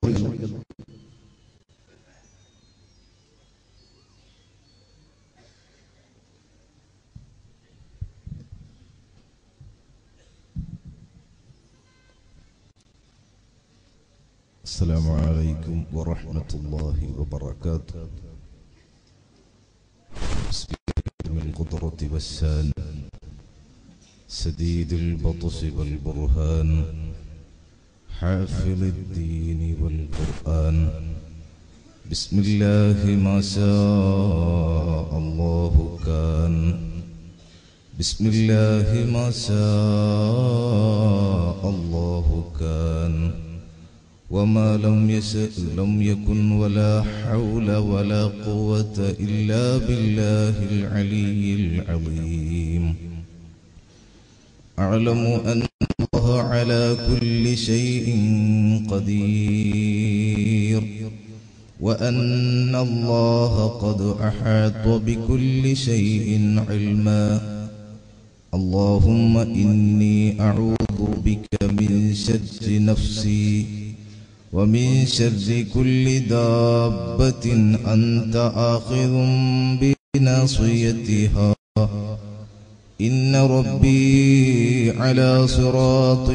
السلام عليكم ورحمة الله وبركاته بسم الله من القدرة والسان سديد البطش والبرهان حافظ الدين والقرآن بسم الله ما شاء الله كان بسم الله ما شاء الله كان وما لم يشأ لم يكن ولا حول ولا قوة إلا بالله العلي العظيم أعلم أن الله على كل شيء قدير وأن الله قد أحاط بكل شيء علما اللهم إني أعوذ بك من شر نفسي ومن شر كل دابة أنت آخذ بناصيتها إن ربي على صراط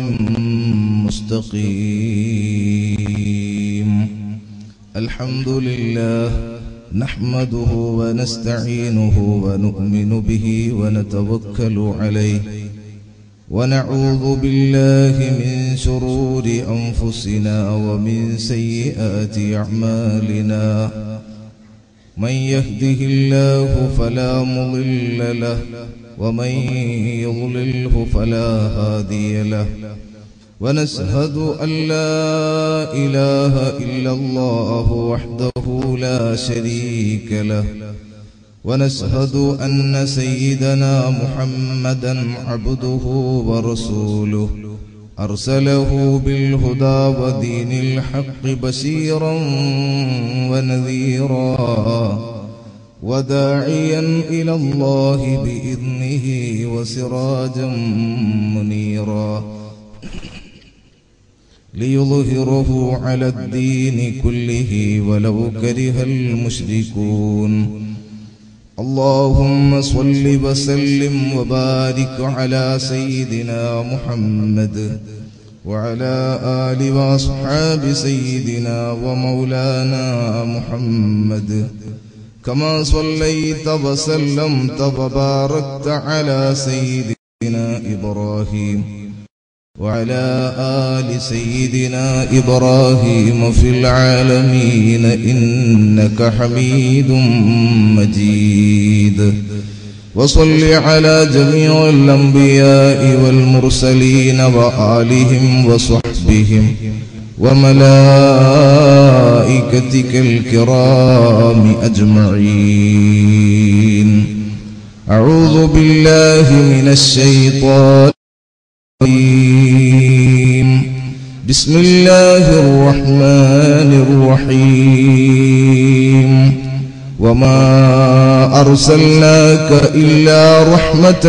مستقيم الحمد لله نحمده ونستعينه ونؤمن به ونتوكل عليه ونعوذ بالله من شرور أنفسنا ومن سيئات أعمالنا من يهده الله فلا مضل له ومن يضلله فلا هادي له ونشهد أن لا إله إلا الله وحده لا شريك له ونشهد أن سيدنا محمدا عبده ورسوله أرسله بالهدى ودين الحق بشيرا ونذيرا وداعيا إلى الله بإذنه وسراجا منيرا ليظهره على الدين كله ولو كره المشركون اللهم صل وسلم وبارك على سيدنا محمد وعلى آل وأصحاب سيدنا ومولانا محمد كما صليت وسلمت وباركت على سيدنا إبراهيم وعلى آل سيدنا إبراهيم في العالمين إنك حميد مجيد وصل على جميع الأنبياء والمرسلين وآلهم وصحبهم وملائكتك الكرام أجمعين أعوذ بالله من الشيطان الرجيم بسم الله الرحمن الرحيم وما أرسلناك إلا رحمة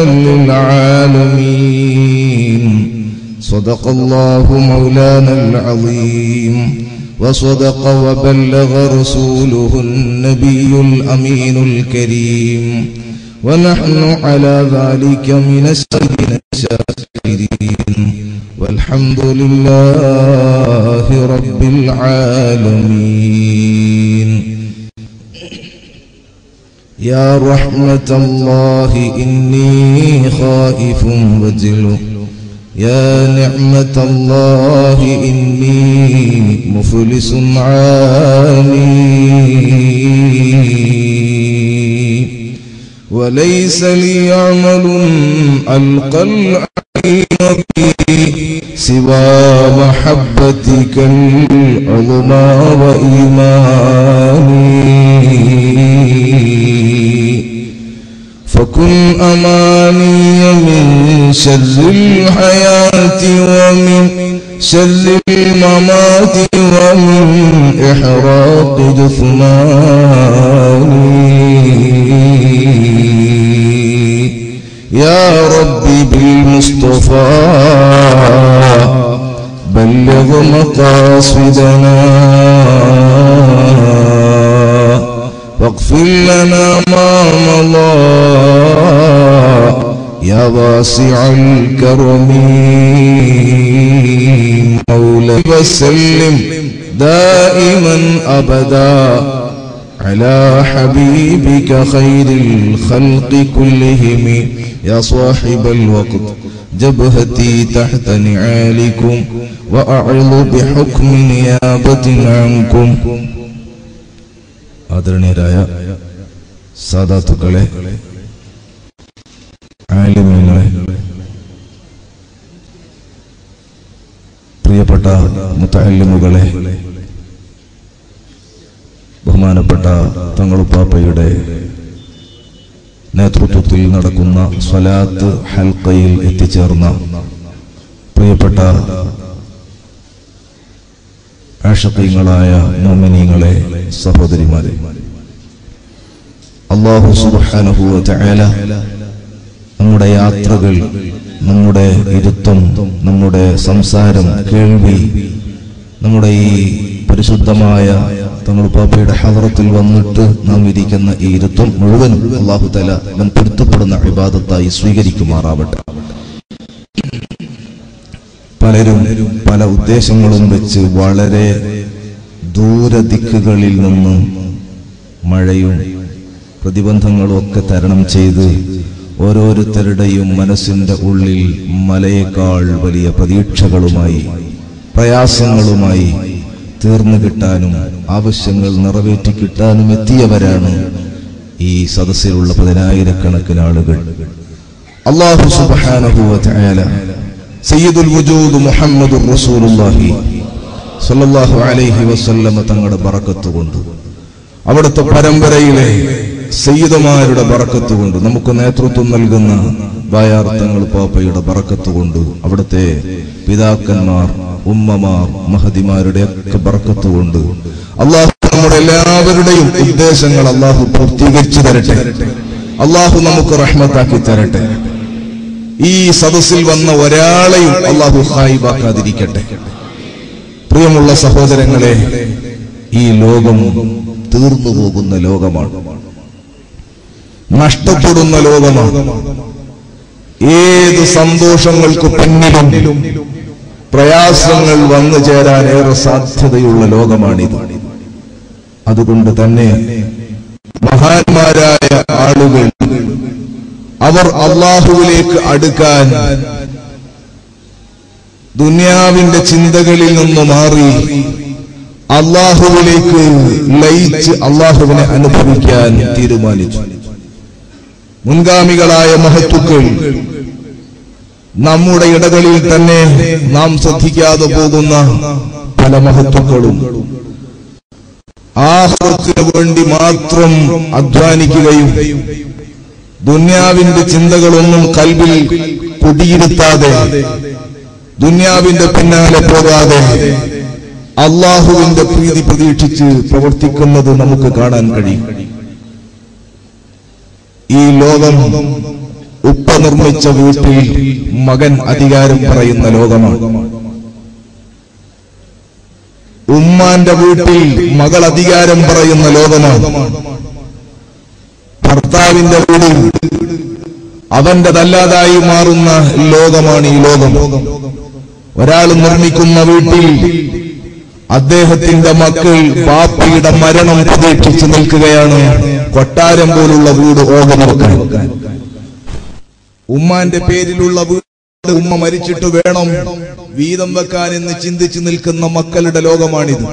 للعالمين صدق الله مولانا العظيم وصدق وبلغ رسوله النبي الأمين الكريم ونحن على ذلك من الشاكرين والحمد لله رب العالمين يا رحمة الله إني خائف وجل يا نعمة الله إني مفلس عاني وليس لي عمل ألقى العين فيه سوى محبتك العظمى وإيماني فكن أماني من شر الحياة ومن شر الممات ومن إحراق جثماني يا ربي بالمصطفى بلغ مقاصدنا لنا ما مضى يا واسع الكرم مولاي وسلم دائما أبدا على حبيبك خير الخلق كلهم يا صاحب الوقت جبهتي تحت نعالكم وأعظ بحكم نيابة عنكم ആദരണീയരായ സാദാത്തുക്കളെ ആലിമീങ്ങളെ പ്രിയപ്പെട്ട മുത്തല്ലിമുകളെ ബഹുമാനപ്പെട്ട തങ്ങളുപ്പാപ്പയുടെ നേതൃത്വത്തിൽ നടക്കുന്ന സ്വലാത്ത് ഹൽക്കയിൽ എത്തിച്ചേർന്ന പ്രിയപ്പെട്ട ആഷക്കീങ്ങളായ മോമിനീങ്ങളെ സഹോദരിമാരെ അള്ളാഹു സുബ്ഹാനഹു തആല നമ്മുടെ യാത്രകൾ നമ്മുടെ ഇരുത്തം നമ്മുടെ സംസാരം കേൾവി നമ്മുടെ ഈ പരിശുദ്ധമായ തങ്ങൾ പാപ്പയുടെ ഹദറത്തിൽ വന്നിട്ട് നാം ഇരിക്കുന്ന ഈ ഇരുത്തം മുഴുവൻ അള്ളാഹു തല അവൻ പൊരുത്തപ്പെടുന്ന വിവാദത്തായി സ്വീകരിക്കുമാറാവട്ടെ പലരും പല ഉദ്ദേശങ്ങളും വെച്ച് വളരെ ദൂരദിക്കുകളിൽ നിന്നും മഴയും പ്രതിബന്ധങ്ങളും ഒക്കെ തരണം ചെയ്ത് ഓരോരുത്തരുടെയും മനസ്സിന്റെ ഉള്ളിൽ മലയേക്കാൾ വലിയ പ്രതീക്ഷകളുമായി പ്രയാസങ്ങളുമായി തീർന്നു കിട്ടാനും ആവശ്യങ്ങൾ നിറവേറ്റി കിട്ടാനും എത്തിയവരാണ് ഈ സദസ്സിലുള്ള പതിനായിരക്കണക്കിന് ആളുകൾ അള്ളാഹു സുബ്ഹാനഹു വ തആല സയ്യിദുൽ വജൂദ് മുഹമ്മദുർ റസൂലുള്ളാഹി സല്ലല്ലാഹു അലൈഹി വസല്ലമ തങ്ങളുടെ ബറക്കത്ത് കൊണ്ട് അവിടുത്തെ പരമ്പരയിലെ സയ്യിദമാരുടെ ബറക്കത്ത് കൊണ്ട് നമുക്ക് നേതൃത്വം നൽകുന്ന ബായാർത്ഥങ്ങൾ പാപ്പയുടെ ബറക്കത്ത് കൊണ്ട് അവിടുത്തെ പിതാക്കന്മാർ ഉമ്മമാർ മഹതിമാരുടെ ഒക്കെ ബറക്കത്ത് കൊണ്ട് അള്ളാഹു നമ്മുടെ എല്ലാവരുടെയും ഉദ്ദേശങ്ങൾ അള്ളാഹു പൂർത്തീകരിച്ചു തരട്ടെ അള്ളാഹു നമുക്ക് റഹ്മത്താക്കി തരട്ടെ ഈ സദസ്സിൽ വന്ന ഒരാളെയും അള്ളാഹു ഹായിബാക്കാതിരിക്കട്ടെ പ്രിയമുള്ള സഹോദരങ്ങളെ ഈ ലോകം തീർന്നു പോകുന്ന ലോകമാണ് നഷ്ടപ്പെടുന്ന ലോകമാണ് ഏത് സന്തോഷങ്ങൾക്ക് പിന്നിലും പ്രയാസങ്ങൾ വന്നു ചേരാൻ ഏറെ സാധ്യതയുള്ള ലോകമാണിത് അതുകൊണ്ട് തന്നെ മഹാന്മാരായ ആളുകൾ അവർ അള്ളാഹുവിലേക്ക് അടുക്കാൻ ദുനിയാവിന്റെ ചിന്തകളിൽ നിന്ന് മാറി അള്ളാഹുവിലേക്ക് ലയിച്ച് അള്ളാഹുവിനെ അനുഭവിക്കാൻ തീരുമാനിച്ചു മുൻഗാമികളായ മഹത്തുക്കൾ നമ്മുടെ ഇടകളിൽ തന്നെ നാം ശ്രദ്ധിക്കാതെ പോകുന്ന പല മഹത്തുക്കളും ആഹ്റത്തിന് വേണ്ടി മാത്രം അധ്വാനിക്കുകയും ദുന്യാവിന്റെ ചിന്തകളൊന്നും കൽവിൽ കുടിയിരുത്താതെ ദുന്യാവിന്റെ പിന്നാലെ പോകാതെ അള്ളാഹുവിന്റെ പ്രീതി പ്രതീക്ഷിച്ച് പ്രവർത്തിക്കുന്നത് നമുക്ക് കാണാൻ കഴിയും ഈ ലോകം ഉപ്പ നിർമ്മിച്ച വീട്ടിൽ മകൻ അധികാരം പറയുന്ന ലോകമാണ് ഉമ്മാന്റെ വീട്ടിൽ മകൾ അധികാരം പറയുന്ന ലോകമാണ് ഭർത്താവിന്റെ വീടിൽ അവന്റെതല്ലാതായി മാറുന്ന ലോകമാണ് ഈ ലോകം ഒരാൾ നിർമ്മിക്കുന്ന വീട്ടിൽ അദ്ദേഹത്തിന്റെ മക്കൾ ബാപ്പയുടെ മരണം പ്രതീക്ഷിച്ച് നിൽക്കുകയാണ് കൊട്ടാരം പോലുള്ള വീട് ഓഹരി വെക്കാൻ ഉമ്മാന്റെ പേരിലുള്ള വീട് ഉമ്മ മരിച്ചിട്ട് വേണം വീതം വെക്കാൻ എന്ന് ചിന്തിച്ചു നിൽക്കുന്ന മക്കളുടെ ലോകമാണിത്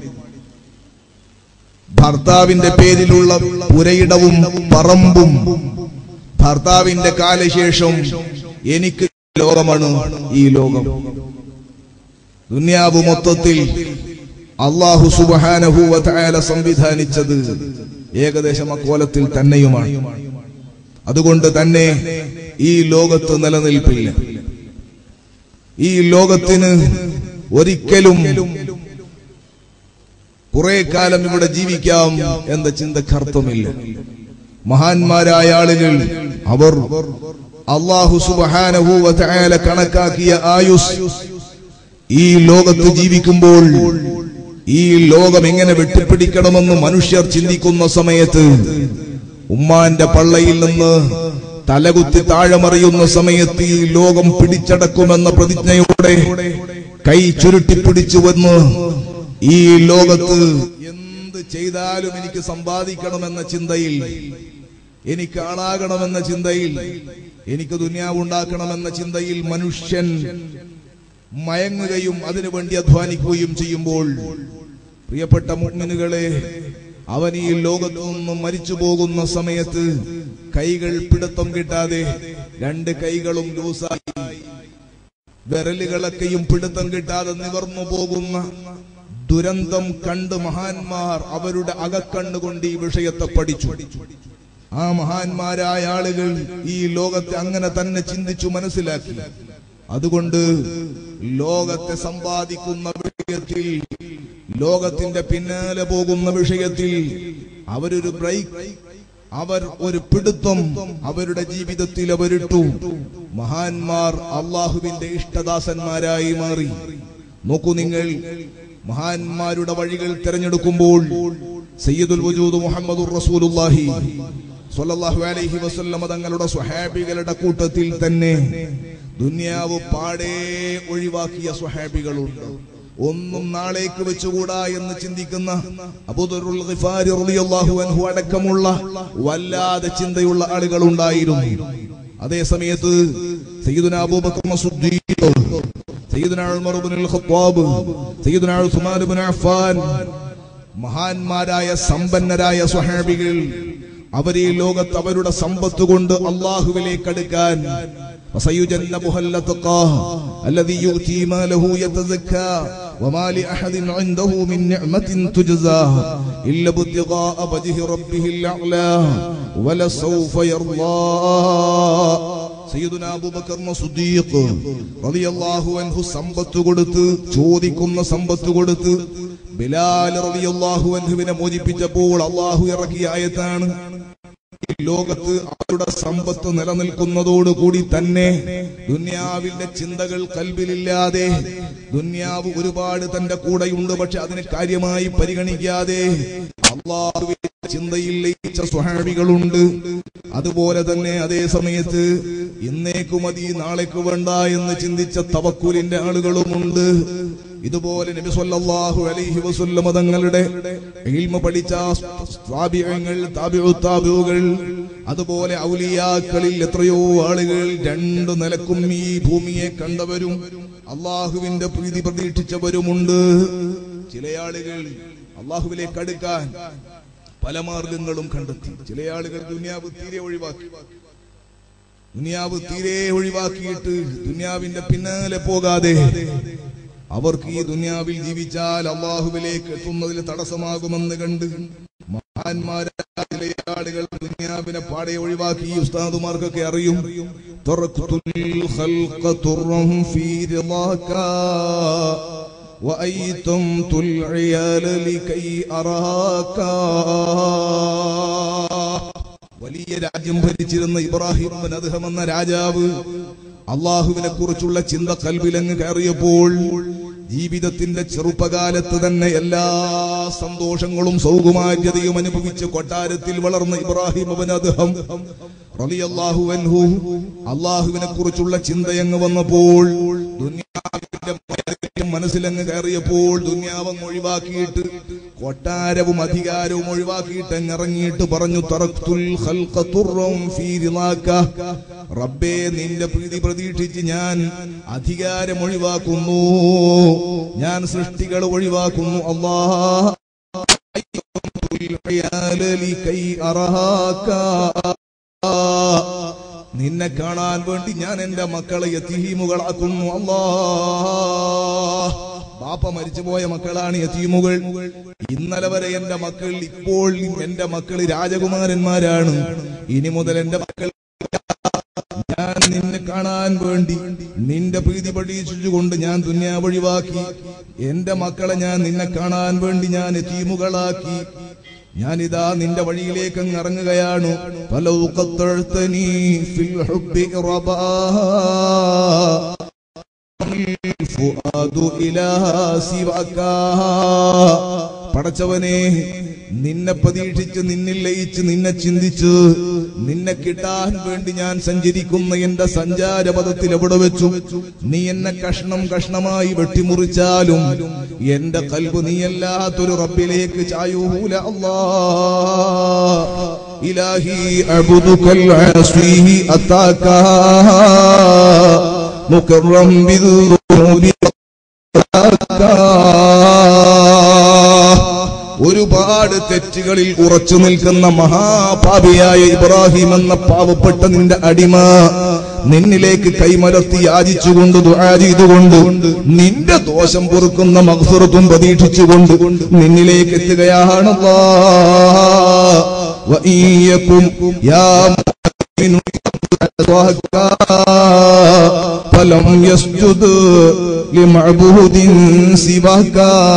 ഭർത്താവിന്റെ പേരിലുള്ള പുരയിടവും പറമ്പും ഭർത്താവിന്റെ കാലശേഷം എനിക്ക് ലോകമാണ് ഈ ലോകം ദുന്യാവ് മൊത്തത്തിൽ അള്ളാഹു സുബാനഹുവല സംവിധാനിച്ചത് ഏകദേശം അക്കോലത്തിൽ തന്നെയുമാണ് അതുകൊണ്ട് തന്നെ ഈ ലോകത്ത് നിലനിൽപ്പില്ല ഈ ലോകത്തിന് ഒരിക്കലും കുറെ കാലം ഇവിടെ ജീവിക്കാം എന്ന ചിന്തക്കർത്ഥമില്ല മഹാന്മാരായ ആളുകൾ അവർ അള്ളാഹു സുബാനഹൂവല കണക്കാക്കിയ ആയുസ് ഈ ലോകത്ത് ജീവിക്കുമ്പോൾ ഈ ലോകം എങ്ങനെ വെട്ടിപ്പിടിക്കണമെന്ന് മനുഷ്യർ ചിന്തിക്കുന്ന സമയത്ത് ഉമ്മാന്റെ പള്ളയിൽ നിന്ന് തലകുത്തി താഴമറിയുന്ന സമയത്ത് ഈ ലോകം പിടിച്ചടക്കുമെന്ന പ്രതിജ്ഞയോടെ കൈ ചുരുട്ടിപ്പിടിച്ചു വന്ന് ഈ ലോകത്ത് എന്ത് ചെയ്താലും എനിക്ക് സമ്പാദിക്കണമെന്ന ചിന്തയിൽ എനിക്ക് ആളാകണമെന്ന ചിന്തയിൽ എനിക്ക് ദുനിയാവ് ഉണ്ടാക്കണമെന്ന ചിന്തയിൽ മനുഷ്യൻ മയങ്ങുകയും അതിനുവേണ്ടി അധ്വാനിക്കുകയും ചെയ്യുമ്പോൾ പ്രിയപ്പെട്ട മുഗ്മിനുകളെ അവൻ ഈ ലോകത്തു നിന്നും മരിച്ചു പോകുന്ന സമയത്ത് കൈകൾ പിടുത്തം കിട്ടാതെ രണ്ട് കൈകളും ലൂസായി വിരലുകളൊക്കെയും പിടുത്തം കിട്ടാതെ നിവർന്നു പോകുന്ന ദുരന്തം കണ്ട് മഹാന്മാർ അവരുടെ അകക്കണ്ണുകൊണ്ട് ഈ വിഷയത്തെ പഠിച്ചു ആ മഹാന്മാരായ ആളുകൾ ഈ ലോകത്തെ അങ്ങനെ തന്നെ ചിന്തിച്ചു മനസ്സിലാക്കി അതുകൊണ്ട് ലോകത്തെ സമ്പാദിക്കുന്ന വിഷയത്തിൽ ലോകത്തിന്റെ പിന്നാലെ പോകുന്ന വിഷയത്തിൽ അവരൊരു ബ്രേക്ക് അവർ ഒരു പിടുത്തം അവരുടെ ജീവിതത്തിൽ അവരിട്ടു മഹാന്മാർ അള്ളാഹുവിന്റെ ഇഷ്ടദാസന്മാരായി മാറി നോക്കൂ നിങ്ങൾ മഹാന്മാരുടെ വഴികൾ തിരഞ്ഞെടുക്കുമ്പോൾ സയ്യിദുൽ വജൂദ് മുഹമ്മദുർ റസൂലുള്ളാഹി സ്വല്ലല്ലാഹു അലൈഹി വസല്ലമ തങ്ങളുടെ സ്വഹാബികളുടെ കൂട്ടത്തിൽ തന്നെ ദുനിയാവ് പാടെ ഒഴിവാക്കിയ സ്വഹാബികളുണ്ട് ഒന്നും നാളേക്ക് വെച്ചുകൂടാ എന്ന് ചിന്തിക്കുന്ന അബൂദറുൽ ഗിഫാരി റളിയല്ലാഹു അൻഹു അടക്കമുള്ള വല്ലാതെ ചിന്തയുള്ള ആളുകൾ ഉണ്ടായിരുന്നു അതേ സമയത്ത് സയ്യിദുന അബൂബക്കർ സിദ്ദീഖ് സയ്യിദുന ഉമർ ഇബ്നുൽ ഖത്താബ് സയ്യിദുന ഉസ്മാൻ ഇബ്നു അഫ്ഫാൻ മഹാന്മാരായ സമ്പന്നരായ സ്വഹാബികൾ അവരെ ലോകത്ത് അവരുടെ സമ്പത്ത് കൊണ്ട് അള്ളാഹുവിലേക്ക് അടുക്കാൻ وسيجنبها الأتقى الذي يؤتي ماله يتزكى وما لأحد عنده من نعمة تجزى إلا ابتغاء وجه ربه الأعلى ولسوف يرضى സയ്യിദുന അബൂബക്കർ സുദ്ദീഖ് റളിയല്ലാഹു അൻഹു സമ്പത്ത് കൊടുത്ത് ചോദിക്കുന്ന സമ്പത്ത് കൊടുത്ത് ബിലാൽ റളിയല്ലാഹു അൻഹുവിനെ മോചിപ്പിച്ചപ്പോൾ അള്ളാഹു ഇറക്കിയ ആയത്താണ് ഈ ലോകത്ത് അവരുടെ സമ്പത്ത് നിലനിൽക്കുന്നതോടുകൂടി തന്നെ ദുന്യാവിന്റെ ചിന്തകൾ കൽബിലില്ലാതെ ദുന്യാവ് ഒരുപാട് തന്റെ കൂടെയുണ്ട് പക്ഷെ അതിനെ കാര്യമായി പരിഗണിക്കാതെ അള്ളാഹുവിന്റെ ചിന്തയിൽ ലയിച്ച സ്വഹാബികളുണ്ട് അതുപോലെ തന്നെ അതേ സമയത്ത് ഇന്നേക്കു മതി നാളേക്ക് വേണ്ട എന്ന് ചിന്തിച്ച തവക്കൂലിന്റെ ആളുകളുമുണ്ട് ഇതുപോലെ നബി സല്ലല്ലാഹു അലൈഹി വസല്ലമ തങ്ങളുടെ ഇൽമ പഠിച്ച താബിഈങ്ങൾ താബിഉ താബിഉകൾ അതുപോലെ ഔലിയാക്കളിൽ എത്രയോ ആളുകൾ രണ്ടു നിലക്കും ഈ ഭൂമിയെ കണ്ടവരും അള്ളാഹുവിന്റെ പ്രീതി പ്രതീക്ഷിച്ചവരുമുണ്ട് ചില ആളുകൾ അള്ളാഹുവിലേക്ക് അടുക്കാൻ പല മാർഗങ്ങളും കണ്ടെത്തി ചില ആളുകൾ ദുനിയാവ് തീരെ ഒഴിവാക്കി ദുനിയാവ് തീരെ ഒഴിവാക്കിയിട്ട് ദുനിയാവിന്റെ പിന്നാലെ പോകാതെ അവർക്ക് ഈ ദുനിയാവിൽ ജീവിച്ചാൽ അള്ളാഹുവിലേക്ക് എത്തുന്നതിൽ തടസ്സമാകുമെന്ന് കണ്ട് മഹാന്മാരായ ചില ആളുകൾ ദുനിയാവിനെ പാടെ ഒഴിവാക്കി ഈ ഉസ്താദുമാർക്കൊക്കെ അറിയും തുറക്കുത്തുൽ ഖൽഖ തുറം ഫീ റിളാക وأيتمت العيال لكي أراك വലിയ രാജ്യം ഭരിച്ചിരുന്ന ഇബ്രാഹിം ബിൻ അദ്ഹം എന്ന രാജാവ് അള്ളാഹുവിനെ കുറിച്ചുള്ള ചിന്ത കൽവിലങ്ങ് കയറിയപ്പോൾ ജീവിതത്തിന്റെ ചെറുപ്പകാലത്ത് തന്നെ എല്ലാ സന്തോഷങ്ങളും സൗകുമാര്യതയും അനുഭവിച്ച് കൊട്ടാരത്തിൽ വളർന്ന ഇബ്രാഹിം ബിൻ അദ്ഹം റളിയല്ലാഹു അൻഹു അള്ളാഹുവിനെ കുറിച്ചുള്ള ചിന്തയങ്ങ് വന്നപ്പോൾ ദുനിയാവിന്റെ മയക്കം മനസ്സിലങ്ങ് കയറിയപ്പോൾ ദുനിയാവങ്ങ് ഒഴിവാക്കിയിട്ട് കൊട്ടാരവും അധികാരവും ഒഴിവാക്കിയിട്ട് അങ്ങ് ഇറങ്ങിയിട്ട് പറഞ്ഞു തറക്തുൽ ഖൽഖ തുറം ഫീ റിളാക റബ്ബേ നിന്റെ പ്രീതി പ്രതീക്ഷിച്ച് ഞാൻ അധികാരം ഒഴിവാക്കുന്നു ഞാൻ സൃഷ്ടികൾ ഒഴിവാക്കുന്നു അല്ലാഹ് നിന്നെ കാണാൻ വേണ്ടി ഞാൻ എന്റെ മക്കളെ യതീമുകളാക്കുന്നു അല്ലാ ബാപ്പ മരിച്ചുപോയ മക്കളാണ് യതീമുകൾ ഇന്നലെ വരെ എന്റെ മക്കൾ ഇപ്പോൾ എന്റെ മക്കൾ രാജകുമാരന്മാരാണ് ഇനി മുതൽ എന്റെ മക്കൾ ഞാൻ നിന്നെ കാണാൻ വേണ്ടി നിന്റെ പ്രീതി പഠിച്ചുകൊണ്ട് ഞാൻ ദുന്യാ ഒഴിവാക്കി എന്റെ മക്കളെ ഞാൻ നിന്നെ കാണാൻ വേണ്ടി ഞാൻ എത്തീമുകളാക്കി ഞാനിതാ നിന്റെ വഴിയിലേക്ക് അങ്ങ് ഇറങ്ങുകയാണ് ഫലൗ ഖത്തഅ്തനീ ഫിൽ ഹുബ്ബി റബാ الفؤاد إلى سواك പടച്ചവനെ നിന്നെ പ്രതീക്ഷിച്ച് നിന്നിൽ ലയിച്ച് നിന്നെ ചിന്തിച്ച് നിന്നെ കിട്ടാൻ വേണ്ടി ഞാൻ സഞ്ചരിക്കുന്ന എന്റെ സഞ്ചാരപഥത്തിൽ എവിടെ വെച്ചു നീ എന്നെ കഷ്ണം കഷ്ണമായി വെട്ടിമുറിച്ചാലും എന്റെ കൽബ് നീയല്ലാത്തൊരു റബ്ബിലേക്ക് ചായൂല അല്ലാ ഇലാഹി അബുദുക്കൽ ആസ്ഫീഹി അത്താക്കാ മുകറം ബിദുനൂബി ഒരുപാട് തെറ്റുകളിൽ ഉറച്ചു നിൽക്കുന്ന മഹാപാപിയായ ഇബ്രാഹിം എന്ന പാവപ്പെട്ട നിന്റെ അടിമ നിന്നിലേക്ക് കൈമലർത്തി യാചിച്ചുകൊണ്ട് ദുആ ചെയ്തുകൊണ്ട് നിന്റെ ദോഷം പൊറുക്കുന്ന മഹ്സുറത്തും പ്രതീക്ഷിച്ചുകൊണ്ട് നിന്നിലേക്ക് എത്തുകയാണല്ലാ വഇയ്യക്കും യാ മുഅ്മിനു فلم يسجد لمعبود سواك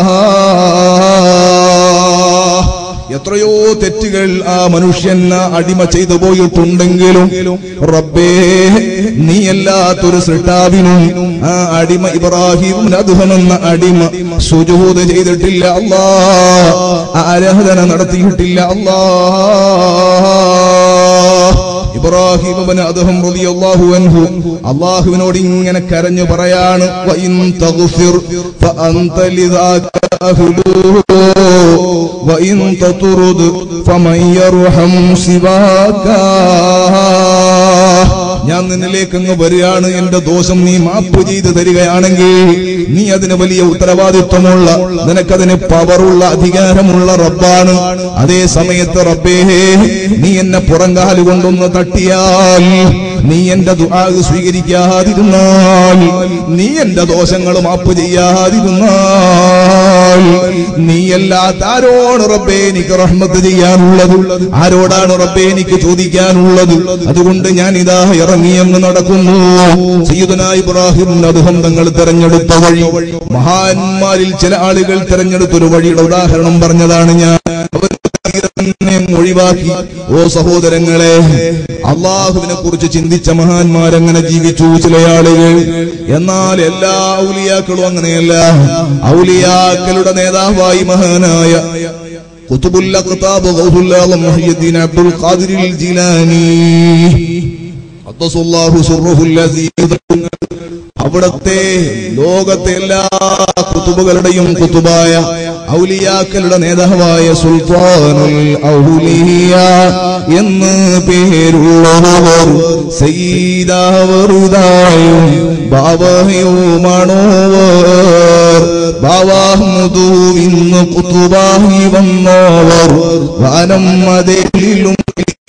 എത്രയോ തെറ്റുകൾ ആ മനുഷ്യൻ ആ അടിമ ചെയ്തു പോയിട്ടുണ്ടെങ്കിലും റബ്ബേ നീയല്ലാത്തൊരു സൃഷ്ടാവിനും ആ അടിമ ഇബ്രാഹിം അദ്ഹം എന്ന അടിമ സുജൂത് ചെയ്തിട്ടില്ല അല്ലാ ആരാധന നടത്തിയിട്ടില്ല അല്ലാ ഇബ്രാഹിം ഇബ്നു അദ്ഹം റളിയല്ലാഹു അൻഹു അല്ലാഹുവിനോട് ഇങ്ങനെ കരഞ്ഞു പറയാണ് വഇൻ തഗ്ഫിർ ഫഅൻത ലിദാക അഹ്ലു വഇൻ തത്റുദ് ഫമൻ യർഹം സിവാക ഞാൻ നിന്നിലേക്ക് അങ്ങ് വരികയാണ് എന്റെ ദോഷം നീ മാപ്പ് ചെയ്ത് തരികയാണെങ്കിൽ നീ അതിന് വലിയ ഉത്തരവാദിത്വമുള്ള നിനക്കതിന് പവറുള്ള അധികാരമുള്ള റബ്ബാണ് അതേ സമയത്ത് റബ്ബേ നീ എന്നെ പുറങ്കാല് കൊണ്ടൊന്ന് തട്ടിയാൽ നീ എന്റെ ദുആ സ്വീകരിക്കാതിരുന്നാൽ നീ എന്റെ ദോഷങ്ങൾ മാപ്പ് ചെയ്യാതിരുന്നാൽ നീയല്ലാത്ത ആരോട് റബ്ബേ എനിക്ക് റഹ്മത്ത് ചെയ്യാനുള്ളത് ആരോടാണ് റബ്ബേ എനിക്ക് ചോദിക്കാനുള്ളത് അതുകൊണ്ട് ഞാൻ ഇതാ ഇറങ്ങിയെന്ന് നടക്കുന്നു സയ്യിദുന ഇബ്രാഹിം അദ്ദേഹം തങ്ങൾ തെരഞ്ഞെടുത്ത വഴി മഹാന്മാരിൽ ചില ആളുകൾ തെരഞ്ഞെടുത്തൊരു വഴിയുടെ ഉദാഹരണം പറഞ്ഞതാണ് ഞാൻ അവർ തീരനെ ഒഴിവാക്കി ഓ സഹോദരങ്ങളെ അള്ളാഹുവിനെ കുറിച്ച് ചിന്തിച്ച മഹാന്മാരങ്ങനെ ജീവിച്ചു ചില ആളുകൾ എന്നാൽ എല്ലാ ഔലിയാക്കളും അങ്ങനെയല്ല ഔലിയാക്കളുടെ നേതാവായി മഹാനായ കുത്തുബുല്ല ഖത്താബ് ഗൗസുല്ലാഹ് മുഹയ്യദ്ദീൻ അബ്ദുൽ ഖാദിർ ജിലാനി ഖദ്ദസുല്ലാഹു സുർറുഹുൽ അസീദ് അവിടത്തെ ലോകത്തെ എല്ലാ കുത്തുബുകളുടെയും കുത്തുബായ ഔലിയാക്കളുടെ നേതാവായ സുൽത്താനുൽ ഔലിയ എന്ന് പേരുള്ളവർ സയ്യിദാവറുദായും ബാബയുമാണോവർ ബാവാഹ്മുദു ഇന്ന് കുത്തുബാഹി വന്നോവർ വാനം അതേലിലും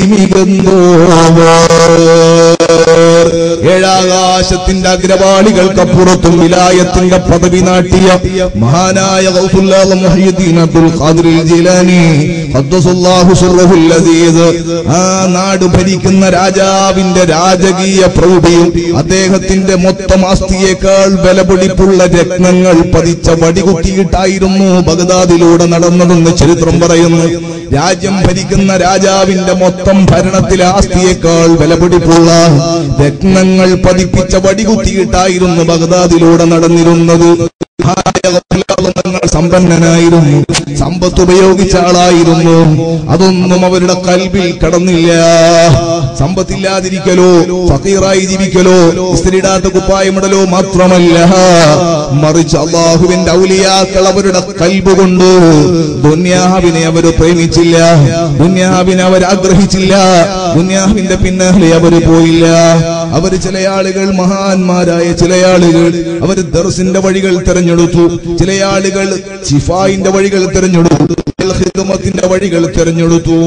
ഏഴാകാശത്തിന്റെ അഗ്രവാളികൾക്കപ്പുറത്തും വിലായത്തിന്റെ പദവി നാട്ടിയ മഹാനായ ഗൗസുല്ലാഹ് മുഹയ്യിദ്ദീൻ അബ്ദുൽ ഖാദിർ ജിലാനി ഖദ്ദസുല്ലാഹു സിർറഹുൽ അസീസ് ആ നാട് ഭരിക്കുന്ന രാജാവിന്റെ രാജകീയ പ്രൗഢിയും അദ്ദേഹത്തിന്റെ മൊത്തം ആസ്തിയേക്കാൾ വിലപിടിപ്പുള്ള രത്നങ്ങൾ പതിച്ച വടികുത്തിയിട്ടായിരുന്നു ബഗ്ദാദിലൂടെ നടന്നതെന്ന് ചരിത്രം പറയുന്നു രാജ്യം ഭരിക്കുന്ന രാജാവിന്റെ മൊത്തം ഭരണത്തിലെ ആസ്തിയേക്കാൾ വിലപിടിപ്പുള്ള രത്നങ്ങൾ പതിപ്പിച്ച വടികുത്തിയിട്ടായിരുന്നു ബഗ്ദാദിലൂടെ നടന്നിരുന്നത് നിങ്ങൾ സമ്പന്നനായിരുന്നു സമ്പത്ത് ഉപയോഗിച്ച ആളായിരുന്നു അതൊന്നും അവരുടെ കൽവിൽ കടന്നില്ല സമ്പത്തില്ലാതിരിക്കലോ ഫക്കീറായി ജീവിക്കലോ സ്ത്രീടാത്ത കുപ്പായമിടലോ മാത്രമല്ല മറിച്ച് അള്ളാഹുവിന്റെ ഔലിയാക്കൾ അവരുടെ കൽബ് കൊണ്ട് ദുന്യാവിനെ അവർ പ്രേമിച്ചില്ല ദുന്യാവിനെ അവർ ആഗ്രഹിച്ചില്ല ദുന്യാവിന്റെ പിന്നാലെ അവര് പോയില്ല അവര് ചില ആളുകൾ മഹാന്മാരായ ചില ആളുകൾ അവർ ദർസിന്റെ വഴികൾ തെരഞ്ഞെടുത്തു ചില ആളുകൾ ഷിഫായിന്റെ വഴികൾ തെരഞ്ഞെടുത്തു ഹിദമത്തിന്റെ വഴികൾ തെരഞ്ഞെടുത്തു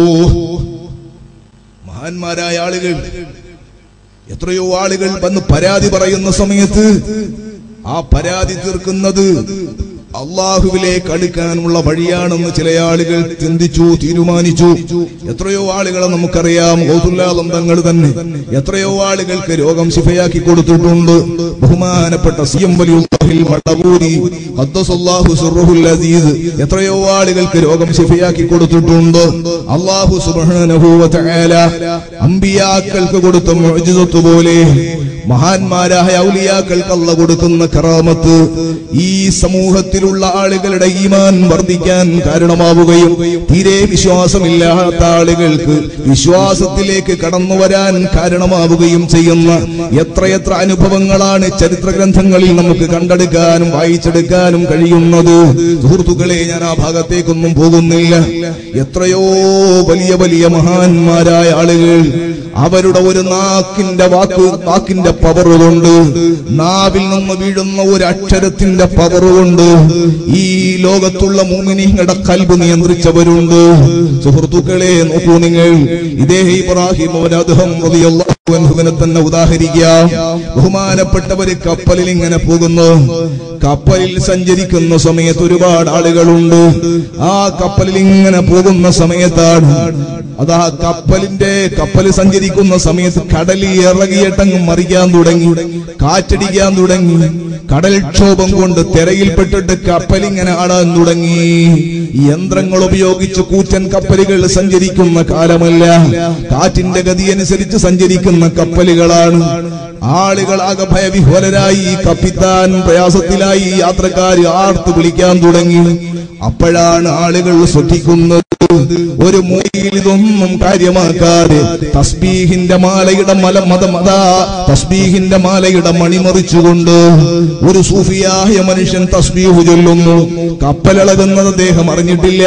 മഹാന്മാരായ ആളുകൾ എത്രയോ ആളുകൾ വന്ന് പരാതി പറയുന്ന സമയത്ത് ആ പരാതി തീർക്കുന്നത് അള്ളാഹുവിലേക്ക് അടുക്കാനുള്ള വഴിയാണെന്ന് ചില ആളുകൾ ചിന്തിച്ചു തീരുമാനിച്ചു എത്രയോ ആളുകളെ നമുക്കറിയാം ഗൗതുല്ലാതങ്ങൾ തന്നെ എത്രയോ ആളുകൾക്ക് രോഗം ശിഫയാക്കി കൊടുത്തിട്ടുണ്ട് ബഹുമാനപ്പെട്ട സി എം വലിയുള്ളാഹിൽ മടവൂരി ഖദ്ദസല്ലാഹു സിർറുഹുൽ അസീസ് എത്രയോ ആളുകൾക്ക് രോഗം ശിഫയാക്കി കൊടുത്തിട്ടുണ്ട് അള്ളാഹു സുബ്ഹാനഹു വ തആല അമ്പിയാക്കൾക്ക് കൊടുത്ത മുഅ്ജിസത്ത് പോലെ മഹാന്മാരായ ഔലിയാക്കൾക്ക് അല്ല കൊടുക്കുന്ന കറാമത്ത് ഈ സമൂഹത്തിലുള്ള ആളുകളുടെ ഈമാൻ വർദ്ധിക്കാൻ കാരണമാവുകയും തീരെ വിശ്വാസമില്ലാത്ത ആളുകൾക്ക് വിശ്വാസത്തിലേക്ക് കടന്നു വരാൻ കാരണമാവുകയും ചെയ്യുന്ന എത്രയെത്ര അനുഭവങ്ങളാണ് ചരിത്ര ഗ്രന്ഥങ്ങളിൽ നമുക്ക് കണ്ടെടുക്കാനും വായിച്ചെടുക്കാനും കഴിയുന്നത് സുഹൃത്തുക്കളെ ഞാൻ ആ ഭാഗത്തേക്കൊന്നും പോകുന്നില്ല എത്രയോ വലിയ വലിയ മഹാന്മാരായ ആളുകൾ അവരുടെ ഒരു നാക്കിന്റെ വാക്ക് വാക്കിന്റെ പവർ കൊണ്ട് നാവിൽ നിന്ന് വീഴുന്ന ഒരു അക്ഷരത്തിന്റെ പവർ കൊണ്ട് ഈ ലോകത്തുള്ള മൂമിനിങ്ങളുടെ കൽബ് നിയന്ത്രിച്ചവരുണ്ട് സുഹൃത്തുക്കളെ നോക്കൂ നിങ്ങൾ ഇതേ ഇബ്രാഹിം അവൻ അദ്ദേഹം റളിയല്ലാഹു അൻഹുവിനെ തന്നെ ഉദാഹരിക്കാം ബഹുമാനപ്പെട്ടവര് കപ്പലിൽ ഇങ്ങനെ പോകുന്നു കപ്പലിൽ സഞ്ചരിക്കുന്ന സമയത്ത് ഒരുപാട് ആളുകളുണ്ട് ആ കപ്പലിൽ ഇങ്ങനെ പോകുന്ന സമയത്താണ് അതാ കപ്പലിന്റെ കപ്പൽ സഞ്ചരിക്കുന്ന സമയത്ത് കടലിൽ ഇറങ്ങിയിട്ടങ്ങ് മറിക്കാൻ തുടങ്ങി കാറ്റടിക്കാൻ തുടങ്ങി കടൽക്ഷോഭം കൊണ്ട് തിരയിൽപ്പെട്ടിട്ട് കപ്പലിങ്ങനെ ആടാൻ തുടങ്ങി യന്ത്രങ്ങൾ ഉപയോഗിച്ച് കൂറ്റൻ കപ്പലുകൾ സഞ്ചരിക്കുന്ന കാലമല്ല കാറ്റിന്റെ ഗതി അനുസരിച്ച് സഞ്ചരിക്കുന്ന കപ്പലുകളാണ് ആളുകളാകെ ഭയവിഹ്വലരായി കപ്പിത്താൻ പ്രയാസത്തിലായി യാത്രക്കാർ ആർത്ത് വിളിക്കാൻ തുടങ്ങി അപ്പോഴാണ് ആളുകൾ ശ്രദ്ധിക്കുന്നത് ഒരു മൂലയിൽ ഇതൊന്നും കാര്യമാക്കാതെ തസ്ബീഹിന്റെ മാലയുടെ മല മത മത തസ്ബീഹിന്റെ മാലയുടെ മണിമറിച്ചുകൊണ്ട് ഒരു സൂഫിയായ മനുഷ്യൻ തസ്ബീഹ് ചൊല്ലുന്നു കപ്പലിളകുന്നത് അദ്ദേഹം അറിഞ്ഞിട്ടില്ല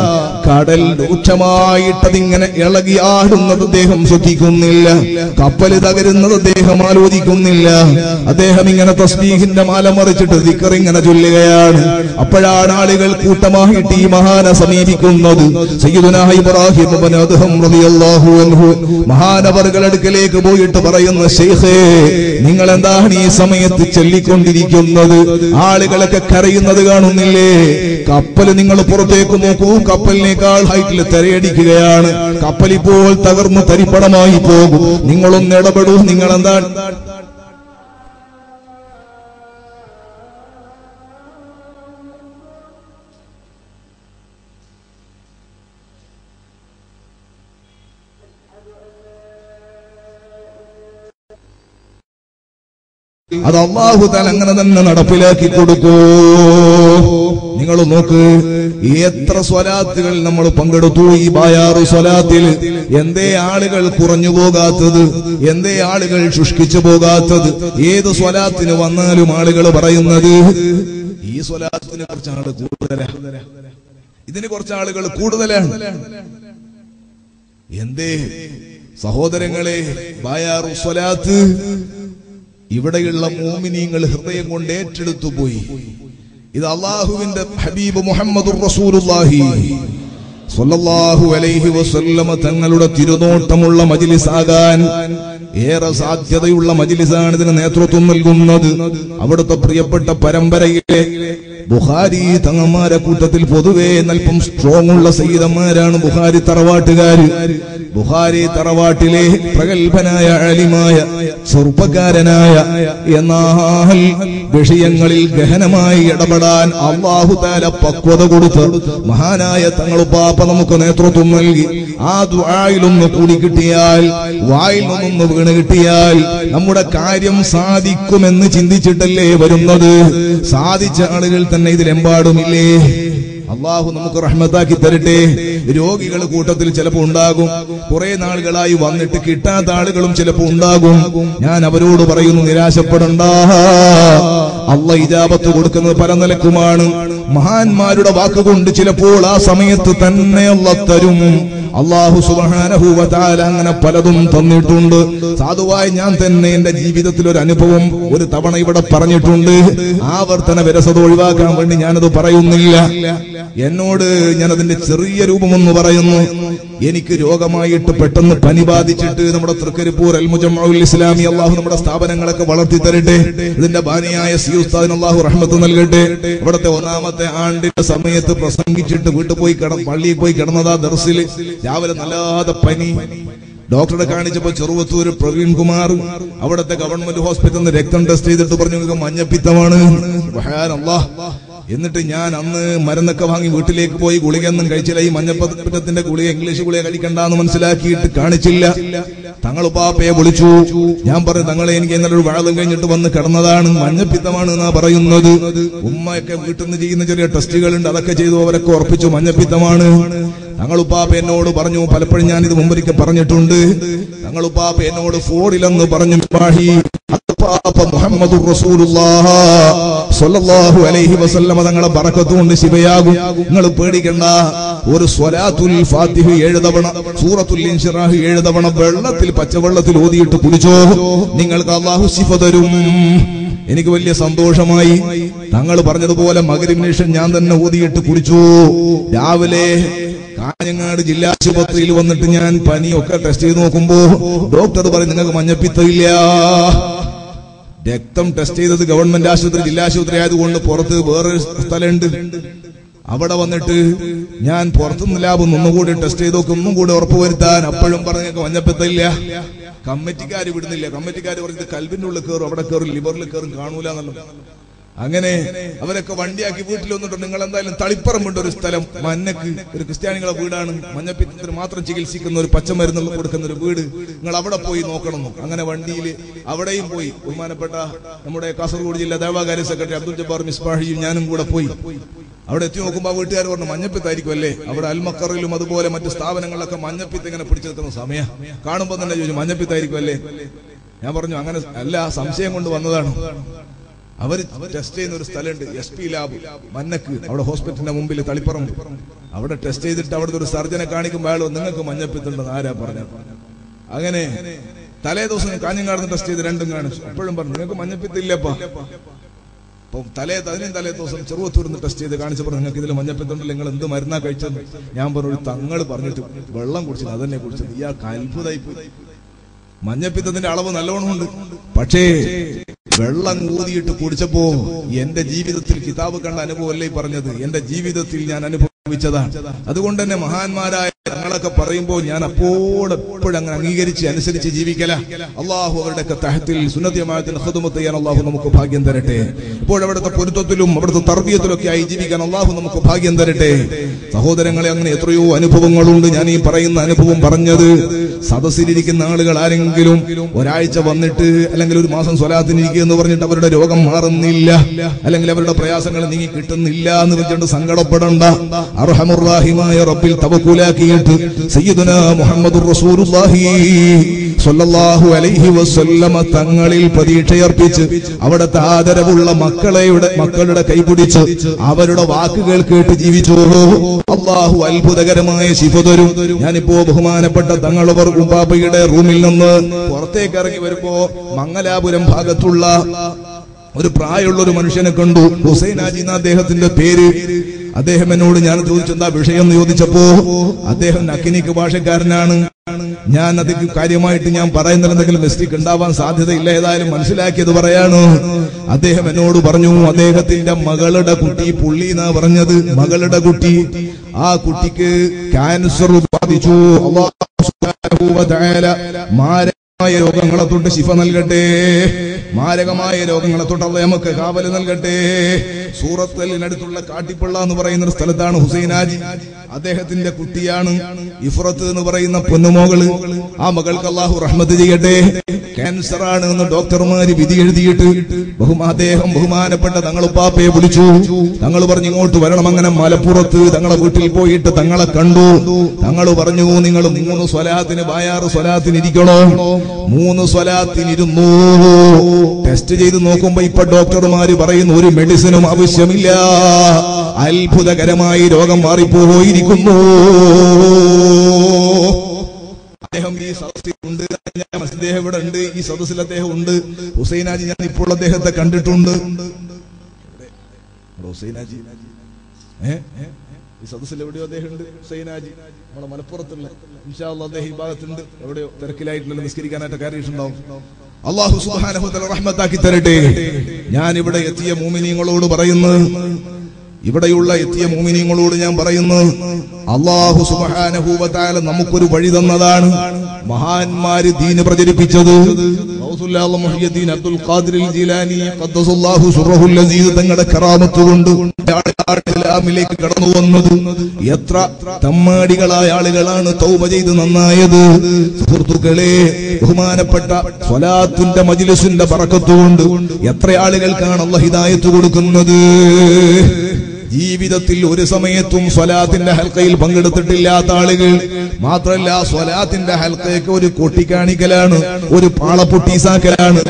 കടൽ രൂക്ഷമായിട്ടതിങ്ങനെ ഇളകി ആടുന്നത് അദ്ദേഹം ശ്രദ്ധിക്കുന്നില്ല കപ്പല് തകരുന്നത് അദ്ദേഹം ആലോചിക്കുന്നില്ല അദ്ദേഹം ഇങ്ങനെ തസ്ബീഹിന്റെ മാല മറിച്ചിട്ട് ദിക്കർ ഇങ്ങനെ ചൊല്ലുകയാണ് അപ്പോഴാണ് ആളുകൾ കൂട്ടമായിട്ട് ഈ മഹാനെ സമീപിക്കുന്നത് സയ്യിദുനാ ഇബ്രാഹിം ഇബ്നു അദ്ഹം റളിയല്ലാഹു അൻഹു മഹാനവറുകളുടെ അടുക്കലേക്ക് പോയിട്ട് പറയുന്ന ശൈഖേ നിങ്ങൾ എന്താണ് ഈ സമയത്ത് ചൊല്ലിക്കൊണ്ടിരിക്കുന്നത് ആളുകളൊക്കെ കരയുന്നത് കാണുന്നില്ലേ കപ്പൽ നിങ്ങൾ പുറത്തേക്ക് നോക്കൂ കപ്പലിനേക്കാൾ ഹൈറ്റിൽ തിരയടിക്കുകയാണ് കപ്പൽ ഇപ്പോൾ തകർന്ന് തരിപ്പണമായി പോകും നിങ്ങളൊന്ന് ഇടപെടൂ നിങ്ങൾ എന്താണ് അത് അള്ളാഹു താൻ അങ്ങനെ തന്നെ നടപ്പിലാക്കി കൊടുക്കൂ നിങ്ങൾ നോക്ക് എത്ര സ്വലാത്തുകൾ നമ്മൾ പങ്കെടുത്തു ഈ ബായാറു സ്വലാത്തിൽ എന്തേ ആളുകൾ കുറഞ്ഞു പോകാത്തത് എന്തേ ആളുകൾ ശുഷ്കിച്ചു പോകാത്തത് ഏത് സ്വലാത്തിന് വന്നാലും ആളുകൾ പറയുന്നത് ഈ സ്വലാത്തിനെ കുറച്ച് ആള് കൂടുതലാണ് ഇതിന് കുറച്ച് ആളുകൾ കൂടുതലാണ് എന്തേ സഹോദരങ്ങളെ ബായാറു സ്വലാത്ത് ഇവിടെയുള്ള മോമിനിയങ്ങൾ ഹൃദയം കൊണ്ട് ഏറ്റെടുത്തു പോയി ഇത് അള്ളാഹുവിന്റെ ഹബീബ് മുഹമ്മദ് റസൂലുള്ളാഹി സ്വല്ലല്ലാഹു അലൈഹി വസല്ലമ തങ്ങളുടെ തിരുനോട്ടമുള്ള മജിലിസാകാൻ ഏറെ സാധ്യതയുള്ള മജിലിസാണ് ഇതിന് നേതൃത്വം നൽകുന്നത് അവിടുത്തെ പ്രിയപ്പെട്ട പരമ്പരയിലെ ബുഹാരി തങ്ങന്മാരെ കൂട്ടത്തിൽ പൊതുവെ നൽപ്പം സ്ട്രോങ് ഉള്ള സയ്യിദന്മാരാണ് ബുഹാരി തറവാട്ടുകാര് ബുഹാരി തറവാട്ടിലെ പ്രഗത്ഭനായ അലിമായ ചെറുപ്പക്കാരനായ എന്നാൽ വിഷയങ്ങളിൽ ഗഹനമായി ഇടപെടാൻ അള്ളാഹു താല പക്വത കൊടുത്ത് മഹാനായ തങ്ങളുപ്പാപ്പ നമുക്ക് നേതൃത്വം നൽകി ആ ദുആയിലൊന്ന് കൂടി കിട്ടിയാൽ വായിൽ നിന്നൊന്ന് വീണ് കിട്ടിയാൽ നമ്മുടെ കാര്യം സാധിക്കുമെന്ന് ചിന്തിച്ചിട്ടല്ലേ വരുന്നത് സാധിച്ച ആളുകൾ തന്നെ ഇതിലെമ്പാടുമില്ലേ അള്ളാഹു നമുക്ക് റഹ്മത്താക്കി തരട്ടെ രോഗികൾ കൂട്ടത്തിൽ ചിലപ്പോൾ ഉണ്ടാകും കുറെ നാളുകളായി വന്നിട്ട് കിട്ടാത്ത ആളുകളും ചിലപ്പോൾ ഉണ്ടാകും ഞാൻ അവരോട് പറയുന്നു നിരാശപ്പെടണ്ട അള്ള ഇജാബത്ത് കൊടുക്കുന്നത് പല നിലക്കുമാണ് മഹാന്മാരുടെ വാക്കുകൊണ്ട് ചിലപ്പോൾ ആ സമയത്ത് തന്നെ അള്ള തരും അള്ളാഹു സുബാനഹൂവത്താല അങ്ങനെ പലതും തന്നിട്ടുണ്ട് സാധുവായി ഞാൻ തന്നെ എന്റെ ജീവിതത്തിൽ ഒരു അനുഭവം ഒരു തവണ ഇവിടെ പറഞ്ഞിട്ടുണ്ട് ആവർത്തന വിരസത ഒഴിവാക്കാൻ വേണ്ടി ഞാനത് പറയുന്നില്ല എന്നോട് ഞാൻ അതിന്റെ ചെറിയ രൂപം എന്ന് പറയുന്നു എനിക്ക് രോഗമായിട്ട് പെട്ടെന്ന് പനി ബാധിച്ചിട്ട് നമ്മുടെ തൃക്കരിപ്പൂർ അൽ മുജമ്മുൽ ഇസ്ലാമി അള്ളാഹു നമ്മുടെ സ്ഥാപനങ്ങളൊക്കെ വളർത്തി തരട്ടെ ഇതിന്റെ ബാനിയായ സി ഉസ്താദിന് അള്ളാഹു റഹ്മത്ത് നൽകട്ടെ ഇവിടുത്തെ ഒന്നാമത്തെ ആണ്ടിന്റെ സമയത്ത് പ്രസംഗിച്ചിട്ട് വീട്ടിൽ പോയി കിട പള്ളിയിൽ പോയി കിടന്നതാ ദർസിൽ രാവിലെ നല്ലാതെ പനി ഡോക്ടറെ കാണിച്ചപ്പോ ചെറുവത്തൂര് പ്രവീൺ കുമാർ അവിടുത്തെ ഗവൺമെന്റ് ഹോസ്പിറ്റലിൽ നിന്ന് രക്തം ടെസ്റ്റ് ചെയ്തിട്ട് പറഞ്ഞു നിങ്ങൾക്ക് മഞ്ഞപ്പിത്തമാണ് സുബ്ഹാനല്ലാഹ്. എന്നിട്ട് ഞാൻ അന്ന് മരുന്നൊക്കെ വാങ്ങി വീട്ടിലേക്ക് പോയി ഗുളികയൊന്നും കഴിച്ചില്ല ഈ മഞ്ഞപ്പിത്തത്തിന്റെ ഗുളിക ഇംഗ്ലീഷ് ഗുളിക കഴിക്കണ്ടെന്ന് മനസ്സിലാക്കിയിട്ട് കാണിച്ചില്ല തങ്ങൾ ഉപ്പാപ്പയെ വിളിച്ചു ഞാൻ പറഞ്ഞു തങ്ങളെ എനിക്ക് ഇന്നലെ ഒരു വാഴം കഴിഞ്ഞിട്ട് വന്ന് കിടന്നതാണ് മഞ്ഞപ്പിത്തമാണ് എന്നാ പറയുന്നത് ഉമ്മയൊക്കെ വീട്ടിൽ നിന്ന് ചെയ്യുന്ന ചെറിയ ടെസ്റ്റുകളുണ്ട് അതൊക്കെ ചെയ്തു അവരൊക്കെ ഉറപ്പിച്ചു മഞ്ഞപ്പിത്തമാണ് തങ്ങൾ ഉപ്പാപ്പ എന്നോട് പറഞ്ഞു പലപ്പോഴും ഞാൻ ഇത് മുമ്പൊരിക്കൽ പറഞ്ഞിട്ടുണ്ട് തങ്ങൾ ഉപ്പാപ്പ എന്നോട് ഫോണിലെന്ന് പറഞ്ഞു പാഹി ഉപ്പാപ്പ മുഹമ്മദ് സ്വല്ലല്ലാഹു അലൈഹി വസല്ലമ തങ്ങളെ ബറക്കത്ത് കൊണ്ട് ശിവയാകും നിങ്ങൾ പേടിക്കണ്ട ഒരു സ്വലാത്തുൽ ഫാത്തിഹ് ഏഴ് തവണ സൂറത്തുൽ ഇൻഷിറാഹ് ഏഴ് തവണ വെള്ളത്തിൽ പച്ചവെള്ളത്തിൽ ഓതിയിട്ട് കുടിച്ചോ നിങ്ങൾക്ക് അള്ളാഹു ശിഫ തരും എനിക്ക് വലിയ സന്തോഷമായി തങ്ങൾ പറഞ്ഞതുപോലെ മകരിമിനേഷൻ ഞാൻ തന്നെ ഊതിയിട്ട് കുടിച്ചു രാവിലെ കാഞ്ഞങ്ങാട് ജില്ലാ ആശുപത്രിയിൽ വന്നിട്ട് ഞാൻ പനിയൊക്കെ ടെസ്റ്റ് ചെയ്ത് നോക്കുമ്പോ ഡോക്ടർ പറയും നിങ്ങൾക്ക് മഞ്ഞപ്പിത്തമില്ല രക്തം ടെസ്റ്റ് ചെയ്തത് ഗവൺമെന്റ് ആശുപത്രി ജില്ലാ ആശുപത്രി ആയതുകൊണ്ട് പുറത്ത് വേറൊരു സ്ഥലമുണ്ട് അവിടെ വന്നിട്ട് ഞാൻ പുറത്തുനിന്ന് ലാബ് ഒന്നുകൂടി ടെസ്റ്റ് ചെയ്ത് നോക്കി ഒന്നും കൂടി ഉറപ്പുവരുത്താൻ അപ്പോഴും പറഞ്ഞ മഞ്ഞപ്പിത്തമില്ല കമ്മിറ്റിക്കാർ വിടുന്നില്ല കമ്മിറ്റിക്കാർ പറഞ്ഞത് കൽബിന്റെ ഉള്ളിൽ കയറും അവിടെ കയറും ലിവറിൽ കയറും കാണൂല എന്നല്ലോ അങ്ങനെ അവരൊക്കെ വണ്ടിയാക്കി വീട്ടിൽ വന്നിട്ട് നിങ്ങൾ എന്തായാലും തളിപ്പറമ്പുണ്ട് ഒരു സ്ഥലം മന്നക്ക് ഒരു ക്രിസ്ത്യാനികളെ വീടാണ് മഞ്ഞപ്പിത്തത്തിന് മാത്രം ചികിത്സിക്കുന്ന ഒരു പച്ചമരുന്ന് കൊടുക്കുന്ന ഒരു വീട് നിങ്ങൾ അവിടെ പോയി നോക്കണം അങ്ങനെ വണ്ടിയിൽ അവിടെയും പോയി ബഹുമാനപ്പെട്ട നമ്മുടെ കാസർഗോഡ് ജില്ലാ ദേവാകാര്യ സെക്രട്ടറി അബ്ദുൽ ജബ്ബാർ മിസ്ബാഹിയും ഞാനും കൂടെ പോയി അവിടെ എത്തി നോക്കുമ്പോ ആ വീട്ടുകാർ പറഞ്ഞു മഞ്ഞപ്പിത്തായിരിക്കും അല്ലേ അവിടെ അൽമക്കറിലും അതുപോലെ മറ്റു സ്ഥാപനങ്ങളിലൊക്കെ മഞ്ഞപ്പിത്ത് ഇങ്ങനെ പിടിച്ചു നിൽക്കുന്ന സമയം കാണുമ്പോൾ തന്നെ ചോദിച്ചു മഞ്ഞപ്പിത്തായിരിക്കും അല്ലേ ഞാൻ പറഞ്ഞു അങ്ങനെ അല്ല സംശയം കൊണ്ട് വന്നതാണ് അവർ ടെസ്റ്റ് ചെയ്യുന്ന ഒരു സ്ഥലമുണ്ട് എസ് പി ലാബ് മന്നക്ക് അവിടെ ഹോസ്പിറ്റലിന്റെ മുമ്പിൽ തളിപ്പറമ്പ് അവിടെ ടെസ്റ്റ് ചെയ്തിട്ട് അവിടുത്തെ ഒരു സർജനെ കാണിക്കുമ്പോൾ അയാൾ നിങ്ങൾക്ക് മഞ്ഞപ്പിത്തുണ്ടെന്ന് ആരാ പറഞ്ഞത് അങ്ങനെ തലേ ദിവസം കാഞ്ഞങ്ങാടുന്ന് ടെസ്റ്റ് ചെയ്ത് രണ്ടും കാണിച്ചു അപ്പോഴും പറഞ്ഞു നിങ്ങൾക്ക് മഞ്ഞപ്പിത്തില്ലപ്പാ അപ്പം തലേ അതിനും തലേ ദിവസം ചെറുവത്തൂർന്ന് ടെസ്റ്റ് ചെയ്ത് കാണിച്ചപ്പോൾ നിങ്ങൾക്ക് ഇതിൽ മഞ്ഞപ്പിത്തുണ്ടല്ലോ നിങ്ങൾ എന്ത് മരുന്നാ കഴിച്ചത് ഞാൻ പറഞ്ഞു ഒരു തങ്ങൾ പറഞ്ഞിട്ട് വെള്ളം കുടിച്ചത് അതന്നെ കുടിച്ചത് ഇയാൾക്ക് അത്ഭുതമായി പോയി മഞ്ഞപ്പിത്തത്തിന്റെ അളവ് നല്ലോണമുണ്ട് പക്ഷേ വെള്ളം ഊതിയിട്ട് കുടിച്ചപ്പോ എന്റെ ജീവിതത്തിൽ കിതാബ് കണ്ട അനുഭവമല്ലേ ഈ പറഞ്ഞത് എന്റെ ജീവിതത്തിൽ ഞാൻ അനുഭവിച്ചതാണ് അതുകൊണ്ട് തന്നെ മഹാന്മാരായ തങ്ങളൊക്കെ പറയുമ്പോൾ ഞാൻ അപ്പോഴെപ്പോഴും അങ്ങനെ അംഗീകരിച്ച് അനുസരിച്ച് ജീവിക്കല അള്ളാഹു അവരുടെ തഹത്തിൽ സുന്നത്യമായത്തിന് ഹതുമത്ത് ചെയ്യാൻ അള്ളാഹു നമുക്ക് ഭാഗ്യം തരട്ടെ ഇപ്പോൾ അവിടുത്തെ പൊരുത്തത്തിലും അവിടുത്തെ തർബീയത്തിലൊക്കെ ആയി ജീവിക്കാൻ അള്ളാഹു നമുക്ക് ഭാഗ്യം തരട്ടെ സഹോദരങ്ങളെ അങ്ങനെ എത്രയോ അനുഭവങ്ങളുണ്ട് ഞാൻ ഈ പറയുന്ന അനുഭവം പറഞ്ഞത് സദസ്സിലിരിക്കുന്ന ആളുകൾ ആരെങ്കിലും ഒരാഴ്ച വന്നിട്ട് അല്ലെങ്കിൽ ഒരു മാസം സ്വലാത്തിനിരിക്കുക എന്ന് പറഞ്ഞിട്ട് അവരുടെ രോഗം മാറുന്നില്ല അല്ലെങ്കിൽ അവരുടെ പ്രയാസങ്ങൾ നീങ്ങി കിട്ടുന്നില്ല എന്ന് വെച്ചിട്ട് സങ്കടപ്പെടണ്ട അർഹമുറാഹിമായ റബ്ബിൽ തവക്കുലാക്കിയിട്ട് സയ്യിദുന മുഹമ്മദുർ റസൂലുള്ളാഹി സ്വല്ലല്ലാഹു അലൈഹി വസല്ലമ തങ്ങളിൽ പ്രതീക്ഷയർപ്പിച്ച് അവിടുത്തെ ആദരവുള്ള മക്കളെയുടെ മക്കളുടെ കൈപിടിച്ച് അവരുടെ വാക്കുകൾ കേട്ട് ജീവിച്ചു അള്ളാഹു അത്ഭുതകരമായ ശിഫ തരും ഞാനിപ്പോ ബഹുമാനപ്പെട്ട തങ്ങളവർ ഉപ്പാപ്പയുടെ റൂമിൽ നിന്ന് പുറത്തേക്ക് ഇറങ്ങി വരുമ്പോ മംഗലാപുരം ഭാഗത്തുള്ള ഒരു പ്രായമുള്ള ഒരു മനുഷ്യനെ കണ്ടു ഹുസൈൻ ആജി എന്ന അദ്ദേഹത്തിന്റെ പേര് അദ്ദേഹം എന്നോട് ഞാൻ ചോദിച്ചെന്താ വിഷയം എന്ന് ചോദിച്ചപ്പോ അദ്ദേഹം നക്കിനിക്ക് ഭാഷക്കാരനാണ് ഞാൻ അത് കാര്യമായിട്ട് ഞാൻ പറയുന്നതിൽ എന്തെങ്കിലും മിസ്റ്റേക്ക് ഉണ്ടാവാൻ സാധ്യതയില്ല ഏതായാലും മനസ്സിലാക്കിയത് പറയാണ് അദ്ദേഹം എന്നോട് പറഞ്ഞു അദ്ദേഹത്തിന്റെ മകളുടെ കുട്ടി പുള്ളി എന്നാ പറഞ്ഞത് മകളുടെ കുട്ടി ആ കുട്ടിക്ക് ക്യാൻസർ ബാധിച്ചു അല്ലാഹു സുബ്ഹാനഹു വ തആല മാരകമായ രോഗങ്ങളെ തൊട്ട് ശിഫ നൽകട്ടെ മാരകമായ രോഗങ്ങളെ തൊട്ട് അള്ളാഹ് നമുക്ക് കാവല് നൽകട്ടെ സൂറത്തലിനടുത്തുള്ള കാട്ടിപ്പള്ള എന്ന് പറയുന്ന ഒരു സ്ഥലത്താണ് ഹുസൈനാജി അദ്ദേഹത്തിന്റെ കുട്ടിയാണ് ഇഫ്രത്ത് എന്ന് പറയുന്ന പൊന്നുമോകള് ആ മകൾക്ക് അള്ളാഹു റഹ്മത്ത് ചെയ്യട്ടെ ക്യാൻസർ ആണ് എന്ന് ഡോക്ടർമാര് വിധി എഴുതിയിട്ട് ബഹുമാ അദ്ദേഹം ബഹുമാനപ്പെട്ട തങ്ങളുപ്പാപ്പയെ വിളിച്ചു തങ്ങൾ പറഞ്ഞു ഇങ്ങോട്ട് വരണം അങ്ങനെ മലപ്പുറത്ത് തങ്ങളെ വീട്ടിൽ പോയിട്ട് തങ്ങളെ കണ്ടു തങ്ങൾ പറഞ്ഞു നിങ്ങൾ മൂന്ന് സ്വലാത്തിന് ബായാറ് സ്വലാത്തിന് ഇരിക്കണോ മൂന്ന് സ്വലാത്തിനിരുന്നു ടെസ്റ്റ് ചെയ്ത് നോക്കുമ്പോ ഇപ്പൊ ഡോക്ടർമാര് പറയുന്നു ഒരു മെഡിസിനും ആവശ്യമില്ല അത്ഭുതകരമായി രോഗം മാറിപ്പോയിരിക്കുന്നു അദ്ദേഹം ഈ സദസ്സിൽ ഉണ്ട് ഞാൻ അദ്ദേഹം ഇവിടെ ഉണ്ട് ഈ സദസ്സിൽ അദ്ദേഹം ഉണ്ട് ഹുസൈനാജി ഞാൻ ഇപ്പോൾ അദ്ദേഹത്തെ കണ്ടിട്ടുണ്ട് ഹുസൈനാജി ഏ ഈ സദസ്സിൽ എവിടെയോ അദ്ദേഹം ഉണ്ട് ഹുസൈനാജി നമ്മളെ മലപ്പുറത്തുള്ള ഇൻഷാ അല്ലാഹ് അദ്ദേഹം ഈ ഭാഗത്തുണ്ട് എവിടെയോ തിരക്കിലായിട്ടുള്ള നിസ്കരിക്കാനായിട്ട് കയറിയിട്ടുണ്ടാവും അള്ളാഹു സുബ്ഹാനഹു വ തആല റഹ്മത്താക്കി തരട്ടെ ഞാൻ ഇവിടെ എത്തിയ മൂമിനീങ്ങളോട് പറയുന്നു ഇവിടെയുള്ള എത്തിയ മൂമിനീങ്ങളോട് ഞാൻ പറയുന്നു അള്ളാഹു സുബ്ഹാനഹു വ തആല നമുക്കൊരു വഴി തന്നതാണ് മഹാന്മാര് ദീന് പ്രചരിപ്പിച്ചത് ഗൗസുല്ലാഹ് മുഹ്യിദ്ദീൻ അബ്ദുൽ ഖാദിർ ജീലാനി ഖദ്ദസല്ലാഹു സുറഹുൽ അസീസ് തങ്ങളുടെ കറാമത്ത് കൊണ്ട് ഇസ്ലാമിലേക്ക് കടന്നു വന്നത് എത്ര തമ്മാടികളായ ആളുകളാണ് തൗബ ചെയ്ത് നന്നായത് സുഹൃത്തുക്കളെ ബഹുമാനപ്പെട്ട സ്വലാത്തിന്റെ മജിലിസിന്റെ പറക്കത്തുകൊണ്ട് എത്ര ആളുകൾക്കാണ് അള്ളാഹ് ഹിദായത്ത് കൊടുക്കുന്നത് ജീവിതത്തിൽ ഒരു സമയത്തും സ്വലാത്തിന്റെ ഹൽക്കയിൽ പങ്കെടുത്തിട്ടില്ലാത്ത ആളുകൾ മാത്രല്ല സ്വലാത്തിന്റെ ഹൽക്കയ്ക്ക് ഒരു കൊട്ടിക്കാണിക്കലാണ് ഒരു പാളപ്പൊട്ടീസാക്കലാണ്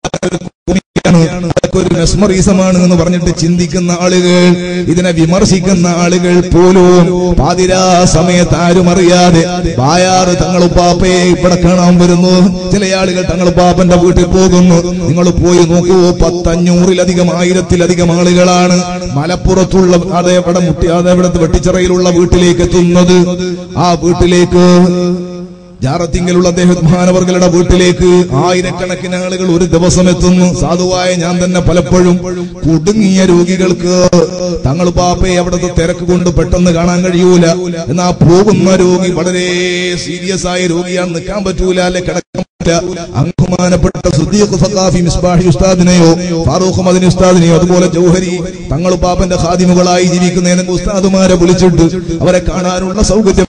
അതൊക്കെ ഒരു മെസ്മറീസമാണ് എന്ന് പറഞ്ഞിട്ട് ചിന്തിക്കുന്ന ആളുകൾ ഇതിനെ വിമർശിക്കുന്ന ആളുകൾ പോലും പാതിരാ സമയത്ത് ആരും അറിയാതെ ബായാറ് തങ്ങളുപ്പാപ്പയെ ഇവിടെ കാണാൻ വരുന്നു ചില ആളുകൾ തങ്ങളുപ്പാപ്പന്റെ വീട്ടിൽ പോകുന്നു നിങ്ങൾ പോയി നോക്കൂ പത്തഞ്ഞൂറിലധികം ആയിരത്തിലധികം ആളുകളാണ് മലപ്പുറത്തുള്ള അതേവിടെ മുട്ടി അതേവിടെ വെട്ടിച്ചിറയിലുള്ള വീട്ടിലേക്ക് എത്തുന്നത് ആ വീട്ടിലേക്ക് ജാറത്തിങ്കലുള്ള അദ്ദേഹം മഹാനവർകളുടെ വീട്ടിലേക്ക് ആയിരക്കണക്കിന് ആളുകൾ ഒരു ദിവസം എത്തുന്നു സാധുവായ ഞാൻ തന്നെ പലപ്പോഴും കുടുങ്ങിയ രോഗികൾക്ക് തങ്ങൾ പാപ്പയെ അവിടുത്തെ തിരക്ക് കൊണ്ട് പെട്ടെന്ന് കാണാൻ കഴിയൂല എന്നാ പോകുന്ന രോഗി വളരെ സീരിയസ് ആയ രോഗിയാണ് നിൽക്കാൻ പറ്റൂല അല്ലെ കിടക്കാൻ പറ്റില്ല അംഗമാനപ്പെട്ട സുദ്ദീഖ് സഖാഫി മിസ്ബാഹി ഉസ്താദിനെയോ ഫാറൂഖ് മദനി ഉസ്താദിനെയോ അതുപോലെ ജൗഹരി തങ്ങൾ പാപ്പന്റെ ഖാദിമുകളായി ജീവിക്കുന്ന ഏതെങ്കിലും ഉസ്താദുമാരെ വിളിച്ചിട്ട് അവരെ കാണാനുള്ള സൗകര്യം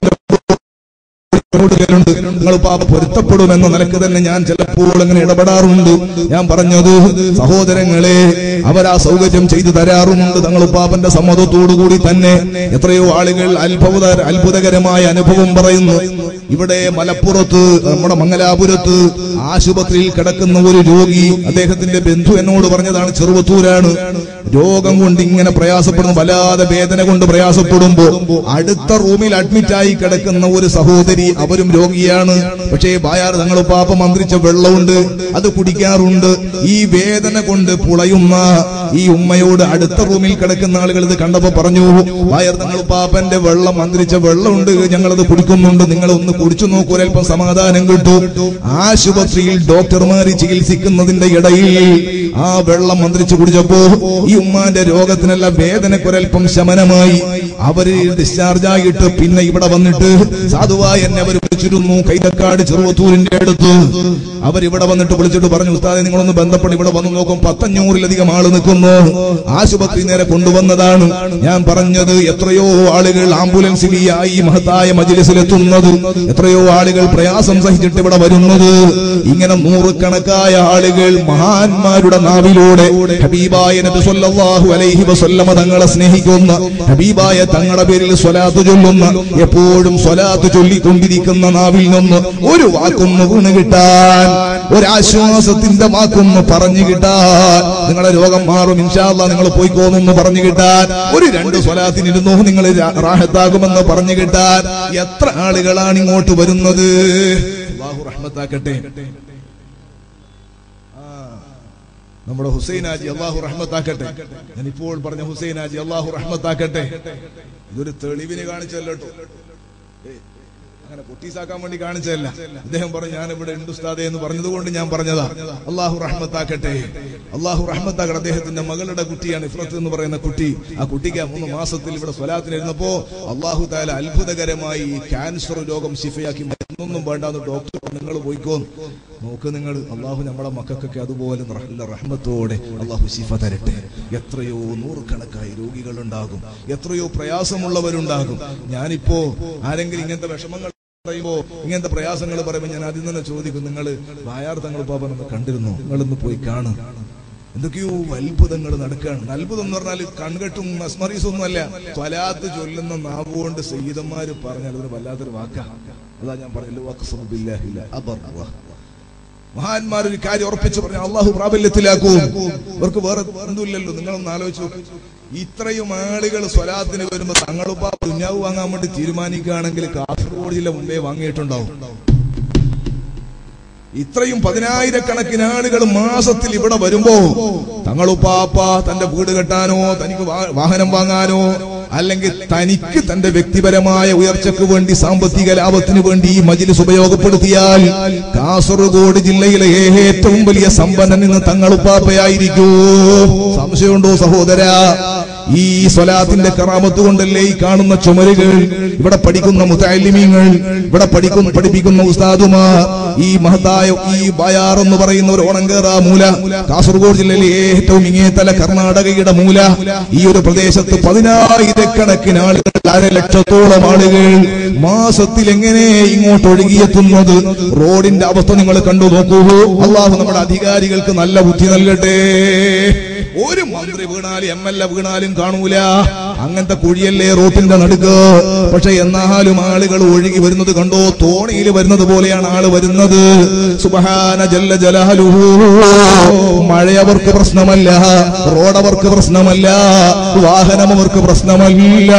കൊടുക്കലുണ്ട് നിങ്ങൾ പാപ പൊരുത്തപ്പെടുമെന്ന നിലക്ക് തന്നെ ഞാൻ ചിലപ്പോൾ അങ്ങനെ ഇടപെടാറുണ്ട് ഞാൻ പറഞ്ഞത് സഹോദരങ്ങളെ അവരാ സൗകര്യം ചെയ്തു തരാറുമുണ്ട് തങ്ങൾ പാപന്റെ സമ്മതത്തോടുകൂടി തന്നെ എത്രയോ ആളുകൾ അത്ഭുത അത്ഭുതകരമായ അനുഭവം പറയുന്നു ഇവിടെ മലപ്പുറത്ത് നമ്മുടെ മംഗലാപുരത്ത് ആശുപത്രിയിൽ കിടക്കുന്ന ഒരു രോഗി അദ്ദേഹത്തിന്റെ ബന്ധു എന്നോട് പറഞ്ഞതാണ് ചെറുവത്തൂരാണ് രോഗം കൊണ്ട് ഇങ്ങനെ പ്രയാസപ്പെടുന്നു വല്ലാതെ വേദന കൊണ്ട് പ്രയാസപ്പെടുമ്പോ അടുത്ത റൂമിൽ അഡ്മിറ്റായി കിടക്കുന്ന ഒരു സഹോദരി അവരും രോഗിയാണ് പക്ഷേ ബായാർ തങ്ങൾ പാപ്പ മന്ത്രിച്ച വെള്ളമുണ്ട് അത് കുടിക്കാറുണ്ട് ഈ വേദന കൊണ്ട് പുളയുന്ന ഈ ഉമ്മയോട് അടുത്ത റൂമിൽ കിടക്കുന്ന ആളുകൾ ഇത് കണ്ടപ്പോ പറഞ്ഞു ബായർ തങ്ങൾ പാപ്പന്റെ വെള്ളം മന്ത്രിച്ച വെള്ളമുണ്ട് ഞങ്ങളത് കുടിക്കുന്നുണ്ട് നിങ്ങൾ ഒന്ന് കുടിച്ചു നോക്കൂ ഒരൽപ്പം സമാധാനം കിട്ടും ആശുപത്രിയിൽ ഡോക്ടർമാർ ചികിത്സിക്കുന്നതിന്റെ ഇടയിൽ ആ വെള്ളം മന്ത്രിച്ചു കുടിച്ചപ്പോ ഈ ഉമ്മാന്റെ രോഗത്തിനല്ല വേദനക്കൊരൽപ്പം ശമനമായി അവര് ഡിസ്ചാർജ് ആയിട്ട് പിന്നെ ഇവിടെ വന്നിട്ട് സാധുവായി എന്നെ അവർ വിളിച്ചിരുന്നു കൈതക്കാട് ചെറുവത്തൂരിന്റെ അടുത്ത് അവരിവിടെ വന്നിട്ട് വിളിച്ചിട്ട് പറഞ്ഞു ഉസ്താദെ നിങ്ങളൊന്ന് ബന്ധപ്പെട്ട് ഇവിടെ വന്ന് നോക്കും പത്തഞ്ഞൂറിലധികം ആള് നിൽക്കുന്നു ആശുപത്രി നേരെ കൊണ്ടുവന്നതാണ് ഞാൻ പറഞ്ഞത് എത്രയോ ആളുകൾ ആംബുലൻസിൽ ഈ ആ ഈ മഹത്തായ മജിലിസിലെത്തുന്നത് എത്രയോ ആളുകൾ പ്രയാസം സഹിച്ചിട്ട് ഇവിടെ വരുന്നത് ഇങ്ങനെ നൂറുകണക്കായ ആളുകൾ മഹാന്മാരുടെ നാവിലൂടെ ഹബീബായ നബി സല്ലല്ലാഹു അലൈഹി വസല്ലമ തങ്ങളെ സ്നേഹിക്കുന്ന ഹബീബായ തങ്ങളുടെ പേരിൽ സ്വലാത്ത് ചൊല്ലുന്ന എപ്പോഴും സ്വലാത്ത് ചൊല്ലിക്കൊണ്ടിരിക്കുന്ന നാവിൽ നിന്ന് ഒരു വാക്കൊന്ന് വീണ് കിട്ടാൻ ഒരാശ്വാസത്തിന്റെ വാക്കൊന്ന് പറഞ്ഞു കിട്ടാൻ നിങ്ങളെ രോഗം മാറും ഇൻഷാല്ല നിങ്ങൾ പോയിക്കോന്നൊന്ന് പറഞ്ഞു കിട്ടാൻ ഒരു രണ്ട് സ്വലാത്തിനിരുന്നു നിങ്ങൾ റാഹത്താകുമെന്ന് പറഞ്ഞു കിട്ടാൻ എത്ര ആളുകളാണ് ഇങ്ങോട്ട് വരുന്നത് അല്ലാഹു റഹ്മത്താക്കട്ടെ ആ, നമ്മുടെ ഹുസൈനാജി അള്ളാഹു റഹ്മത്താക്കട്ടെ ഞാൻ ഇപ്പോൾ പറഞ്ഞ ഹുസൈനാജി അള്ളാഹു റഹ്മത്താക്കട്ടെ ഇതൊരു തെളിവിന് കാണിച്ചല്ലോ ട്ടോ. ഏയ്, അങ്ങനെ പൊട്ടീസാക്കാൻ വേണ്ടി കാണിച്ചതല്ല അദ്ദേഹം പറഞ്ഞു ഞാൻ ഇവിടെ ഉണ്ട് ഉസ്താദെ എന്ന് പറഞ്ഞതുകൊണ്ട് ഞാൻ പറഞ്ഞതാ അള്ളാഹു റഹ്മത്താക്കട്ടെ അള്ളാഹു റഹ്മത്താക്കട്ടെ അദ്ദേഹത്തിന്റെ മകളുടെ കുട്ടിയാണ് ഇഫ്രത്ത് എന്ന് പറയുന്ന കുട്ടി ആ കുട്ടിക്ക് ആ മൂന്ന് മാസത്തിൽ ഇവിടെ സ്വലാത്തിനിരുന്നപ്പോ അള്ളാഹു താല അത്ഭുതകരമായി ഈ ക്യാൻസർ രോഗം ശിഫയാക്കി മരുന്നൊന്നും വേണ്ടാന്ന് ഡോക്ടർ നിങ്ങൾ പോയിക്കോ നോക്ക് നിങ്ങൾ അള്ളാഹു നമ്മുടെ മക്കൾക്കൊക്കെ അതുപോലെ നല്ല റഹ്മത്തോടെ അള്ളാഹു ശിഫ തരട്ടെ എത്രയോ നൂറുകണക്കായി രോഗികൾ ഉണ്ടാകും എത്രയോ പ്രയാസമുള്ളവരുണ്ടാകും ഞാനിപ്പോ ആരെങ്കിലും ഇങ്ങനത്തെ വിഷമങ്ങൾ പറയുമ്പോ ഇങ്ങനത്തെ പ്രയാസങ്ങൾ പറയുമ്പോ ഞാൻ ആദ്യം തന്നെ ചോദിക്കും നിങ്ങൾ വായാർ തങ്ങൾ പാപ്പനൊന്ന് കണ്ടിരുന്നു നിങ്ങളൊന്ന് പോയി കാണും എന്തൊക്കെയോ അത്ഭുതങ്ങൾ നടക്കുകയാണ് അത്ഭുതം എന്ന് പറഞ്ഞാൽ കൺകെട്ടും മസ്മറീസും ഒന്നും അല്ല സ്വലാത്ത് ചൊല്ലുന്ന നാവുകൊണ്ട് സയ്യിദന്മാര് പറഞ്ഞാൽ അതൊരു വല്ലാത്തൊരു വാക്കാ അതാ ഞാൻ പറഞ്ഞല്ലോ വഖ്സമു ബില്ലാഹില്ല അബർവ. മഹാന്മാർ ഒരു കാര്യം ഉറപ്പിച്ചു പറഞ്ഞു അള്ളാഹു പ്രാബല്യത്തിലാക്കും ഇവർക്ക് വേറെ എന്തുമില്ലല്ലോ നിങ്ങളൊന്ന് ആലോചിച്ചു നോക്ക്. ഇത്രയും ആളുകൾ സ്വലാത്തിന് വരുമ്പോ തങ്ങളുപ്പാ കുഞ്ഞാവ് വാങ്ങാൻ വേണ്ടി തീരുമാനിക്കുകയാണെങ്കിൽ കാസർഗോഡ് ജില്ല മുമ്പേ വാങ്ങിയിട്ടുണ്ടാവും ഇത്രയും പതിനായിരക്കണക്കിന് ആളുകൾ മാസത്തിൽ ഇവിടെ വരുമ്പോ തങ്ങളുപ്പാപ്പ തന്റെ വീട് കെട്ടാനോ തനിക്ക് വാ- വാഹനം വാങ്ങാനോ അല്ലെങ്കിൽ തനിക്ക് തന്റെ വ്യക്തിപരമായ ഉയർച്ചയ്ക്ക് വേണ്ടി സാമ്പത്തിക ലാഭത്തിന് വേണ്ടി ഈ മജിലിസ് ഉപയോഗപ്പെടുത്തിയാൽ കാസർഗോഡ് ജില്ലയിലെ ഏറ്റവും വലിയ സമ്പന്നൻ ഇന്ന് തങ്ങളുപ്പാപ്പയായിരിക്കൂ സംശയമുണ്ടോ സഹോദര ഈ സ്വലാത്തിന്റെ കറാമത്ത് കൊണ്ടല്ലേ ഈ കാണുന്ന ചുമരുകൾ ഇവിടെ പഠിക്കുന്ന മുത്താലിമീങ്ങൾ ഇവിടെ പഠിക്കുന്ന പഠിപ്പിക്കുന്ന ഉസ്താദുമാർ ഈ മഹത്തായ ഈ ബയാർ എന്ന് പറയുന്ന ഒരു ഓണങ്കേറ മൂല കാസർഗോഡ് ജില്ലയിലെ ഏറ്റവും ഇങ്ങേത്തല കർണാടകയുടെ മൂല ഈ ഒരു പ്രദേശത്ത് പതിനായിരക്കണക്കിന് ആളുകൾ അര ലക്ഷത്തോളം ആളുകൾ മാസത്തിൽ എങ്ങനെ ഇങ്ങോട്ട് ഒഴുകിയെത്തുന്നത് റോഡിന്റെ അവസ്ഥ നിങ്ങൾ കണ്ടു നോക്കൂ അള്ളാഹു നമ്മുടെ അധികാരികൾക്ക് നല്ല ബുദ്ധി നൽകട്ടെ ഒരു മന്ത്രി വീണാലും എം എൽ എ വീണാലും കാണൂല അങ്ങനത്തെ കുഴിയല്ലേ റോട്ടിന്റെ നടുക്ക് പക്ഷെ എന്നാലും ആളുകൾ ഒഴുകി വരുന്നത് കണ്ടോ തോണിയിൽ വരുന്നത് പോലെയാണ് ആള് വരുന്നത് സുബഹാന ജല്ല ജലാലുഹു മഴ അവർക്ക് പ്രശ്നമല്ല റോഡ് അവർക്ക് പ്രശ്നമല്ല വാഹനം അവർക്ക് പ്രശ്നമല്ല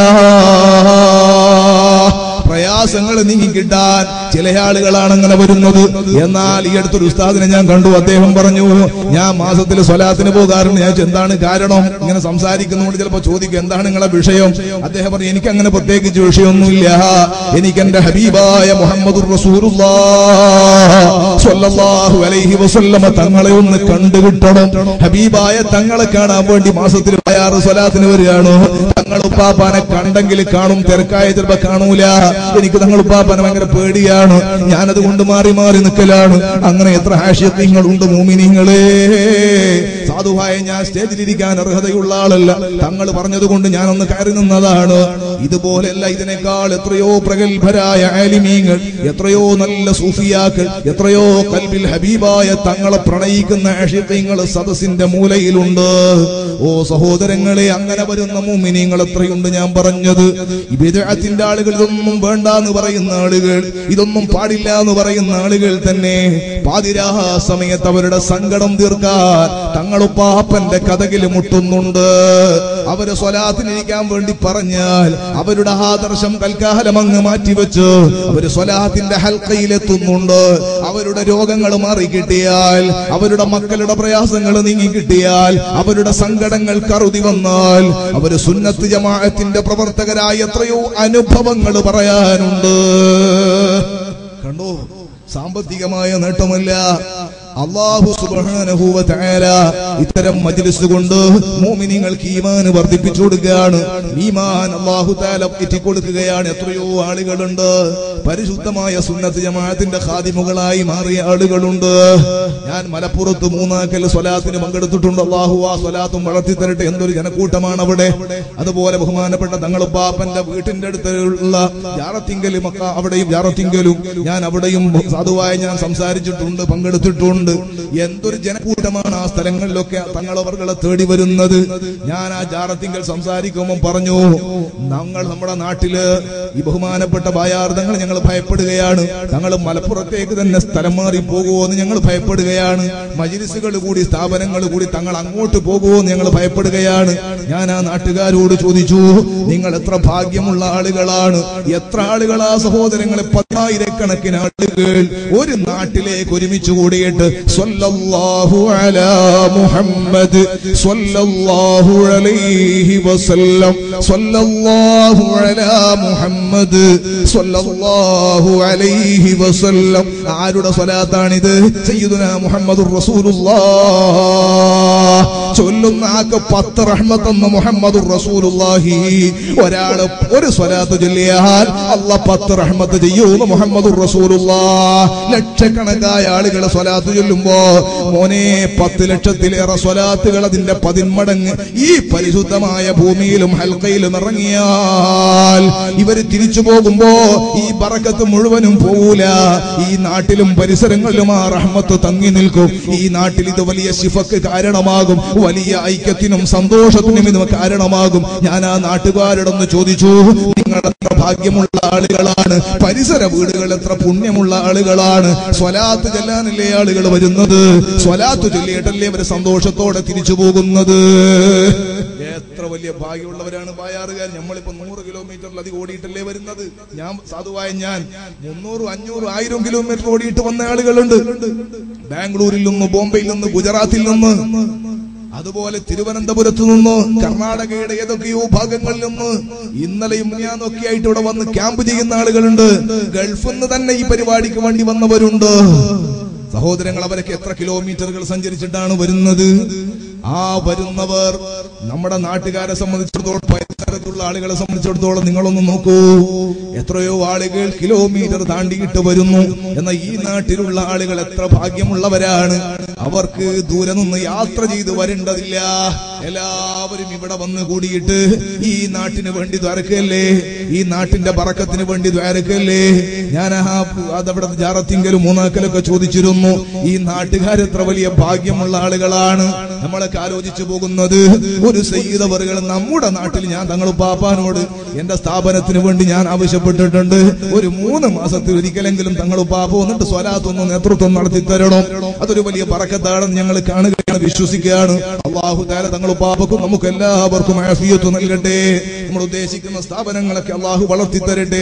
പ്രയാസങ്ങൾ നീങ്ങി കിട്ടാൻ ചില ആളുകളാണ് അങ്ങനെ വരുന്നത് എന്നാൽ ഈ അടുത്തൊരു ഉസ്താദിനെ ഞാൻ കണ്ടു അദ്ദേഹം പറഞ്ഞു ഞാൻ മാസത്തിൽ സ്വലാത്തിന് പോകാറുണ്ട് ഞാൻ ചോദിച്ചു, എന്താണ് കാരണം ഇങ്ങനെ സംസാരിക്കുന്നതുകൊണ്ട് ചിലപ്പോ ചോദിക്കും എന്താണ് നിങ്ങളെ വിഷയം അദ്ദേഹം പറഞ്ഞു എനിക്ക് അങ്ങനെ പ്രത്യേകിച്ച് വിഷയമൊന്നുമില്ല എനിക്ക് എന്റെ ഹബീബായ മുഹമ്മദ് അലൈഹി വസല്ലമ തങ്ങളെ ഒന്ന് കണ്ടുകിട്ടണം ഹബീബായ തങ്ങളെ കാണാൻ വേണ്ടി മാസത്തിൽ പയാറ് സ്വലാത്തിന് വരികയാണ് തങ്ങൾ ഉപ്പാപ്പാനെ കണ്ടെങ്കിൽ കാണും തിരക്കായ ചിലപ്പോ കാണൂല എനിക്ക് തങ്ങൾ ഉപ്പാപ്പാനെ ഭയങ്കര പേടിയാണ് ഞാനത് കൊണ്ട് മാറി മാറി നിൽക്കലാണ് അങ്ങനെ എത്ര ഹാഷ്യത്യങ്ങളുണ്ട് മൂമിനിങ്ങളെ സാധുവായ ഞാൻ സ്റ്റേജിലിരിക്കാൻ അർഹതയുള്ള ആളല്ല തങ്ങൾ പറഞ്ഞത് കൊണ്ട് ഞാനൊന്ന് കയറി നിന്നതാണ് ഇതുപോലെയല്ല ഇതിനേക്കാൾ എത്രയോ പ്രഗത്ഭരായ ആലിമീങ്ങൾ എത്രയോ നല്ല സൂഫിയാക്കൾ എത്രയോ കൽബിൽ ഹബീബായ തങ്ങളെ പ്രണയിക്കുന്ന ആഷിത്യങ്ങൾ സദസ്സിന്റെ മൂലയിലുണ്ട് ഓ സഹോദരങ്ങളെ അങ്ങനെ വരുന്ന മുമിനിങ്ങൾ എത്രയുണ്ട് ഞാൻ പറഞ്ഞത് ഈ ബിദഅത്തിന്റെ ആളുകൾ ഇതൊന്നും വേണ്ട എന്ന് പറയുന്ന ആളുകൾ ഇതൊന്നും പാടില്ല എന്ന് പറയുന്ന ആളുകൾ തന്നെ പാതിരാ സമയത്ത് അവരുടെ സങ്കടം തീർക്കാൻ തങ്ങളുപ്പാപ്പന്റെ കഥകിൽ മുട്ടുന്നുണ്ട് അവര് സ്വലാത്തിനിരിക്കാൻ വേണ്ടി പറഞ്ഞാൽ അവരുടെ ആദർശം തൽക്കാലം അങ്ങ് മാറ്റിവെച്ച് അവര് സ്വലാത്തിന്റെ ഹൽക്കയിലെത്തുന്നുണ്ട് അവരുടെ രോഗങ്ങൾ മാറി കിട്ടിയാൽ അവരുടെ മക്കളുടെ പ്രയാസങ്ങൾ നീങ്ങി കിട്ടിയാൽ അവരുടെ സങ്കടങ്ങൾ കറുതി വന്നാൽ അവര് സുന്നത്ത് ജമാഅത്തിന്റെ പ്രവർത്തകരായ എത്രയോ അനുഭവങ്ങൾ പറയാനുണ്ട് കണ്ടോ സാമ്പത്തികമായ നേട്ടമല്ല അള്ളാഹു സുബ്ഹാനഹു വ തആല ഇത്തരം മജ്ലിസ് കൊണ്ട് മോമിനിങ്ങൾക്ക് ഈമാൻ വർദ്ധിപ്പിച്ചു കൊടുക്കുകയാണ് ഈമാൻ അള്ളാഹു തആല എത്തിക്കൊടുക്കുകയാണ് എത്രയോ ആളുകളുണ്ട് പരിശുദ്ധമായ സുന്നത്ത് ജമാഅത്തിന്റെ ഖാദിമുകളായി മാറിയ ആളുകളുണ്ട് ഞാൻ മലപ്പുറത്ത് മൂന്നാക്കൽ സ്വലാത്തിന് പങ്കെടുത്തിട്ടുണ്ട് അള്ളാഹു ആ സ്വലാത്തും വളർത്തി തരട്ടെ എന്തൊരു ജനക്കൂട്ടമാണ് അവിടെ അതുപോലെ ബഹുമാനപ്പെട്ട തങ്ങളുപ്പാപ്പന്റെ വീട്ടിന്റെ അടുത്തുള്ള ജാറത്തിങ്കലും ഒക്കെ അവിടെയും ജാറത്തിങ്കലും ഞാൻ അവിടെയും സാധുവായി ഞാൻ സംസാരിച്ചിട്ടുണ്ട് പങ്കെടുത്തിട്ടുണ്ട് എന്തൊരു ജനക്കൂട്ടമാണ് ആ സ്ഥലങ്ങളിലൊക്കെ തങ്ങളവർകളെ തേടി വരുന്നത് ഞാൻ ആ ജാറത്തിങ്കൽ സംസാരിക്കുമ്പോൾ പറഞ്ഞു ഞങ്ങൾ നമ്മുടെ നാട്ടില് ഈ ബഹുമാനപ്പെട്ട ബായാർദങ്ങൾ ഞങ്ങൾ ഭയപ്പെടുകയാണ് ഞങ്ങൾ മലപ്പുറത്തേക്ക് തന്നെ സ്ഥലം മാറി പോകുമോ എന്ന് ഞങ്ങൾ ഭയപ്പെടുകയാണ് മജിലിസുകൾ കൂടി സ്ഥാപനങ്ങൾ കൂടി തങ്ങൾ അങ്ങോട്ട് പോകുമോ എന്ന് ഞങ്ങൾ ഭയപ്പെടുകയാണ് ഞാൻ ആ നാട്ടുകാരോട് ചോദിച്ചു നിങ്ങൾ എത്ര ഭാഗ്യമുള്ള ആളുകളാണ് എത്ര ആളുകളാ സഹോദരങ്ങളെ പത്തായിരക്കണക്കിന് ആളുകൾ ഒരു നാട്ടിലേക്ക് ഒരുമിച്ച് കൂടിയിട്ട് സ്വല്ലല്ലാഹു അലാ മുഹമ്മദ് സ്വല്ലല്ലാഹു അലൈഹി വസല്ലം സ്വല്ലല്ലാഹു അലാ മുഹമ്മദ് സ്വല്ലല്ലാഹു അലൈഹി വസല്ലം ആരുടെ സ്വലാത്താണിത് സയ്യിദുനാ മുഹമ്മദുർ റസൂലുള്ളാഹ് ചൊല്ലുന്ന ആക്ക് പത്ത് റഹ്മത്തെന്ന് മുഹമ്മദുർ റസൂലുള്ളാഹി ഒരാള് ഒരു സ്വലാത്ത് ചൊല്ലിയാൽ അല്ല പത്ത് റഹ്മത്ത് ചെയ്യൂന്ന് മുഹമ്മദുർ റസൂലുള്ളാഹ് ലക്ഷക്കണക്കായ ആളുകൾ സ്വലാത്ത് ചൊല്ലുമ്പോ മോനെ പത്ത് ലക്ഷത്തിലേറെ സ്വലാത്തുകൾ അതിന്റെ പതിന്മടങ്ങ് ഈ പരിശുദ്ധമായ ഭൂമിയിലും ഹൽക്കയിലും ഇറങ്ങിയാൽ ഇവര് തിരിച്ചു പോകുമ്പോ ഈ ബറക്കത്ത് മുഴുവനും പോകൂല ഈ നാട്ടിലും പരിസരങ്ങളിലും ആ റഹ്മത്ത് തങ്ങി നിൽക്കും ഈ നാട്ടിൽ ഇത് വലിയ ശിഫക്ക് കാരണമാകും വലിയ ഐക്യത്തിനും സന്തോഷത്തിനും ഇത് കാരണമാകും ഞാൻ ആ നാട്ടുകാരോടൊന്ന് ചോദിച്ചു നിങ്ങൾ എത്ര ഭാഗ്യമുള്ള ആളുകളാണ് പരിസര വീടുകൾ എത്ര പുണ്യമുള്ള ആളുകളാണ് സ്വലാത്ത് ചെല്ലാനല്ലേ ആളുകൾ വരുന്നത് സ്വലാത്ത് ചൊല്ലിയിട്ടല്ലേ അവർ സന്തോഷത്തോടെ തിരിച്ചു പോകുന്നത് എത്ര വലിയ ഭാഗ്യമുള്ളവരാണ് പായാറുകാർ നമ്മളിപ്പോ നൂറ് കിലോമീറ്ററിലധികം ഓടിയിട്ടല്ലേ വരുന്നത് ഞാൻ സാധുവായ ഞാൻ മുന്നൂറും അഞ്ഞൂറും ആയിരം കിലോമീറ്റർ ഓടിയിട്ട് വന്ന ആളുകളുണ്ട് ബാംഗ്ലൂരിൽ നിന്ന് ബോംബെയിൽ നിന്ന് ഗുജറാത്തിൽ നിന്ന് അതുപോലെ തിരുവനന്തപുരത്ത് നിന്ന് കർണാടകയുടെ ഏതൊക്കെയോ ഭാഗങ്ങളിൽ നിന്ന് ഇന്നലെയും ഞാനൊക്കെ ആയിട്ട് ഇവിടെ വന്ന് ക്യാമ്പ് ചെയ്യുന്ന ആളുകളുണ്ട് ഗൾഫിൽ നിന്ന് തന്നെ ഈ പരിപാടിക്ക് വേണ്ടി വന്നവരുണ്ട് സഹോദരങ്ങൾ അവരൊക്കെ എത്ര കിലോമീറ്ററുകൾ സഞ്ചരിച്ചിട്ടാണ് വരുന്നത് ആ വരുന്നവർ നമ്മുടെ നാട്ടുകാരെ സംബന്ധിച്ചിടത്തോളം പരിസരത്തുള്ള ആളുകളെ സംബന്ധിച്ചിടത്തോളം നിങ്ങളൊന്ന് നോക്കൂ എത്രയോ ആളുകൾ കിലോമീറ്റർ താണ്ടിയിട്ട് വരുന്നു എന്നാൽ ഈ നാട്ടിലുള്ള ആളുകൾ എത്ര ഭാഗ്യമുള്ളവരാണ് അവർക്ക് ദൂരെ നിന്ന് യാത്ര ചെയ്ത് വരേണ്ടതില്ല എല്ലാവരും ഇവിടെ വന്ന് കൂടിയിട്ട് ഈ നാട്ടിന് വേണ്ടി ദ്വാരക്കല്ലേ ഈ നാട്ടിന്റെ പറക്കത്തിന് വേണ്ടി ദ്വാരക്കല്ലേ ഞാൻ ആ അതവിടെ ജാറത്തിങ്കലും മൂന്നാക്കലൊക്കെ ചോദിച്ചിരുന്നു ഈ നാട്ടുകാരെത്ര വലിയ ഭാഗ്യമുള്ള ആളുകളാണ് നമ്മളൊക്കെ ആലോചിച്ചു പോകുന്നത് ഒരു സയ്യിദവറുകൾ നമ്മുടെ നാട്ടിൽ ഞാൻ തങ്ങൾ പാപ്പാനോട് എന്റെ സ്ഥാപനത്തിന് വേണ്ടി ഞാൻ ആവശ്യപ്പെട്ടിട്ടുണ്ട് ഒരു മൂന്ന് മാസത്തിൽ ഒരിക്കലെങ്കിലും തങ്ങൾ പാപ്പ വന്നിട്ട് സ്വലാത്തൊന്ന് നേതൃത്വം നടത്തി തരണം അതൊരു വലിയ പറക്കത്താണെന്ന് ഞങ്ങൾ കാണുകയാണ് വിശ്വസിക്കുകയാണ് അള്ളാഹു താല തങ്ങൾ പാപ്പക്കും നമുക്ക് എല്ലാവർക്കും ആഫിയത്ത് നൽകട്ടെ നമ്മൾ ഉദ്ദേശിക്കുന്ന സ്ഥാപനങ്ങളൊക്കെ അള്ളാഹു വളർത്തി തരട്ടെ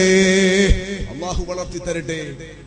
അള്ളാഹു വളർത്തി തരട്ടെ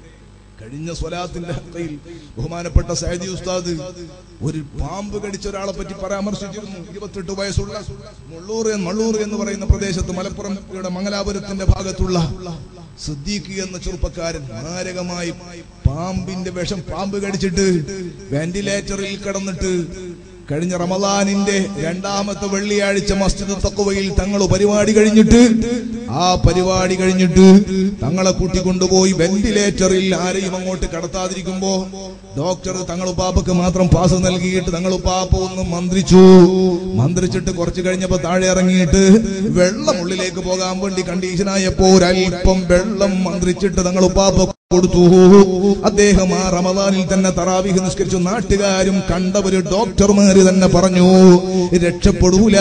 കഴിഞ്ഞ സ്വലാത്തിന്റെ ഹത്തയിൽ ബഹുമാനപ്പെട്ട സൈദി ഉസ്താദ് ഒരു പാമ്പ് കടിച്ച ഒരാളെ പറ്റി പരാമർശിച്ചിരുന്നു ഇരുപത്തെട്ട് വയസ്സുള്ള മുള്ളൂർ എന്ന് മള്ളൂർ എന്ന് പറയുന്ന പ്രദേശത്ത് മലപ്പുറം ഇവിടെ മംഗലാപുരത്തിന്റെ ഭാഗത്തുള്ള സിദ്ദീഖ് എന്ന ചെറുപ്പക്കാരൻ മാരകമായി പാമ്പിന്റെ വിഷം പാമ്പ് കടിച്ചിട്ട് വെന്റിലേറ്ററിൽ കിടന്നിട്ട് കഴിഞ്ഞ റമദാനിന്റെ രണ്ടാമത്തെ വെള്ളിയാഴ്ച മസ്ജിദ് തക്കുവയിൽ തങ്ങൾ പരിപാടി കഴിഞ്ഞിട്ട് ആ പരിപാടി കഴിഞ്ഞിട്ട് തങ്ങളെ കൂട്ടിക്കൊണ്ടുപോയി വെന്റിലേറ്ററിൽ ആരെയും അങ്ങോട്ട് കടത്താതിരിക്കുമ്പോ ഡോക്ടർ തങ്ങളുപ്പാപ്പക്ക് മാത്രം പാസ് നൽകിയിട്ട് തങ്ങളുപ്പാപ്പ ഒന്ന് മന്ത്രിച്ചു മന്ത്രിച്ചിട്ട് കുറച്ച് കഴിഞ്ഞപ്പോ താഴെ ഇറങ്ങിയിട്ട് വെള്ളം ഉള്ളിലേക്ക് പോകാൻ വേണ്ടി കണ്ടീഷനായപ്പോ ഒരല്പം വെള്ളം മന്ത്രിച്ചിട്ട് തങ്ങളുപ്പാപ്പ കൊടുത്തു അദ്ദേഹം ആ റമദാനിൽ തന്നെ തറാവിഹ് നിസ്കരിച്ചു നാട്ടുകാരും കണ്ടവര് ഡോക്ടർമാര് തന്നെ പറഞ്ഞു രക്ഷപ്പെടൂല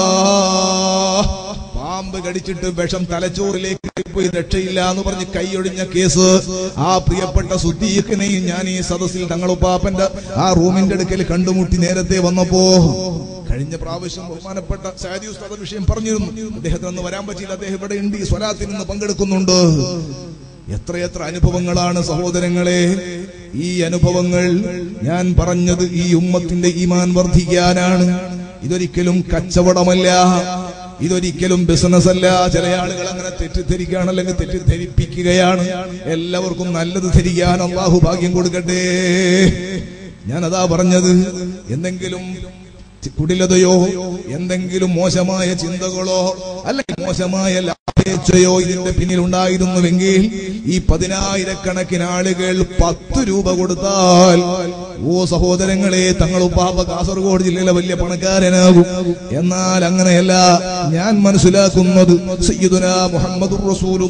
പാമ്പ് കടിച്ചിട്ട് വിഷം തലച്ചോറിലേക്ക് പോയി രക്ഷയില്ല എന്ന് പറഞ്ഞ് കൈയൊഴിഞ്ഞ കേസ് ആ പ്രിയപ്പെട്ട സുദ്ദീഖിനെയും ഞാൻ ഈ സദസ്സിൽ തങ്ങളുപ്പാപ്പന്റെ ആ റൂമിന്റെ അടുക്കൽ കണ്ടുമുട്ടി നേരത്തെ വന്നപ്പോ കഴിഞ്ഞ പ്രാവശ്യം ബഹുമാനപ്പെട്ട സാദി ഉസ്താദ് വിഷയം പറഞ്ഞിരുന്നു അദ്ദേഹത്തിന് അന്ന് വരാൻ പറ്റിയില്ല അദ്ദേഹം ഇവിടെ ഉണ്ട് ഈ സ്വലാത്തിൽ നിന്ന് പങ്കെടുക്കുന്നുണ്ട് എത്രയെത്ര അനുഭവങ്ങളാണ് സഹോദരങ്ങളെ ഈ അനുഭവങ്ങൾ ഞാൻ പറഞ്ഞത് ഈ ഉമ്മത്തിന്റെ ഈമാൻ വർദ്ധിക്കാനാണ് ഇതൊരിക്കലും കച്ചവടമല്ല ഇതൊരിക്കലും ബിസിനസ് അല്ല ചില ആളുകൾ അങ്ങനെ തെറ്റിദ്ധരിക്കുകയാണ് അല്ലെങ്കിൽ തെറ്റിദ്ധരിപ്പിക്കുകയാണ് എല്ലാവർക്കും നല്ലത് ധരിക്കാൻ അള്ളാഹു ഭാഗ്യം കൊടുക്കട്ടെ ഞാൻ അതാ പറഞ്ഞത് എന്തെങ്കിലും കുടിലതയോ എന്തെങ്കിലും മോശമായ ചിന്തകളോ അല്ലെങ്കിൽ മോശമായ ലാഭേച്ഛയോ ഇതിന്റെ പിന്നിൽ ഉണ്ടായിരുന്നുവെങ്കിൽ ഈ പതിനായിരക്കണക്കിന് ആളുകൾ പത്ത് രൂപ കൊടുത്താൽ ഓ സഹോദരങ്ങളെ തങ്ങളുപ്പാപ്പ കാസർഗോഡ് ജില്ലയിലെ വലിയ പണക്കാരനാകും എന്നാൽ അങ്ങനെയല്ല ഞാൻ മനസ്സിലാക്കുന്നത് സയ്യിദുന മുഹമ്മദ്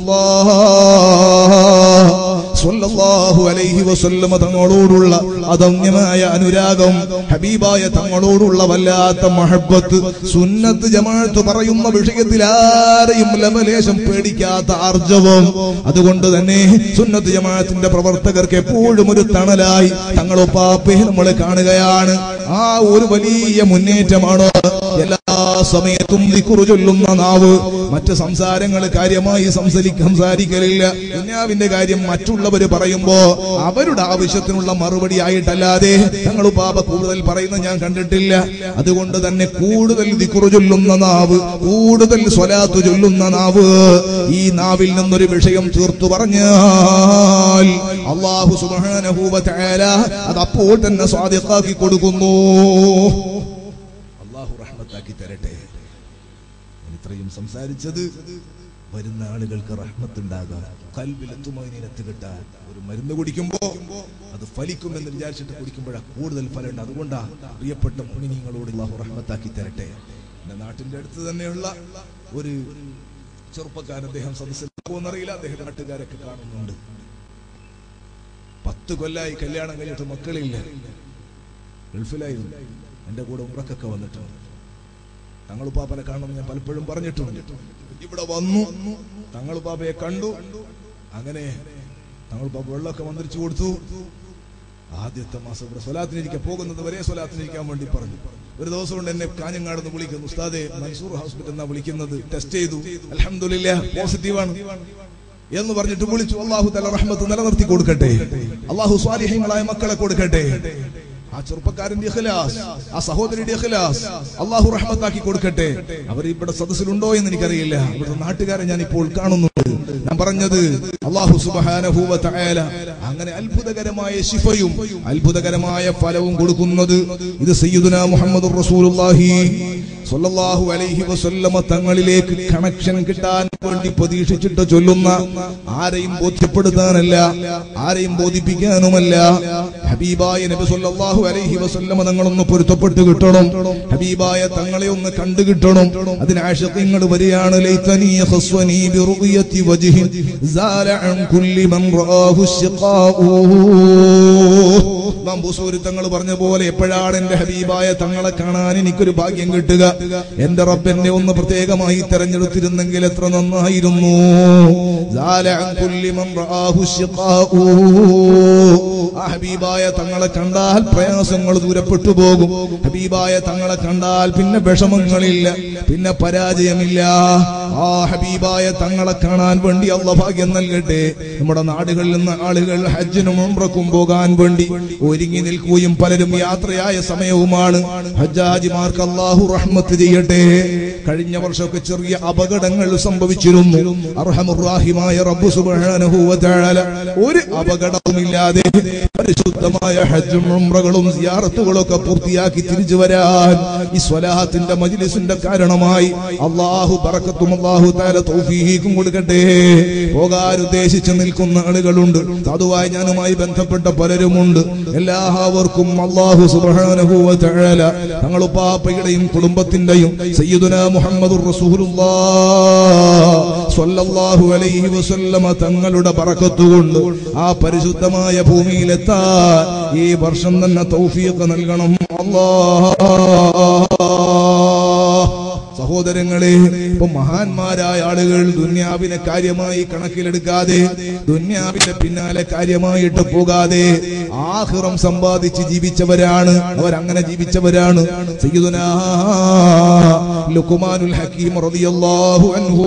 സ്വല്ലല്ലാഹു അലൈഹി വസല്ലമ തങ്ങളോടുള്ള അദമ്യമായ അനുരാഗം ഹബീബായ തങ്ങളോടുള്ള വല്ലാത്ത മഹബത്ത് സുന്നത്ത് ജമാഅത്ത് പറയുന്ന വിഷയത്തിൽ ആരെയും ലവലേശം പേടിക്കാത്ത ആർജവം അതുകൊണ്ട് തന്നെ സുന്നത്ത് ജമാഅത്തിന്റെ പ്രവർത്തകർക്ക് എപ്പോഴും ഒരു തണലായി തങ്ങളൊപ്പാപ്പയെ നമ്മൾ കാണുകയാണ് ആ ഒരു വലിയ മുന്നേറ്റമാണ് എല്ലാ സമയത്തും ദിക്കുറു ചൊല്ലുന്ന നാവ് മറ്റ് സംസാരങ്ങൾ കാര്യമായി സംസരി സംസാരിക്കലില്ല ദുന്യാവിന്റെ കാര്യം മറ്റുള്ളവർ പറയുമ്പോ അവരുടെ ആവശ്യത്തിനുള്ള മറുപടി ആയിട്ടല്ലാതെ തങ്ങൾ പാപ കൂടുതൽ പറയുന്ന ഞാൻ കണ്ടിട്ടില്ല അതുകൊണ്ട് തന്നെ കൂടുതൽ ദിക്കുറു ചൊല്ലുന്ന നാവ് കൂടുതൽ സ്വലാത്ത് ചൊല്ലുന്ന നാവ് ഈ നാവിൽ നിന്നൊരു വിഷയം തീർത്തു പറഞ്ഞാൽ അള്ളാഹു സുബാനഹൂവ അത് അപ്പോൾ തന്നെ സ്വാദിഖാക്കി കൊടുക്കുന്നു അള്ളാഹു റഹ്മത്താക്കി തരട്ടെ ഞാൻ ഇത്രയും സംസാരിച്ചത് വരുന്ന ആളുകൾക്ക് റഹ്മത്തുണ്ടാകാൻ കൽവിലെത്തുമതിനെത്ത് കിട്ടാൻ ഒരു മരുന്ന് കുടിക്കുമ്പോ അത് ഫലിക്കുമെന്ന് വിചാരിച്ചിട്ട് കുടിക്കുമ്പോഴാണ് കൂടുതൽ ഫലമുണ്ട് അതുകൊണ്ടാ പ്രിയപ്പെട്ട പുണ്യങ്ങളോട് അള്ളാഹു റഹ്മത്താക്കി തരട്ടെ എന്റെ നാട്ടിന്റെ അടുത്ത് തന്നെയുള്ള ഒരു ചെറുപ്പക്കാരൻ അദ്ദേഹം സദസ്സിലാകുമെന്നറിയില്ല അദ്ദേഹം നാട്ടുകാരൊക്കെ കാണുന്നുണ്ട് പത്ത് കൊല്ലായി കല്യാണം കഴിഞ്ഞിട്ട് മക്കളില്ല ഗൾഫിലായിരുന്നു എന്റെ കൂടെ ഉമ്രക്കൊക്കെ വന്നിട്ടുണ്ട് തങ്ങൾ പാപ്പനെ കാണണം ഞാൻ പലപ്പോഴും പറഞ്ഞിട്ടുണ്ട് ഇവിടെ വന്നു തങ്ങൾ പാപ്പയെ കണ്ടു അങ്ങനെ തങ്ങൾ പാപ്പ വെള്ളമൊക്കെ മന്ത്രിച്ചു കൊടുത്തു ആദ്യത്തെ മാസം ഇവിടെ സ്വലാത്തിനിരിക്കാൻ പോകുന്നത് വരെ സ്വലാത്തിനിരിക്കാൻ വേണ്ടി പറഞ്ഞു ഒരു ദിവസം കൊണ്ട് എന്നെ കാഞ്ഞങ്ങാടുന്ന് വിളിക്കുന്നു ഉസ്താദെ മൻസൂർ ഹോസ്പിറ്റൽ എന്നാ വിളിക്കുന്നത് ടെസ്റ്റ് ചെയ്തു അലഹമില്ല പോസിറ്റീവാണ് എന്ന് പറഞ്ഞിട്ട് വിളിച്ചു അള്ളാഹു തല റഹ്മത്ത് നിലനിർത്തി കൊടുക്കട്ടെ അള്ളാഹു സ്വാലിഹ്യങ്ങളായ മക്കളെ കൊടുക്കട്ടെ ആ ചെറുപ്പക്കാരന്റെ ഇഖ്ലാസ് ആ സഹോദരിയുടെ ഇഖ്ലാസ് അള്ളാഹു റഹ്മത്താക്കി കൊടുക്കട്ടെ അവർ ഇവിടെ സദസ്സിലുണ്ടോ എന്ന് എനിക്കറിയില്ല ഇവിടുത്തെ നാട്ടുകാരെ ഞാൻ ഇപ്പോൾ കാണുന്നുണ്ട് ഞാൻ പറഞ്ഞത് അള്ളാഹു സുബ്ഹാനഹു വ തആല അങ്ങനെ അത്ഭുതകരമായ ശിഫയും അത്ഭുതകരമായ ഫലവും കൊടുക്കുന്നത് ഇത് സയ്യിദുന മുഹമ്മദ് റസൂലുള്ളാഹി സ്വല്ലല്ലാഹു അലൈഹി വസല്ലമ തങ്ങളിലേക്ക് കണക്ഷൻ കിട്ടാൻ വേണ്ടി പ്രതീക്ഷിച്ചിട്ട് ചൊല്ലുന്ന ആരെയും ബോധ്യപ്പെടുത്താനല്ല ആരെയും ബോധിപ്പിക്കാനുമല്ല ഹബീബായ നബി സല്ലല്ലാഹു അലൈഹി വസല്ലമ തങ്ങളൊന്ന് പൊരുത്തപ്പെട്ട് കിട്ടണം ഹബീബായ തങ്ങളെ ഒന്ന് കണ്ടു കിട്ടണം അതിന് ആശയങ്ങൾ വരികയാണ് ലൈതനി ഖസ്വനി ബിറുയത്തി വജ്ഹി സാല അൻ കുല്ലി മൻ റആഹു ശിഖാഉ നാം ബുസൂരി തങ്ങൾ പറഞ്ഞ പോലെ എപ്പോഴാണ് എന്റെ ഹബീബായ തങ്ങളെ കാണാൻ എനിക്കൊരു ഭാഗ്യം കിട്ടുക എന്റെ റബ്ബെന്നെ ഒന്ന് പ്രത്യേകമായി തെരഞ്ഞെടുത്തിരുന്നെങ്കിൽ എത്ര നന്നായിരുന്നു സാല അൻ കുല്ലി മൻ റആഹു ശിഖാഉ ആ ഹബീബായ തങ്ങളെ കണ്ടാൽ പ്രയാസങ്ങൾ ദൂരപ്പെട്ടു പോകും ഹബീബായ തങ്ങളെ കണ്ടാൽ പിന്നെ വിഷമങ്ങളില്ല പിന്നെ പരാജയമില്ല ആ ഹബീബായ തങ്ങളെ കാണാൻ വേണ്ടി അള്ള ഭാഗ്യം നൽകട്ടെ നമ്മുടെ നാടുകളിൽ നിന്ന് ആളുകൾ ഹജ്ജിനും ഉംറക്കും പോകാൻ വേണ്ടി ഒരുങ്ങി നിൽക്കുകയും പലരും യാത്രയായ സമയവുമാണ് ഹജ്ജാജിമാർക്ക് അള്ളാഹു റഹ്മത്ത് ചെയ്യട്ടെ കഴിഞ്ഞ വർഷമൊക്കെ ചെറിയ അപകടങ്ങൾ സംഭവിച്ചിരുന്നു അർഹമുറാഹിമായ റബ്ബു സുബ്ഹാനഹു വ തആല ഒരു അപകടവുമില്ലാതെ പരിശുദ്ധമായ ഹജ്ജും ഉംറകളും സിയാറത്തുകളും ഒക്കെ പൂർത്തിയാക്കി തിരിച്ചു വരാൻ ഈ സ്വലാഹത്തിന്റെ മജ്ലിസിന്റെ കാരണമായി അള്ളാഹു ബറക്കത്തും അള്ളാഹു താല തൗഫീഖും കൊടുക്കട്ടെ പോകാൻ ഉദ്ദേശിച്ച് നിൽക്കുന്ന ആളുകളുണ്ട് സാധുവായി ഞാനുമായി ബന്ധപ്പെട്ട പലരുമുണ്ട് എല്ലാവർക്കും അള്ളാഹു സുബ്ഹാനഹു വ തആല തങ്ങളുപ്പാപ്പയുടെയും കുടുംബത്തിന്റെയും സയ്യിദുന മുഹമ്മദുർ റസൂലുള്ളാഹ് സ്വല്ലല്ലാഹു അലൈഹി വസല്ലമ തങ്ങളുടെ ബറക്കത്തുകൊണ്ട് ആ പരിശുദ്ധമായ ഭൂമിയിലെത്താൻ ഈ വർഷം തന്നെ തൗഫീഖ് നൽകണം അല്ലാഹ് സഹോദരങ്ങളെ ഇപ്പൊ മഹാന്മാരായ ആളുകൾ ദുന്യാവിനെ കാര്യമായി കണക്കിലെടുക്കാതെ ദുന്യാവിന്റെ പിന്നാലെ കാര്യമായിട്ട് പോകാതെ ആഹ്റം സമ്പാദിച്ച് ജീവിച്ചവരാണ് അവരങ്ങനെ ജീവിച്ചവരാണ് സയ്യിദുനാ ലുക്മാനുൽ ഹക്കീം റളിയല്ലാഹു അൻഹു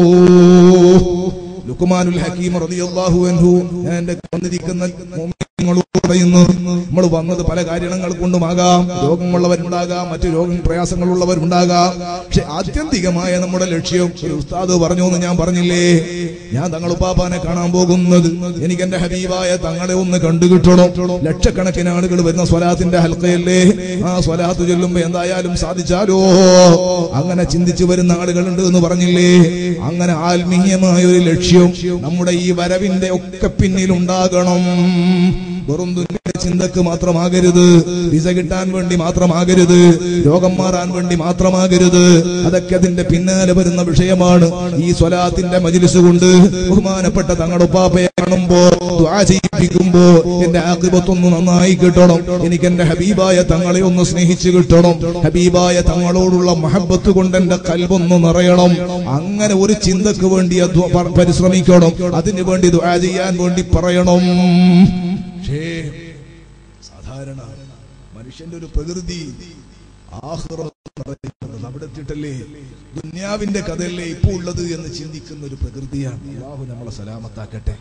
ലുക്മാനുൽ ഹക്കീം റളിയല്ലാഹു അൻഹു ഞാൻ എന്റെ വന്നിരിക്കുന്ന മുഅ്മിനീങ്ങളോട് പറയുന്നു നമ്മൾ വന്നത് പല കാരണങ്ങൾ കൊണ്ടുമാകാം രോഗമുള്ളവരുണ്ടാകാം മറ്റു രോഗ പ്രയാസങ്ങളുള്ളവരുണ്ടാകാം പക്ഷെ ആത്യന്തികമായ നമ്മുടെ ലക്ഷ്യം ഒരു ഉസ്താദ് പറഞ്ഞു എന്ന് ഞാൻ പറഞ്ഞില്ലേ ഞാൻ തങ്ങളുപ്പാപ്പാനെ കാണാൻ പോകുന്നത് എനിക്ക് എന്റെ ഹബീബായ തങ്ങളെ ഒന്ന് കണ്ടുകിട്ടണം ലക്ഷക്കണക്കിന് ആളുകൾ വരുന്ന സ്വലാത്തിന്റെ ഹൽക്കയല്ലേ ആ സ്വലാത്ത് ചൊല്ലുമ്പോ എന്തായാലും സാധിച്ചാലോ അങ്ങനെ ചിന്തിച്ചു വരുന്ന ആളുകളുണ്ട് എന്ന് പറഞ്ഞില്ലേ അങ്ങനെ ആത്മീയമായ ഒരു ലക്ഷ്യം നമ്മുടെ ഈ വരവിന്റെ ഒക്കെ പിന്നിലുണ്ടാകണം വെറും ദുനിയുടെ ചിന്തക്ക് മാത്രമാകരുത് വിസ കിട്ടാൻ വേണ്ടി മാത്രമാകരുത് രോഗം മാറാൻ വേണ്ടി മാത്രമാകരുത് അതൊക്കെ അതിന്റെ പിന്നാലെ വരുന്ന വിഷയമാണ് ഈ സ്വലാത്തിന്റെ മജിലിസ് കൊണ്ട് ബഹുമാനപ്പെട്ട തങ്ങളുടെ ഉപ്പാപ്പയെ കാണുമ്പോ ദുആ ചെയ്യിപ്പിക്കുമ്പോ എന്റെ ആക്കിബത്തൊന്ന് നന്നായി കിട്ടണം എനിക്ക് എന്റെ ഹബീബായ തങ്ങളെ ഒന്ന് സ്നേഹിച്ചു കിട്ടണം ഹബീബായ തങ്ങളോടുള്ള മഹബത്ത് കൊണ്ട് എന്റെ കൽബൊന്ന് നിറയണം അങ്ങനെ ഒരു ചിന്തക്ക് വേണ്ടി അധ്വ- പ- പരിശ്രമിക്കണം അതിനു വേണ്ടി ദുആ ചെയ്യാൻ വേണ്ടി പറയണം പക്ഷേ സാധാരണ മനുഷ്യന്റെ ഒരു പ്രകൃതി ആഹ്റം പറയുന്നത് അവിടെ എത്തിയിട്ടല്ലേ ദുന്യാവിന്റെ കഥയല്ലേ ഇപ്പൊ ഉള്ളത് എന്ന് ചിന്തിക്കുന്ന ഒരു പ്രകൃതിയാണ് അള്ളാഹു നമ്മളെ സലാമത്താക്കട്ടെ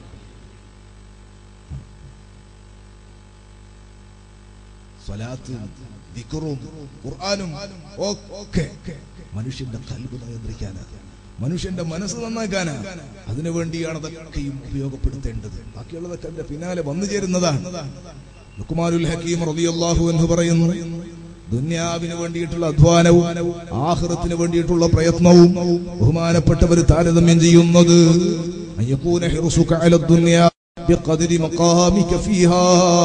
സ്വലാത്തും ദിക്റും ഖുർആനും ഒക്കെ മനുഷ്യന്റെ കൽബ് നിയന്ത്രിക്കാനാണ് മനുഷ്യന്റെ മനസ്സ് നന്നാക്കാനാ അതിനു വേണ്ടിയാണ് അതൊക്കെയും ഉപയോഗപ്പെടുത്തേണ്ടത് ബാക്കിയുള്ളതൊക്കെ അതിന്റെ പിന്നാലെ വന്നു ചേരുന്നതാണ് ലുക്മാനുൽ ഹക്കീം റളിയല്ലാഹു അൻഹു പറയുന്നു ദുന്യാവിന് വേണ്ടിയിട്ടുള്ള അധ്വാനവും ആഹ്റത്തിന് വേണ്ടിയിട്ടുള്ള പ്രയത്നവും ബഹുമാനപ്പെട്ടവർ താരതമ്യം ചെയ്യുന്നത് അയ്യക്കൂന ഹിർസുക അല ദുനിയ ബിഖദരി മഖാമിക ഫീഹാ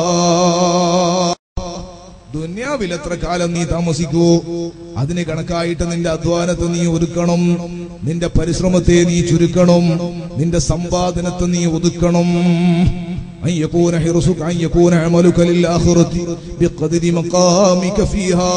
ദുന്യാവിൽ എത്ര കാലം നീ താമസിക്കൂ അതിന് കണക്കായിട്ട് നിന്റെ അധ്വാനത്തെ നീ ഒരുക്കണം നിന്റെ പരിശ്രമത്തെ നീ ചുരുക്കണം നിന്റെ സമ്പാദനത്തെ നീ ഒതുക്കണം أن يكون حرصك أن يكون عملك للآخرة بقدر مقامك فيها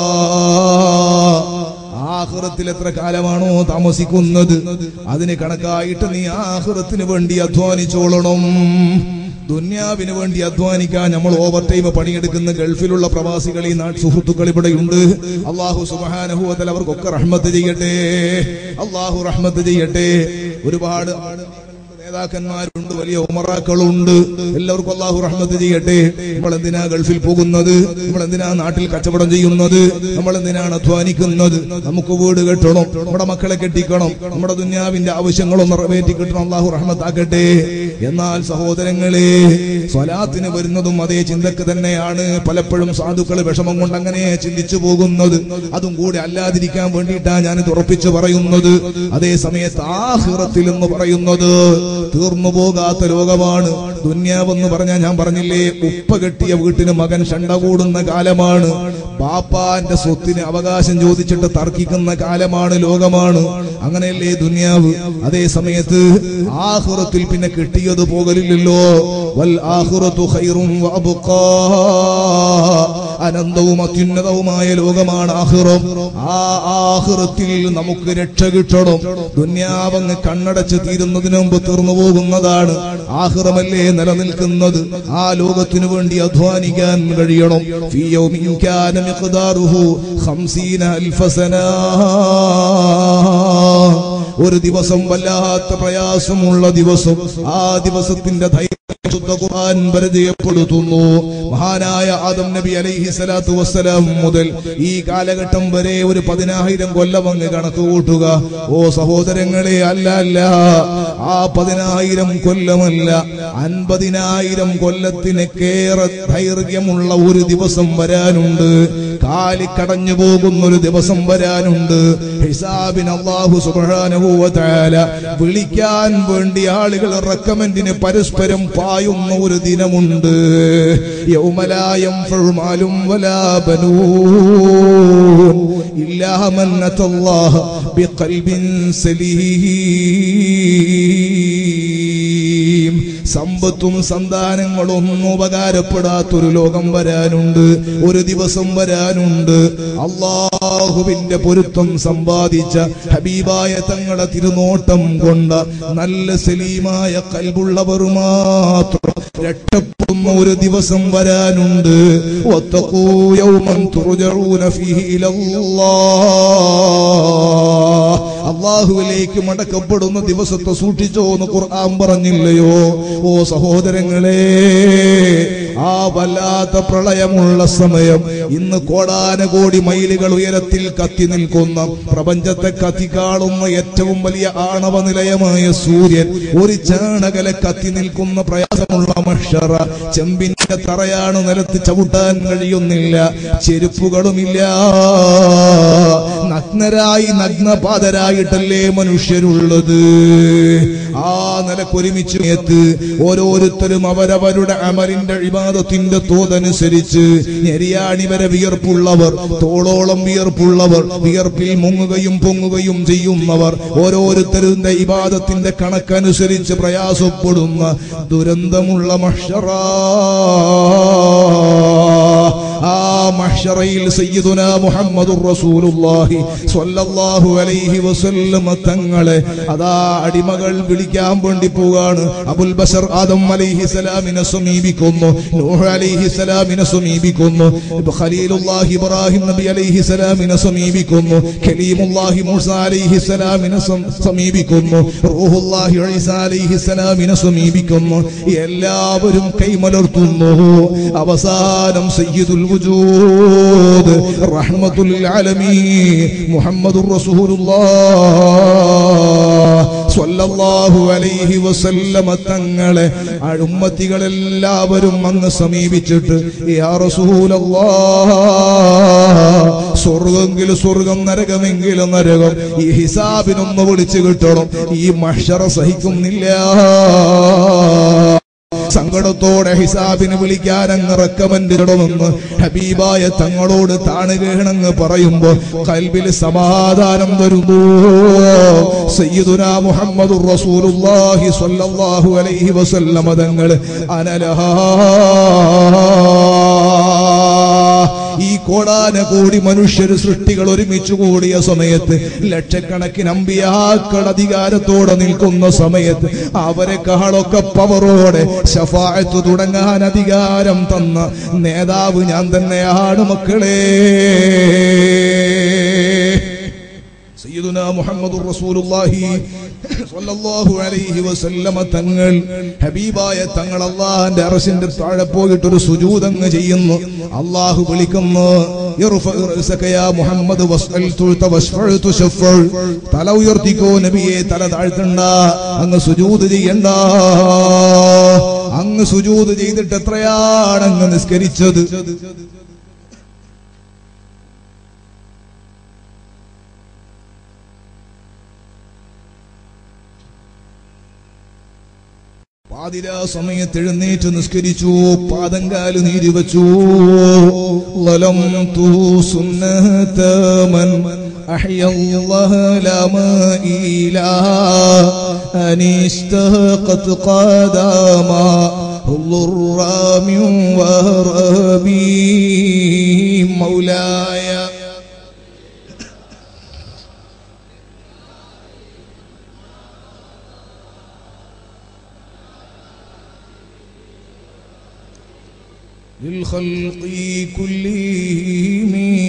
ആഹ്റത്തിൽ എത്ര കാലമാണോ താമസിക്കുന്നത് അതിന് കണക്കായിട്ട് നീ ആഹ്റത്തിന് വേണ്ടി അധ്വാനിച്ചോളണം ദുന്യാവിന് വേണ്ടി അധ്വാനിക്കാൻ നമ്മൾ ഓവർ ടൈം പണിയെടുക്കുന്ന ഗൾഫിലുള്ള പ്രവാസികൾ ഈ നാട്ട് സുഹൃത്തുക്കൾ ഇവിടെയുണ്ട് അള്ളാഹു സുബാനഹുവതൽ അവർക്കൊക്കെ റഹ്മത്ത് ചെയ്യട്ടെ അള്ളാഹു റഹ്മത്ത് ചെയ്യട്ടെ ഒരുപാട് നേതാക്കന്മാരുണ്ട് വലിയ ഉമറാക്കളുണ്ട് എല്ലാവർക്കും അള്ളാഹു റഹ്മത്ത് ചെയ്യട്ടെ നമ്മൾ എന്തിനാ ഗൾഫിൽ പോകുന്നത് നമ്മൾ എന്തിനാ നാട്ടിൽ കച്ചവടം ചെയ്യുന്നത് നമ്മൾ എന്തിനാണ് അധ്വാനിക്കുന്നത് നമുക്ക് വീട് കെട്ടണം നമ്മുടെ മക്കളെ കെട്ടിക്കണം നമ്മുടെ ദുന്യാവിന്റെ ആവശ്യങ്ങളും നിറവേറ്റി കിട്ടണം അള്ളാഹു റഹ്മത്താക്കട്ടെ എന്നാൽ സഹോദരങ്ങളെ സ്വലാത്തിന് വരുന്നതും അതേ ചിന്തക്ക് തന്നെയാണ് പലപ്പോഴും സാധുക്കൾ വിഷമം കൊണ്ട് അങ്ങനെ ചിന്തിച്ചു പോകുന്നത് അതും കൂടെ അല്ലാതിരിക്കാൻ വേണ്ടിയിട്ടാണ് ഞാനിത് ഉറപ്പിച്ചു പറയുന്നത് അതേ സമയത്ത് ആഹിറത്തിൽ എന്ന് പറയുന്നത് തീർന്നു പോകാത്ത ലോകമാണ് ദുന്യാവെന്ന് പറഞ്ഞാൽ ഞാൻ പറഞ്ഞില്ലേ ഉപ്പ കെട്ടിയ വീട്ടിന് മകൻ ഷണ്ട കൂടുന്ന കാലമാണ് ബാപ്പാന്റെ സ്വത്തിന് അവകാശം ചോദിച്ചിട്ട് തർക്കിക്കുന്ന കാലമാണ് ലോകമാണ് അങ്ങനെയല്ലേ ദുന്യാവ് അതേ സമയത്ത് ആഹുറത്തിൽ പിന്നെ കിട്ടിയത് പോകലില്ലല്ലോ വൽ ആഹുറത്തു ഖൈറും വഅബ്ഖാ അനന്തവും അത്യുന്നതവുമായ ലോകമാണ് ആഹുറം ആ ആഹുറത്തിൽ നമുക്ക് രക്ഷ കിട്ടണം ദുന്യാവങ്ങ് കണ്ണടച്ച് തീരുന്നതിന് മുമ്പ് തീർന്നു പോകുന്നതാണ് ആഹുറമല്ലേ നിലനിൽക്കുന്നത് ആ ലോകത്തിനു വേണ്ടി അധ്വാനിക്കാൻ കഴിയണം ഫീ യൗമിൻ കാന മിഖ്ദാറുഹു ഖംസീന അൽഫ സനാ ഒരു ദിവസം വല്ലാത്ത പ്രയാസമുള്ള ദിവസം ആ ദിവസത്തിന്റെ ധൈര്യം ശുദ്ധ ഖുർആൻ പരിചയപ്പെടുത്തുന്നു മഹാനായ ആദം നബി അലൈഹി സ്വലാത്തു വസ്സലാം മുതൽ ഈ കാലഘട്ടം വരെ ഒരു പതിനായിരം കൊല്ലം അങ്ങ് കണക്ക് കൂട്ടുക ഓ സഹോദരങ്ങളെ അല്ല അല്ല ആ പതിനായിരം കൊല്ലമല്ല അൻപതിനായിരം കൊല്ലത്തിനേറെ ദൈർഘ്യമുള്ള ഒരു ദിവസം വരാനുണ്ട് കാലി കടഞ്ഞു പോകുന്ന ഒരു ദിവസം വരാനുണ്ട് ഹിസാബിന് അള്ളാഹു സുബ്ഹാനഹു വ തആല വിളിക്കാൻ വേണ്ടി ആളുകൾ റെക്കമെൻഡിന് പരസ്പരം പായുന്ന ഒരു ദിനമുണ്ട് യൗമലായം ഫഴുമാലും വലാ ബനൂൻ ഇല്ലാ മൻ അത്തല്ലാഹ ബിഖൽബിൻ സലീം സമ്പത്തും സന്താനങ്ങളും ഒന്നും ഉപകാരപ്പെടാത്തൊരു ലോകം വരാനുണ്ട് ഒരു ദിവസം വരാനുണ്ട് അള്ളാഹുവിന്റെ പൊരുത്തം സമ്പാദിച്ച ഹബീബായ തങ്ങളെ തിരുനോട്ടം കൊണ്ട നല്ല സലീമായ കൽബുള്ളവർ മാത്രം രക്ഷപ്പെടുന്ന ഒരു ദിവസം വരാനുണ്ട് വത്തഖൂ യൗമൻ തുർജഊന ഫീഹി ഇലല്ലാഹ് അള്ളാഹുവിലേക്ക് മടക്കപ്പെടുന്ന ദിവസത്തെ സൂക്ഷിച്ചോ എന്ന് ഖുർആൻ പറഞ്ഞില്ലയോ ഓ സഹോദരങ്ങളെ ആ വല്ലാത്ത പ്രളയമുള്ള സമയം ഇന്ന് കോടാനകോടി മൈലുകൾ ഉയരത്തിൽ കത്തി നിൽക്കുന്ന പ്രപഞ്ചത്തെ കത്തിക്കാളുന്ന ഏറ്റവും വലിയ ആണവ നിലയമായ സൂര്യൻ ഒരു ചാണകലെ കത്തി നിൽക്കുന്ന പ്രയാസമുള്ള മഷറ ചെമ്പിന്റെ തറയാണ് നിലത്ത് ചവിട്ടാൻ കഴിയുന്നില്ല ചെരുപ്പുകളുമില്ല നഗ്നരായി നഗ്നപാതരായിട്ടല്ലേ മനുഷ്യരുള്ളത് ആ നിലക്കൊരുമിച്ച് എത്ത് ഓരോരുത്തരും അവരവരുടെ അമലിന്റെ ഇബാദത്തിന്റെ തോതനുസരിച്ച് ഞെരിയാണി വരെ വിയർപ്പുള്ളവർ തോളോളം വിയർപ്പുള്ളവർ വിയർപ്പിൽ മുങ്ങുകയും പൊങ്ങുകയും ചെയ്യുന്നവർ ഓരോരുത്തരുടെ ഇബാദത്തിന്റെ കണക്കനുസരിച്ച് പ്രയാസപ്പെടുന്ന ദുരന്തമുള്ള മഷറ ആ മഹ്ഷറയിൽ സയ്യിദുന മുഹമ്മദുർ റസൂലുള്ളാഹി സ്വല്ലല്ലാഹു അലൈഹി വസല്ലമ തങ്ങളെ അതാ അടിമകൾ വിളിക്കാൻ വേണ്ടി പോവാണ് അബുൽ ബഷർ ആദം അലൈഹി സലാമിനെ സമീപിക്കുന്നു നൂഹ് അലൈഹി സലാമിനെ സമീപിക്കുന്നു ഖലീലുല്ലാഹി ഇബ്രാഹിം നബി അലൈഹി സലാമിനെ സമീപിക്കുന്നു കലീമുല്ലാഹി മൂസ അലൈഹി സലാമിനെ സം- സമീപിക്കുന്നു റൂഹുല്ലാഹി ഈസ അലൈഹി സലാമിനെ സമീപിക്കുന്നു എല്ലാവരും കൈമലർത്തുന്നു അവസാനം സയ്യിദുൽ വജൂദ് റഹ്മത്തുൽ ആലമീൻ മുഹമ്മദുർ റസൂലുള്ളാഹ് സ്വല്ലല്ലാഹു അലൈഹി വസല്ലമ തങ്ങളെ ഉമ്മത്തികളെല്ലാവരും അങ്ങ് സമീപിച്ചിട്ട് യാ റസൂലല്ലാഹ് സ്വർഗമെങ്കിൽ സ്വർഗം നരകമെങ്കിൽ നരകം ഈ ഹിസാബിനൊന്ന് വിളിച്ചു കിട്ടണം ഈ മഷറ സഹിക്കുന്നില്ല സങ്കടത്തോടെ ഹിസാബിന് വിളിക്കാൻ അങ്ങ് റെക്കമെന്റ് ഇടണമെന്ന് ഹബീബായ തങ്ങളോട് താണുകേണങ്ങ് പറയുമ്പോ കൽബിൽ സമാധാനം തരുന്നു സയ്യിദുന മുഹമ്മദുർ റസൂലുള്ളാഹി സ്വല്ലല്ലാഹു അലൈഹി വസല്ലമ തങ്ങൾ അനലഹാ ഈ കോടാന കോടി മനുഷ്യർ സൃഷ്ടികൾ ഒരുമിച്ച് കൂടിയ സമയത്ത് ലക്ഷക്കണക്കിന് അമ്പിയാക്കൾ അധികാരത്തോടെ നിൽക്കുന്ന സമയത്ത് അവരെക്കാളൊക്കെ പവറോടെ ഷഫായത്ത് തുടങ്ങാൻ അധികാരം തന്ന നേതാവ് ഞാൻ തന്നെയാണ് മക്കളെ സയ്യിദുന മുഹമ്മദുർ റസൂലുള്ളാഹി സ്വല്ലല്ലാഹു അലൈഹി വസല്ലമ തങ്ങൾ ഹബീബായ തങ്ങൾ അള്ളാഹിന്റെ അറശിന്റെ താഴെ പോയിട്ട് ഒരു സുജൂദങ്ങ് ചെയ്യുന്നു അള്ളാഹു വിളിക്കുന്നു ഇർഫഅ റഅസക യാ മുഹമ്മദ് വസ്അൽ തുഅത വശ്ഫഅ തുശഫഅ തല ഉയർത്തിക്കോ നബിയെ തല താഴ്ത്തണ്ട അങ്ങ് സുജൂദ് ചെയ്യണ്ട അങ്ങ് സുജൂദ് ചെയ്തിട്ട് എത്രയാണ് അങ്ങ് നിസ്കരിച്ചത് പാതിരാ സമയത്ത് എഴുന്നേറ്റ് നിസ്കരിച്ചു പാദങ്കാല് നീരി വെച്ചു ലലം തൂ സുന്നതമൻ أحيا الله لما إلى أن اشتقت قدما الرام وربي مولاي للخلق كلهم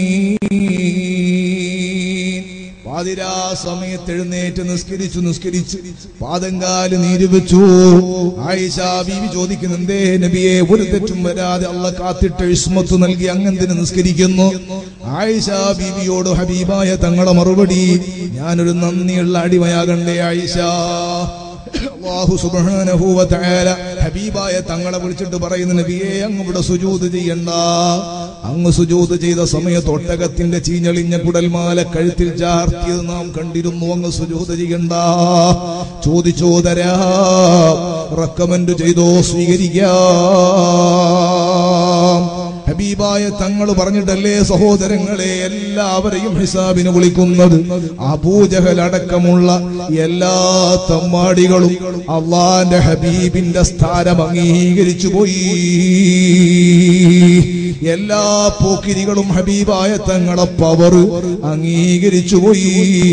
പാതിരാ സമയത്ത് എഴുന്നേറ്റ് നിസ്കരിച്ചു നിസ്കരിച്ച് പാദങ്കാല് നീര് വെച്ചു ആയിഷ ബീവി ചോദിക്കുന്നു എന്തേ നബിയെ ഒരു തെറ്റും വരാതെ അള്ള കാത്തിട്ട് ഇസ്മത്ത് നൽകി അങ്ങന്തിന് നിസ്കരിക്കുന്നു ആയിഷ ബീവിയോട് ഹബീബായ തങ്ങളെ മറുപടി ഞാനൊരു നന്ദിയുള്ള അടിമയാകണ്ടേ ആയിഷ അല്ലാഹു സുബ്ഹാനഹു വ തആല ഹബീബായ തങ്ങളെ വിളിച്ചിട്ട് പറയുന്ന നബിയെ അങ്ങ് ഇവിടെ സുജൂദ് ചെയ്യണ്ട അങ്ങ് സുജൂദ് ചെയ്ത സമയത്ത് ഒട്ടകത്തിന്റെ ചീഞ്ഞളിഞ്ഞ കുടൽമാല കഴുത്തിൽ ചാർത്തിയത് നാം കണ്ടിരുന്നു അങ്ങ് സുജൂദ് ചെയ്യണ്ട ചോദിച്ചോ തരാ റെക്കമെൻഡ് ചെയ്തോ സ്വീകരിക്കാം ഹബീബായ തങ്ങൾ പറഞ്ഞിട്ടല്ലേ സഹോദരങ്ങളെ എല്ലാവരെയും ഹിസാബിന് വിളിക്കുന്നത് അബൂജഹൽ അടക്കമുള്ള എല്ലാ തമ്മാടികളും അള്ളാന്റെ ഹബീബിന്റെ സ്ഥാനം അംഗീകരിച്ചു പോയി എല്ലാ പോക്കിരികളും ഹബീബായ തങ്ങളെ പവർ അംഗീകരിച്ചു പോയി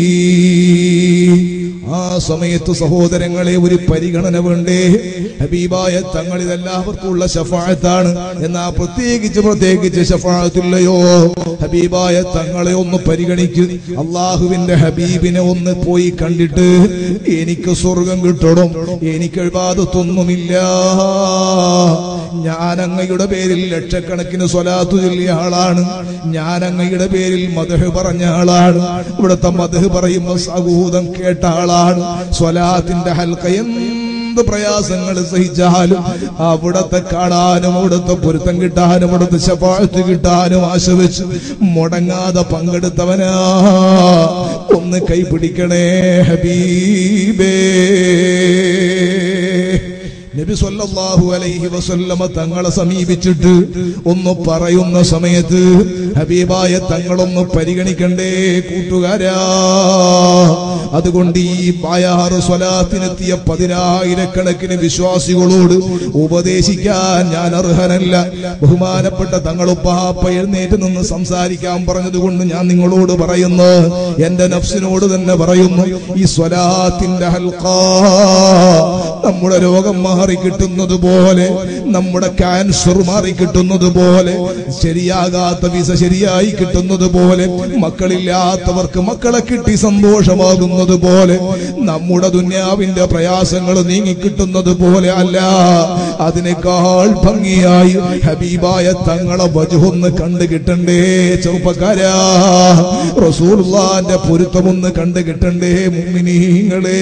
ആ സമയത്ത് സഹോദരങ്ങളെ ഒരു പരിഗണന വേണ്ടേ ഹബീബായ തങ്ങൾ ഇതെല്ലാവർക്കും ഉള്ള ഷഫായത്താണ് എന്നാ പ്രത്യേകിച്ച് പ്രത്യേകിച്ച് ഷഫായത്തില്ലയോ ഹബീബായ തങ്ങളെ ഒന്ന് പരിഗണിക്കും അള്ളാഹുവിന്റെ ഹബീബിനെ ഒന്ന് പോയി കണ്ടിട്ട് എനിക്ക് സ്വർഗം കിട്ടണം എനിക്ക് എഴുപാതത്തൊന്നുമില്ല ഞാൻ അങ്ങയുടെ പേരിൽ ലക്ഷക്കണക്കിന് സ്വലാത്തു ചൊല്ലിയ ആളാണ് ഞാൻ അങ്ങയുടെ പേരിൽ മധു പറഞ്ഞ ആളാണ് ഇവിടുത്തെ മധു പറയുമ്പോ സഹൂതം കേട്ട ആളാണ് സ്വലാത്തിന്റെ ഹൽക്ക എന്ത് പ്രയാസങ്ങൾ സഹിച്ചാലും അവിടത്തെ കാണാനും അവിടുത്തെ പൊരുത്തം കിട്ടാനും അവിടുത്തെ ശപാഴ്ത്ത് കിട്ടാനും ആശ വെച്ച് മുടങ്ങാതെ പങ്കെടുത്തവനാ ഒന്ന് കൈപിടിക്കണേ ഹബീബേ നബി സല്ലല്ലാഹു അലൈഹി വസല്ലമ തങ്ങളെ സമീപിച്ചിട്ട് ഒന്ന് പറയുന്ന സമയത്ത് ഹബീബായ തങ്ങളൊന്ന് പരിഗണിക്കണ്ടേ കൂട്ടുകാരാ അതുകൊണ്ട് ഈ ബായാറ് സ്വലാത്തിനെത്തിയ പതിനായിരക്കണക്കിന് വിശ്വാസികളോട് ഉപദേശിക്കാൻ ഞാൻ അർഹനല്ല ബഹുമാനപ്പെട്ട തങ്ങളുപ്പാപ്പ എഴുന്നേറ്റ് നിന്ന് സംസാരിക്കാൻ പറഞ്ഞതുകൊണ്ട് ഞാൻ നിങ്ങളോട് പറയുന്നു എന്റെ നഫ്സിനോട് തന്നെ പറയുന്നു ഈ സ്വലാത്തിന്റെ ഹൽക്കാ നമ്മുടെ രോഗം മാറിക്കിട്ടുന്നത് പോലെ നമ്മുടെ ക്യാൻസർ മാറിക്കിട്ടുന്നത് പോലെ ശരിയാകാത്ത വിസ ശരിയായി കിട്ടുന്നത് പോലെ മക്കളില്ലാത്തവർക്ക് മക്കളെ കിട്ടി സന്തോഷമാകുന്നത് പോലെ നമ്മുടെ ദുന്യാവിന്റെ പ്രയാസങ്ങൾ നീങ്ങിക്കിട്ടുന്നത് പോലെ അല്ല അതിനേക്കാൾ ഭംഗിയായി ഹബീബായ തങ്ങളെ വജുഹൊന്ന് കണ്ടു കിട്ടണ്ടേ ചെറുപ്പക്കാരാ റസൂലുള്ളാന്റെ പൊരുത്തമൊന്ന് കണ്ടു കിട്ടണ്ടേ മുമ്മിനീങ്ങളെ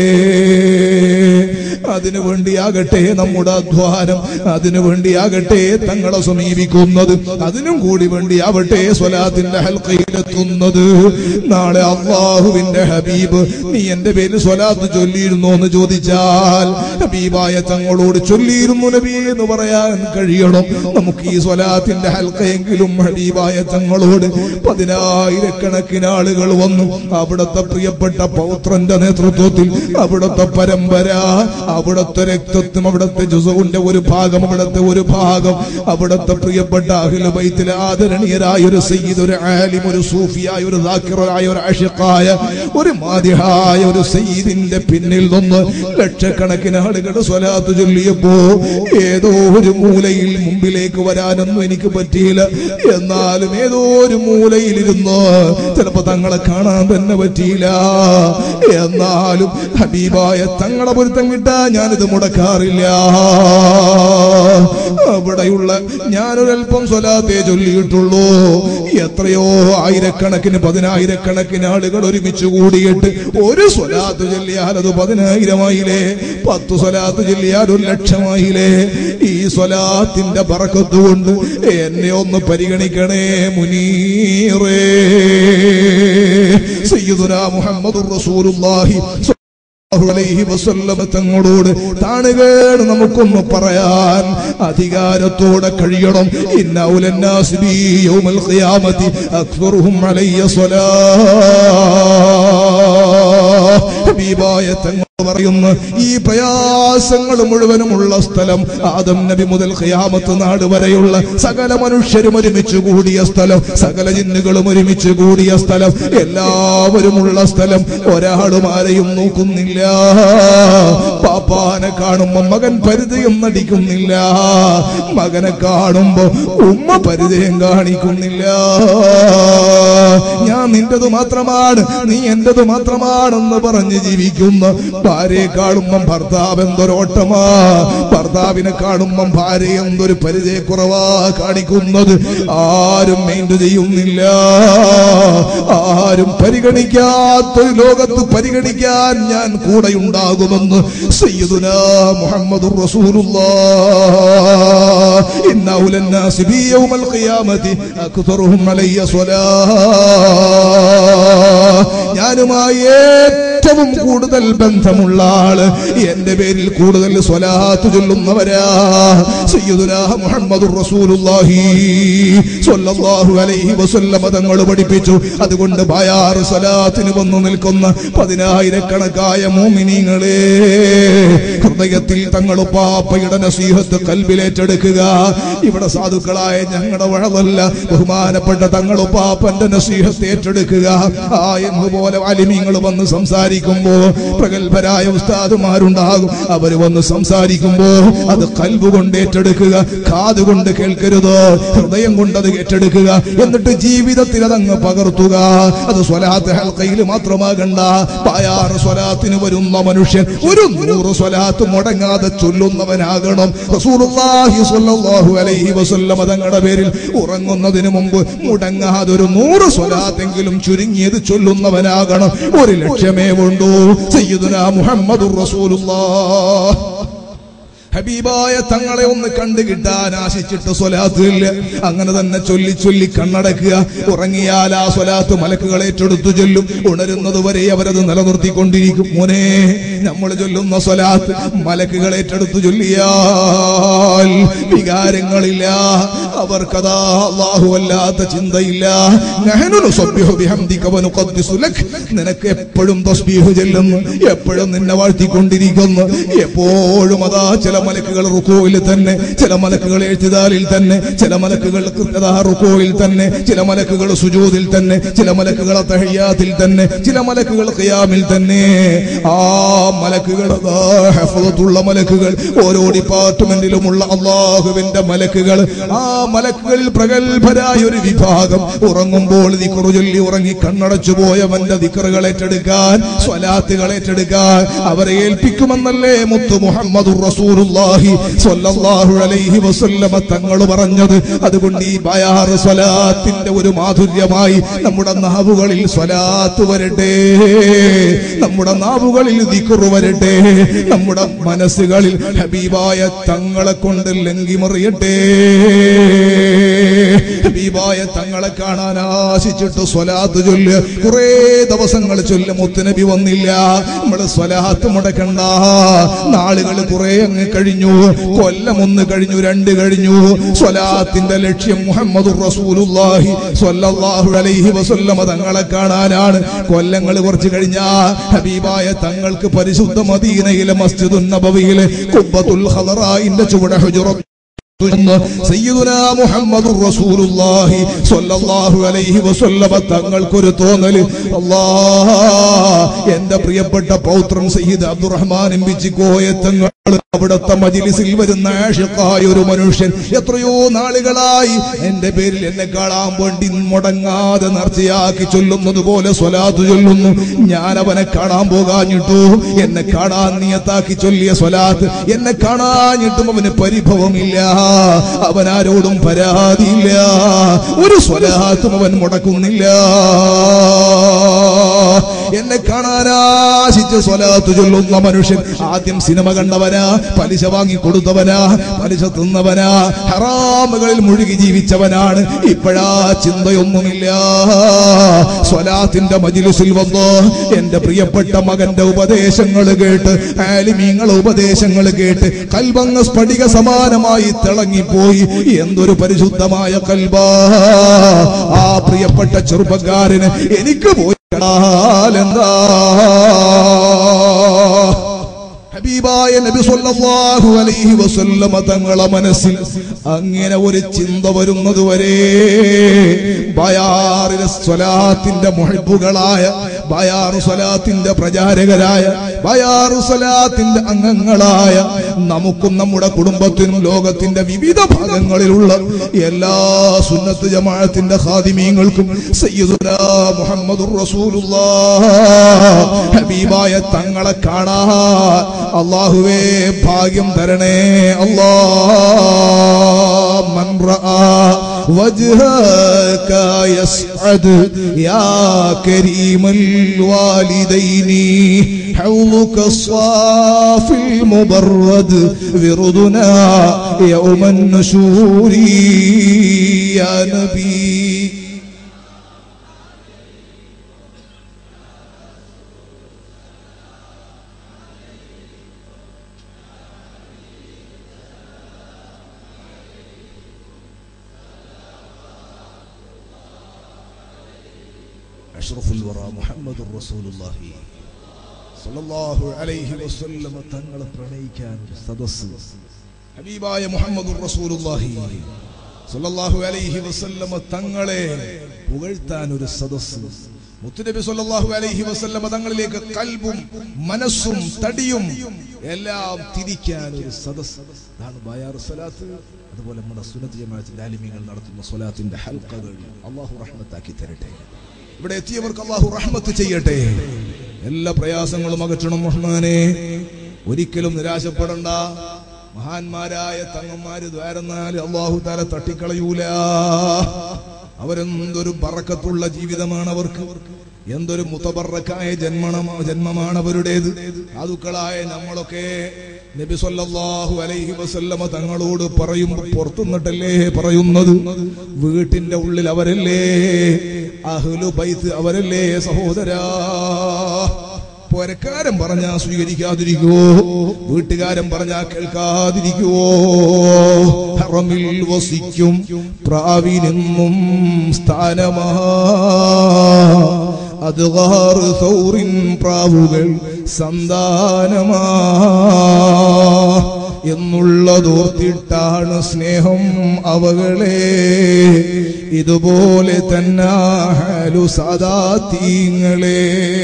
അതിനു വേണ്ടിയാകട്ടെ നമ്മുടെ അധ്വാനം അതിനു വേണ്ടിയാകട്ടെ തങ്ങളെ സമീപിക്കുന്നത് അതിനും കൂടി വേണ്ടിയാവട്ടെ സ്വലാത്തിന്റെ ഹൽക്കയിലെത്തുന്നത് നാളെ അള്ളാഹുവിന്റെ ഹബീബ് നീ എന്റെ പേര് സ്വലാത്ത് ചൊല്ലിയിരുന്നോ എന്ന് ചോദിച്ചാൽ ഹബീബായ തങ്ങളോട് ചൊല്ലിയിരുന്നു നബി എന്ന് പറയാൻ കഴിയണം നമുക്ക് ഈ സ്വലാത്തിന്റെ ഹൽക്കയെങ്കിലും ഹബീബായ തങ്ങളോട് പതിനായിരക്കണക്കിന് ആളുകൾ വന്നു അവിടുത്തെ പ്രിയപ്പെട്ട പൗത്രന്റെ നേതൃത്വത്തിൽ അവിടുത്തെ പരമ്പര അവിടുത്തെ രക്തത്വം അവിടുത്തെ ജുസവിന്റെ ഒരു ഭാഗം അവിടുത്തെ ഒരു ഭാഗം അവിടുത്തെ പ്രിയപ്പെട്ട അഖില ബൈത്തിലെ ആദരണീയരായ ഒരു സയ്യിദ് ഒരു ആലിം ഒരു സൂഫിയായ ഒരു ദാക്കിറായ ഒരു ആഷിഖായ ഒരു മാതിഹായ ഒരു സയ്യിദിന്റെ പിന്നിൽ നിന്ന് ലക്ഷക്കണക്കിന് ആളുകൾ സ്വലാത്ത് ചൊല്ലിയപ്പോ ഏതോ ഒരു മൂലയിൽ മുമ്പിലേക്ക് വരാനൊന്നും എനിക്ക് പറ്റിയില്ല എന്നാലും ഏതോ ഒരു മൂലയിലിരുന്ന് ചിലപ്പോ തങ്ങളെ കാണാൻ തന്നെ പറ്റിയില്ല എന്നാലും ഹബീബായ തങ്ങളെ പൊരുത്തം കിട്ടാൻ ഞാനിത് മുടക്കാറില്ല അവിടെയുള്ള ഞാനൊരൽപ്പം സ്വലാത്തേ ചൊല്ലിയിട്ടുള്ളൂ എത്രയോ ആയിരക്കണക്കിന് പതിനായിരക്കണക്കിന് ആളുകൾ ഒരുമിച്ച് കൂടിയിട്ട് ഒരു സ്വലാത്ത് ചൊല്ലിയാൽ അത് പതിനായിരമായില്ലേ പത്ത് സ്വലാത്ത് ചൊല്ലിയാൽ ഒരു ലക്ഷമായില്ലേ ഈ സ്വലാത്തിന്റെ പറക്കത്ത് കൊണ്ട് എന്നെ ഒന്ന് പരിഗണിക്കണേ മുനീറേ സയ്യിദുനാ മുഹമ്മദുർ റസൂലുള്ളാഹി സല്ലല്ലാഹു അലൈഹി വസല്ലമ തങ്ങളോട് താണുകേട് നമുക്കൊന്ന് പറയാൻ അധികാരത്തോടെ കഴിയണം ഇന്ന ഉലന്നാസ് ബി യൗമൽ ഖിയാമത്തി അക്സറുഹും അലയ്യ സ്വലാ ഹബീബായ തങ്ങൾ പറയുന്നു ഈ പ്രയാസങ്ങൾ മുഴുവനുമുള്ള സ്ഥലം ആദം നബി മുതൽ ഖിയാമത്ത് നാട് വരെയുള്ള സകല മനുഷ്യരും ഒരുമിച്ച് കൂടിയ സ്ഥലം സകല ജിന്നുകളും ഒരുമിച്ച് കൂടിയ സ്ഥലം എല്ലാവരുമുള്ള സ്ഥലം ഒരാളും ആരെയും നോക്കുന്നില്ല പാപ്പാനെ കാണുമ്പോ മകൻ പരിചയം നടിക്കുന്നില്ല മകനെ കാണുമ്പോ ഉമ്മ പരിചയം കാണിക്കുന്നില്ല ഞാൻ നിന്റേത് മാത്രമാണ് നീ എന്റേത് മാത്രമാണെന്ന് പറഞ്ഞ് ജീവിക്കുന്ന ഭാര്യയെ കാണുമ്പം ഭർത്താവ് എന്തൊരോട്ടമാ ഭർത്താവിനെ കാണുമ്പം ഭാര്യ എന്തൊരു പരിചയക്കുറവാ കാണിക്കുന്നത് ആരും മെയിൻറ്റ് ചെയ്യുന്നില്ല ആരും പരിഗണിക്കാത്തൊരു ലോകത്ത് പരിഗണിക്കാൻ ഞാൻ കൂടെ ഉണ്ടാകുമെന്ന് സയ്യിദുന മുഹമ്മദ് ഇന്ന ഉലന്നാസി ബി യൗമൽ ഖിയാമത്തി അക്തറുഹും അലയ്യ സ്വലാ ഞാനുമായി ഏറ്റവും കൂടുതൽ ബന്ധമുള്ള ആള് എന്റെ പേരിൽ കൂടുതൽ സ്വലാത്ത് ചൊല്ലുന്നവരാ സയ്യിദുനാ മുഹമ്മദുർ റസൂലുള്ളാഹി സ്വല്ലല്ലാഹു അലൈഹി വസല്ലമ തങ്ങൾ പഠിപ്പിച്ചു അതുകൊണ്ട് ബയാർ സ്വലാത്തിന് വന്നു നിൽക്കുന്ന പതിനായിരക്കണക്കായ മോമിനിങ്ങളെ ഹൃദയത്തിൽ തങ്ങൾ പാപ്പയുടെ നസീഹത്ത് കൽബിലേറ്റെടുക്കുക ഇവിടെ സാധുക്കളായ ഞങ്ങളുടെ വഴവല്ല ബഹുമാനപ്പെട്ട തങ്ങൾ പാപ്പന്റെ നസീഹത്ത് ഏറ്റെടുക്കുക ആ എന്നതുപോലെ അലിമീങ്ങൾ വന്ന് സംസാരിക്കുമ്പോ പ്രഗത്ഭരായ ഉസ്താദുമാരുണ്ടാകും അവര് വന്ന് സംസാരിക്കുമ്പോ അത് കൽബ് കൊണ്ട് ഏറ്റെടുക്കുക കാതുകൊണ്ട് കേൾക്കരുത് ഹൃദയം കൊണ്ട് അത് ഏറ്റെടുക്കുക എന്നിട്ട് ജീവിതത്തിൽ അതങ്ങ് പകർത്തുക അത് സ്വലാത്ത് ഹൽക്കയിൽ മാത്രമാകണ്ട പായാറ് സ്വലാത്തിന് വരുന്ന മനുഷ്യൻ ഒരു നൂറ് സ്വലാത്ത് മുടങ്ങാതെ ചൊല്ലുന്നവനാകണം റസൂലുള്ളാഹി സ്വല്ലല്ലാഹു അലൈഹി വസല്ലമ തങ്ങളുടെ പേരിൽ ഉറങ്ങുന്നതിന് മുമ്പ് മുടങ്ങാതെ ഒരു നൂറ് സ്വലാത്തെങ്കിലും ചുരുങ്ങിയത് ചൊല്ലുന്നവനാകണം ഒരു ലക്ഷ്യമേ ഉണ്ടു സയ്യിദുനാ മുഹമ്മദുർ റസൂലുള്ളാഹ് ഹബീബായ തങ്ങളെ ഒന്ന് കണ്ടു കിട്ടാൻ ആശിച്ചിട്ട് സ്വലാത്തില്ല അങ്ങനെ തന്നെ ചൊല്ലി ചൊല്ലി കണ്ണടക്കുക ഉറങ്ങിയാൽ ആ സ്വലാത്ത് മലക്കുകൾ ഏറ്റെടുത്തു ചൊല്ലും ഉണരുന്നത് വരെ അവരത് നിലനിർത്തിക്കൊണ്ടിരിക്കും മോനെ നമ്മൾ ചൊല്ലുന്ന സ്വലാത്ത് മലക്കുകൾ ഏറ്റെടുത്തു ചൊല്ലിയാൽ വികാരങ്ങളില്ല അവർക്കതാ അള്ളാഹു അല്ലാത്ത ചിന്തയില്ല നഹ്നു നുസബ്ബിഹു ബിഹംദിക വനുഖദ്ദിസു ലക് നിനക്ക് എപ്പോഴും തസ്ബീഹ് ചെല്ലുന്നു എപ്പോഴും നിന്നെ വാഴ്ത്തിക്കൊണ്ടിരിക്കുന്നു എപ്പോഴും അതാ ചില മലക്കുകൾ റുക്കോയിൽ തന്നെ ചില മലക്കുകൾ എഴുത്തിദാലിൽ തന്നെ ചില മലക്കുകൾ കൃത്യതാ റുക്കോയിൽ തന്നെ ചില മലക്കുകൾ സുജൂദിൽ തന്നെ ചില മലക്കുകൾ തഹയ്യാത്തിൽ തന്നെ ചില മലക്കുകൾ ഖിയാമിൽ തന്നെ ആ മലക്കുകൾ അതാ ഹഫളത്തുള്ള മലക്കുകൾ ഓരോ ഡിപ്പാർട്ട്മെന്റിലുമുള്ള അള്ളാഹുവിന്റെ മലക്കുകൾ ആ മലക്കുകളിൽ പ്രഗത്ഭരായ ഒരു വിഭാഗം ഉറങ്ങുമ്പോൾ ദിക്റ് ചൊല്ലി ഉറങ്ങി കണ്ണടച്ചു പോയവന്റെ ദിക്കറുകൾ ഏറ്റെടുക്കാൻ സ്വലാത്തുകൾ ഏറ്റെടുക്കാൻ അവരെ ഏൽപ്പിക്കുമെന്നല്ലേ മുത്തു മുഹമ്മദ് റസൂലുള്ളാഹി സ്വല്ലല്ലാഹു അലൈഹി വസല്ലമ തങ്ങൾ പറഞ്ഞത് അതുകൊണ്ട് ഈ ബയാറ് സ്വലാത്തിന്റെ ഒരു മാധുര്യമായി നമ്മുടെ നാവുകളിൽ സ്വലാത്ത് വരട്ടെ നമ്മുടെ നാവുകളിൽ ദിക്റ് വരട്ടെ നമ്മുടെ മനസ്സുകളിൽ ഹബീബായ തങ്ങളെ കൊണ്ട് ലംഘി മറിയട്ടെ ഹബീബായ തങ്ങളെ കാണാൻ ആശിച്ചിട്ട് സ്വലാത്ത് ചൊല്ല് കുറേ ദിവസങ്ങൾ ചൊല്ല് മുത്തുനബി വന്നില്ല നമ്മള് സ്വലാത്ത് മുടക്കണ്ട നാളുകൾ കുറെ അങ്ങ് കഴിഞ്ഞു കൊല്ലം ഒന്ന് കഴിഞ്ഞു രണ്ട് കഴിഞ്ഞു സ്വലാത്തിന്റെ ലക്ഷ്യം മുഹമ്മദ് റസൂലുള്ളാഹി സ്വല്ലല്ലാഹു അലൈഹി വസല്ലമ തങ്ങളെ കാണാനാണ് കൊല്ലങ്ങൾ കുറച്ച് കഴിഞ്ഞാ ഹബീബായ തങ്ങൾക്ക് പരിശുദ്ധ മദീനയിലെ മസ്ജിദുൻ നബവിയിലെ കുബ്ബത്തുൽ ഖദറായിന്റെ ചുവടെ ഹുജറ സയ്യിദുനാ മുഹമ്മദുർ റസൂലുള്ളാഹി സ്വല്ലല്ലാഹു അലൈഹി വസല്ലമ തങ്ങൾക്കൊരു തോന്നല് അല്ലാ എന്റെ പ്രിയപ്പെട്ട പൗത്രൻ സയ്യിദ് അബ്ദുറഹ്മാൻ എംബിച്ചിക്കോയ തങ്ങൾ അവിടുത്തെ മജിലിസിൽ വരുന്ന ആഷിഖായ ഒരു മനുഷ്യൻ എത്രയോ നാളുകളായി എന്റെ പേരിൽ എന്നെ കാണാൻ വേണ്ടി മുടങ്ങാതെ നേർച്ചയാക്കി ചൊല്ലുന്നത് പോലെ സ്വലാത്ത് ചൊല്ലുന്നു ഞാൻ അവനെ കാണാൻ പോകാഞ്ഞിട്ടു എന്നെ കാണാൻ നിയത്താക്കി ചൊല്ലിയ സ്വലാത്ത് എന്നെ കാണാഞ്ഞിട്ടും അവന് പരിഭവമില്ല അവൻ ആരോടും പരാതിയില്ല ഒരു സ്വലാത്തും അവൻ മുടക്കുന്നില്ല എന്നെ കാണാനാശിച്ച് സ്വലാത്ത് ചൊല്ലുന്ന മനുഷ്യൻ ആദ്യം സിനിമ കണ്ടവനാ പലിശ വാങ്ങി കൊടുത്തവനാ പലിശ തിന്നവനാ ഹറാമുകളിൽ മുഴുകി ജീവിച്ചവനാണ് ഇപ്പോഴാ ചിന്തയൊന്നുമില്ല സ്വലാത്തിന്റെ മജിലിസിൽ വന്ന് എന്റെ പ്രിയപ്പെട്ട മകന്റെ ഉപദേശങ്ങൾ കേട്ട് ആലിമീങ്ങളെ ഉപദേശങ്ങൾ കേട്ട് കൽബങ്ങ് സ്ഫടിക സമാനമായി തിളങ്ങിപ്പോയി എന്തൊരു പരിശുദ്ധമായ കൽബാ ആ പ്രിയപ്പെട്ട ചെറുപ്പക്കാരന് എനിക്ക് പോയി എന്താ ഹബീബായ നബി സല്ലല്ലാഹു അലൈഹി വസല്ലമ തങ്ങളെ മനസ്സിൽ അങ്ങനെ ഒരു ചിന്ത വരുന്നത് വരെ ബയാറിലെ സ്വലാത്തിന്റെ മുഹബുകളായ ബയാറു സ്വലാത്തിന്റെ പ്രചാരകരായ ബയാറു സ്വലാത്തിന്റെ അംഗങ്ങളായ നമുക്കും നമ്മുടെ കുടുംബത്തിനും ലോകത്തിന്റെ വിവിധ ഭാഗങ്ങളിലുള്ള എല്ലാ സുന്നത്ത് ജമാഅത്തിന്റെ ഖാദിമീങ്ങൾക്കും സയ്യിദുനാ മുഹമ്മദുർ റസൂലുള്ളാഹ് ഹബീബായ തങ്ങളെ കാണാൻ അള്ളാഹുവേ ഭാഗ്യം തരണേ അല്ലാ മൻ റആ وجهك يسعد يا كريم الوالدين حوضك الصافي المبرد وردنا يوم النشور يا نبي അഷ്റഫുൽ വറ മുഹമ്മദ് റസൂലുള്ളാഹി സ്വല്ലല്ലാഹു അലൈഹി വസല്ലമ തങ്ങളെ പ്രണയിക്കാൻ ഒരു സദസ്സ് ഹബീബായ മുഹമ്മദ് റസൂലുള്ളാഹി സ്വല്ലല്ലാഹു അലൈഹി വസല്ലമ തങ്ങളെ പുകഴ്ത്താൻ ഒരു സദസ്സ് മുത്തുനബി സല്ലല്ലാഹു അലൈഹി വസല്ലമ തങ്ങളിലേക്ക് കൽബും മനസ്സും തടിയും എല്ലാം തിരിക്കാൻ ഒരു സദസ്സ് അതാണ് ബയാർ സ്വലാത്ത് അതുപോലെ നമ്മുടെ സുന്നത്ത് ജമാഅത്തിന്റെ ആലിമീങ്ങൾ നടത്തുന്ന സ്വലാത്തിന്റെ ഹൽക്കകൾ അള്ളാഹു റഹ്മത്താക്കി തരട്ടെ ഇവിടെ എത്തിയവർക്ക് അള്ളാഹു റഹ്മത്ത് ചെയ്യട്ടെ എല്ലാ പ്രയാസങ്ങളും അകറ്റണം റഹ്മാനെ ഒരിക്കലും നിരാശപ്പെടണ്ട മഹാന്മാരായ തങ്ങന്മാര് ദ്വാരന്നാൽ അള്ളാഹു താല തട്ടിക്കളയൂല അവരെന്തൊരു ബറക്കത്തുള്ള ജീവിതമാണ് അവർക്ക് എന്തൊരു മുത്തബറക്കായ ജന്മണം ജന്മമാണ് അവരുടേത് സാധുക്കളായ നമ്മളൊക്കെ നബി സല്ലല്ലാഹു അലൈഹി വസല്ലമ തങ്ങളോട് പറയും പുറത്തുനിന്നിട്ടല്ലേ പറയുന്നത് വീട്ടിന്റെ ഉള്ളിൽ അവരല്ലേ അഹ്ലു ബൈത്ത് അവരല്ലേ സഹോദരാ പൊരക്കാരൻ പറഞ്ഞാ സ്വീകരിക്കാതിരിക്കുവോ വീട്ടുകാരൻ പറഞ്ഞാ കേൾക്കാതിരിക്കുവോ ഹറമിൽ വസിക്കും പ്രാവിനെന്നും സ്ഥാനമാ അത് സൗറിൻ പ്രാവുകൾ സന്താനമാ എന്നുള്ളതോർത്തിട്ടാണ് സ്നേഹം അവകളെ ഇതുപോലെ തന്നാഹലു സാദാത്തീങ്ങളെ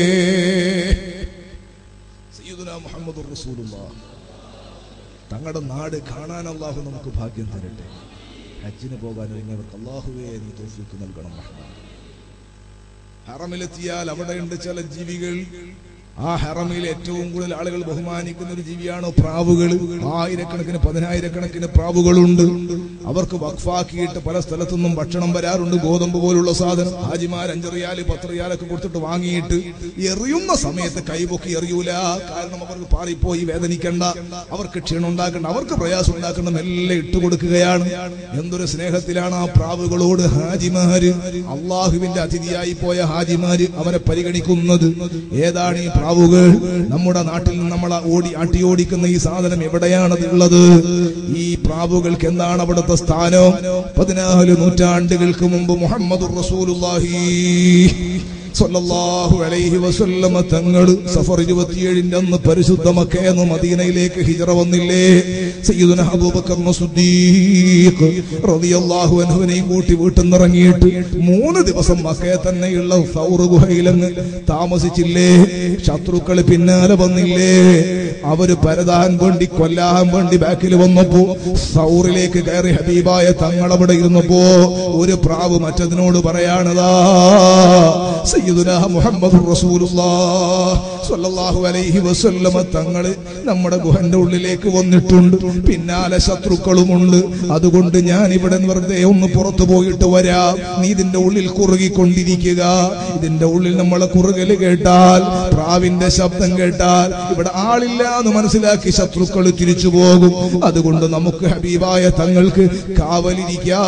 സയ്യിദുനാ മുഹമ്മദുർ റസൂലുള്ളാഹ് തങ്ങളുടെ നാട് കാണാൻ അള്ളാഹു നമുക്ക് ഭാഗ്യം തരട്ടെ ഹജ്ജിന് പോകാൻ ഒരുങ്ങിയവർക്ക് അള്ളാഹുവേ നീ തോഫിക്ക് നൽകണം റഹ്മാൻ ഹറമിലെത്തിയാൽ അവിടെയുണ്ട് ചില ജീവികൾ ആ ഹറമിൽ ഏറ്റവും കൂടുതൽ ആളുകൾ ബഹുമാനിക്കുന്ന ഒരു ജീവിയാണ് പ്രാവുകൾ ആയിരക്കണക്കിന് പതിനായിരക്കണക്കിന് പ്രാവുകളുണ്ട് അവർക്ക് വഖഫാക്കിയിട്ട് പല സ്ഥലത്തുനിന്നും ഭക്ഷണം വരാറുണ്ട് ഗോതമ്പ് പോലുള്ള സാധനം ഹാജിമാർ അഞ്ചറിയാല് പത്ത് റിയാലൊക്കെ കൊടുത്തിട്ട് വാങ്ങിയിട്ട് എറിയുന്ന സമയത്ത് കൈപൊക്കി എറിയൂല കാരണം അവർക്ക് പാറിപ്പോയി വേദനിക്കണ്ട അവർക്ക് ക്ഷീണം ഉണ്ടാക്കണ്ട അവർക്ക് പ്രയാസം ഉണ്ടാക്കണം എല്ലാം ഇട്ടുകൊടുക്കുകയാണ് എന്തൊരു സ്നേഹത്തിലാണ് ആ പ്രാവുകളോട് ഹാജിമാര് അള്ളാഹുവിന്റെ അതിഥിയായി പോയ ഹാജിമാര് അവരെ പരിഗണിക്കുന്നത് ഏതാണ് ഈ പ്രാവുകൾ നമ്മുടെ നാട്ടിൽ നിന്ന് നമ്മളെ ഓടി ആട്ടി ഓടിക്കുന്ന ഈ സാധനം എവിടെയാണത് ഉള്ളത് ഈ പ്രാവുകൾക്ക് എന്താണ് അവിടുത്തെ സ്ഥാനം പതിനാല് നൂറ്റാണ്ടുകൾക്ക് മുമ്പ് മുഹമ്മദ് റസൂലുള്ളാഹി സ്വല്ലല്ലാഹു അലൈഹി വസല്ലമ തങ്ങൾ സഫർ ഇരുപത്തിയേഴിന്റെ അന്ന് പരിശുദ്ധ മക്കയെന്ന് മദീനയിലേക്ക് ഹിജറ വന്നില്ലേ സയ്യിദുന അബൂബക്കർ സിദ്ദീഖ് റളിയല്ലാഹു അൻഹുവിനെയും കൂട്ടി വീട്ടിൽ നിന്നിറങ്ങിയിട്ട് മൂന്ന് ദിവസം മക്കയെ തന്നെയുള്ള സൗർ ഗുഹയിലങ്ങ് താമസിച്ചില്ലേ ശത്രുക്കൾ പിന്നാലെ വന്നില്ലേ അവര് പരതാൻ വേണ്ടി കൊല്ലാൻ വേണ്ടി ബാക്കിൽ വന്നപ്പോ സൗറിലേക്ക് കയറി ഹബീബായ തങ്ങളവിടെ ഇരുന്നപ്പോ ഒരു പ്രാവ് മറ്റതിനോട് പറയാണതാ സയ്യിദുന മുഹമ്മദ് സ്വല്ലല്ലാഹു അലൈഹി വസല്ലമ തങ്ങള് നമ്മുടെ ഗുഹന്റെ ഉള്ളിലേക്ക് വന്നിട്ടുണ്ട് പിന്നാലെ ശത്രുക്കളുമുണ്ട് അതുകൊണ്ട് ഞാൻ ഇവിടെ വെറുതെ ഒന്ന് പുറത്തു പോയിട്ട് വരാം നീ ഇതിന്റെ ഉള്ളിൽ കുറുകിക്കൊണ്ടിരിക്കുക ഇതിന്റെ ഉള്ളിൽ നമ്മളെ കുറുകല് കേട്ടാൽ പ്രാവിന്റെ ശബ്ദം കേട്ടാൽ ഇവിടെ ആളില്ല എന്ന് മനസ്സിലാക്കി ശത്രുക്കൾ തിരിച്ചു പോകും അതുകൊണ്ട് നമുക്ക് ഹബീബായ തങ്ങൾക്ക് കാവലിരിക്കാം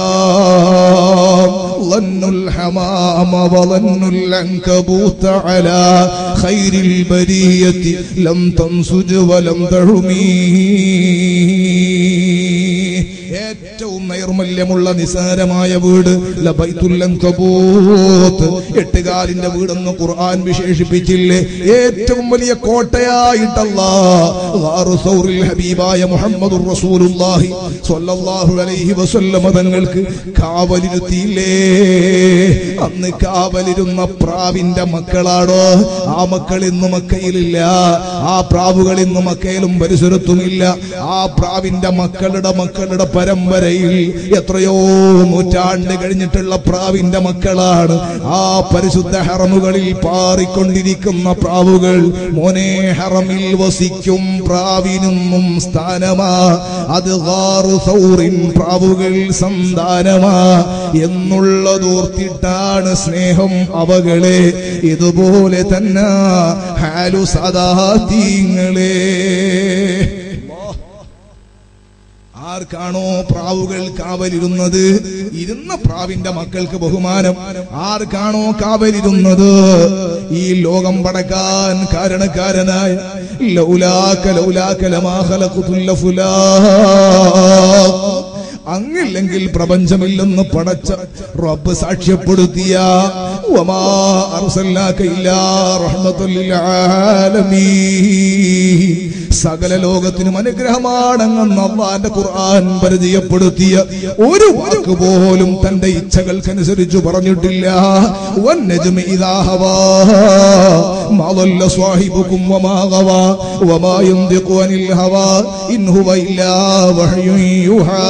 ظن الحمام وظن العنكبوت على خير البرية لم تنسج ولم ترمي ഏറ്റവും നൈർമല്യമുള്ള നിസാരമായ വീട് ലബൈത്തുല്ലങ്കബൂത്ത് എട്ടുകാലിന്റെ വീടെന്ന് ഖുർആൻ വിശേഷിപ്പിച്ചില്ലേ ഏറ്റവും വലിയ കോട്ടയായിട്ടല്ല ഹബീബായ മുഹമ്മദ് റസൂലുള്ളാഹി സ്വല്ലല്ലാഹു അലൈഹി വസല്ലമ തങ്ങൾക്ക് കാവലിരുത്തിയില്ലേ അന്ന് കാവലിരുന്ന പ്രാവിന്റെ മക്കളാണോ ആ മക്കൾ ഇന്ന് മക്കയിലില്ല ആ പ്രാവുകൾ ഇന്ന് മക്കയിലും പരിസരത്തുമില്ല ആ പ്രാവിന്റെ മക്കളുടെ മക്കളുടെ പരമ്പരയിൽ എത്രയോ നൂറ്റാണ്ട് കഴിഞ്ഞിട്ടുള്ള പ്രാവിന്റെ മക്കളാണ് ആ പരിശുദ്ധ ഹറമുകളിൽ പാറിക്കൊണ്ടിരിക്കുന്ന പ്രാവുകൾ മോനെ ഹറമിൽ വസിക്കും പ്രാവിനൊന്നും സ്ഥാനമാ അത് ഗാറു സൗറിൻ പ്രാവുകൾ സന്താനമാ എന്നുള്ളതോർത്തിട്ടാണ് സ്നേഹം അവകളെ ഇതുപോലെ തന്നെ ഹാലു സദാ തീങ്ങളെ ആർക്കാണോ പ്രാവുകൾ കാവലിരുന്നത് ഇരുന്ന പ്രാവിന്റെ മക്കൾക്ക് ബഹുമാനം ആർക്കാണോ കാവലിരുന്നത് ഈ ലോകം പടക്കാൻ കാരണക്കാരനായ ലൗലാക്ക ലൗലാക്ക ലമാ ഖലഖതുല്ല ഫുലാ അങ്ങില്ലെങ്കിൽ പ്രപഞ്ചമില്ലെന്ന് പടച്ച റബ്ബ് സാക്ഷ്യപ്പെടുത്തിയ വമാ അർസൽനാക ഇല്ലാ റഹ്മത്തുൽ ലിൽ ആലമീൻ സകല ലോകത്തിനും അനുഗ്രഹമാണെന്ന് അള്ളാന്റെ ഖുർആൻ പരിചയപ്പെടുത്തിയ ഒരു വാക്ക് പോലും തന്റെ ഇച്ഛകൾക്കനുസരിച്ച് പറഞ്ഞിട്ടില്ല വന്നജ്മി ഇദാ ഹവാ മാ ضل صاحبكم وما غوى وما ينطق عن الهوى إن هو إلا وحي يوحى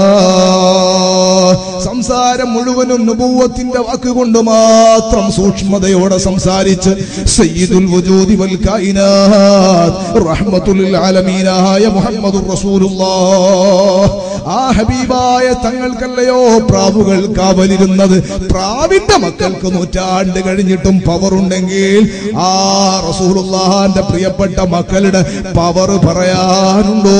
സംസാരം മുഴുവനും നുബൂവത്തിന്റെ വാക്കുകൊണ്ട് മാത്രം സൂക്ഷ്മതയോടെ സംസാരിച്ച് സയ്യിദുൽ വജൂദി വൽ കായിനാത്ത് റഹ്മത്തുൽ ആലമീനായ മുഹമ്മദുർ റസൂലുള്ളാഹ് ആ ഹബീബായ തങ്ങൾക്കല്ലയോ പ്രാവുകൾ കാവലിരുന്നത് പ്രാവിന്റെ മക്കൾക്ക് നൂറ്റാണ്ട് കഴിഞ്ഞിട്ടും പവർ ഉണ്ടെങ്കിൽ ആ റസൂലുള്ളാന്റെ പ്രിയപ്പെട്ട മക്കളുടെ പവർ പറയാനുണ്ടോ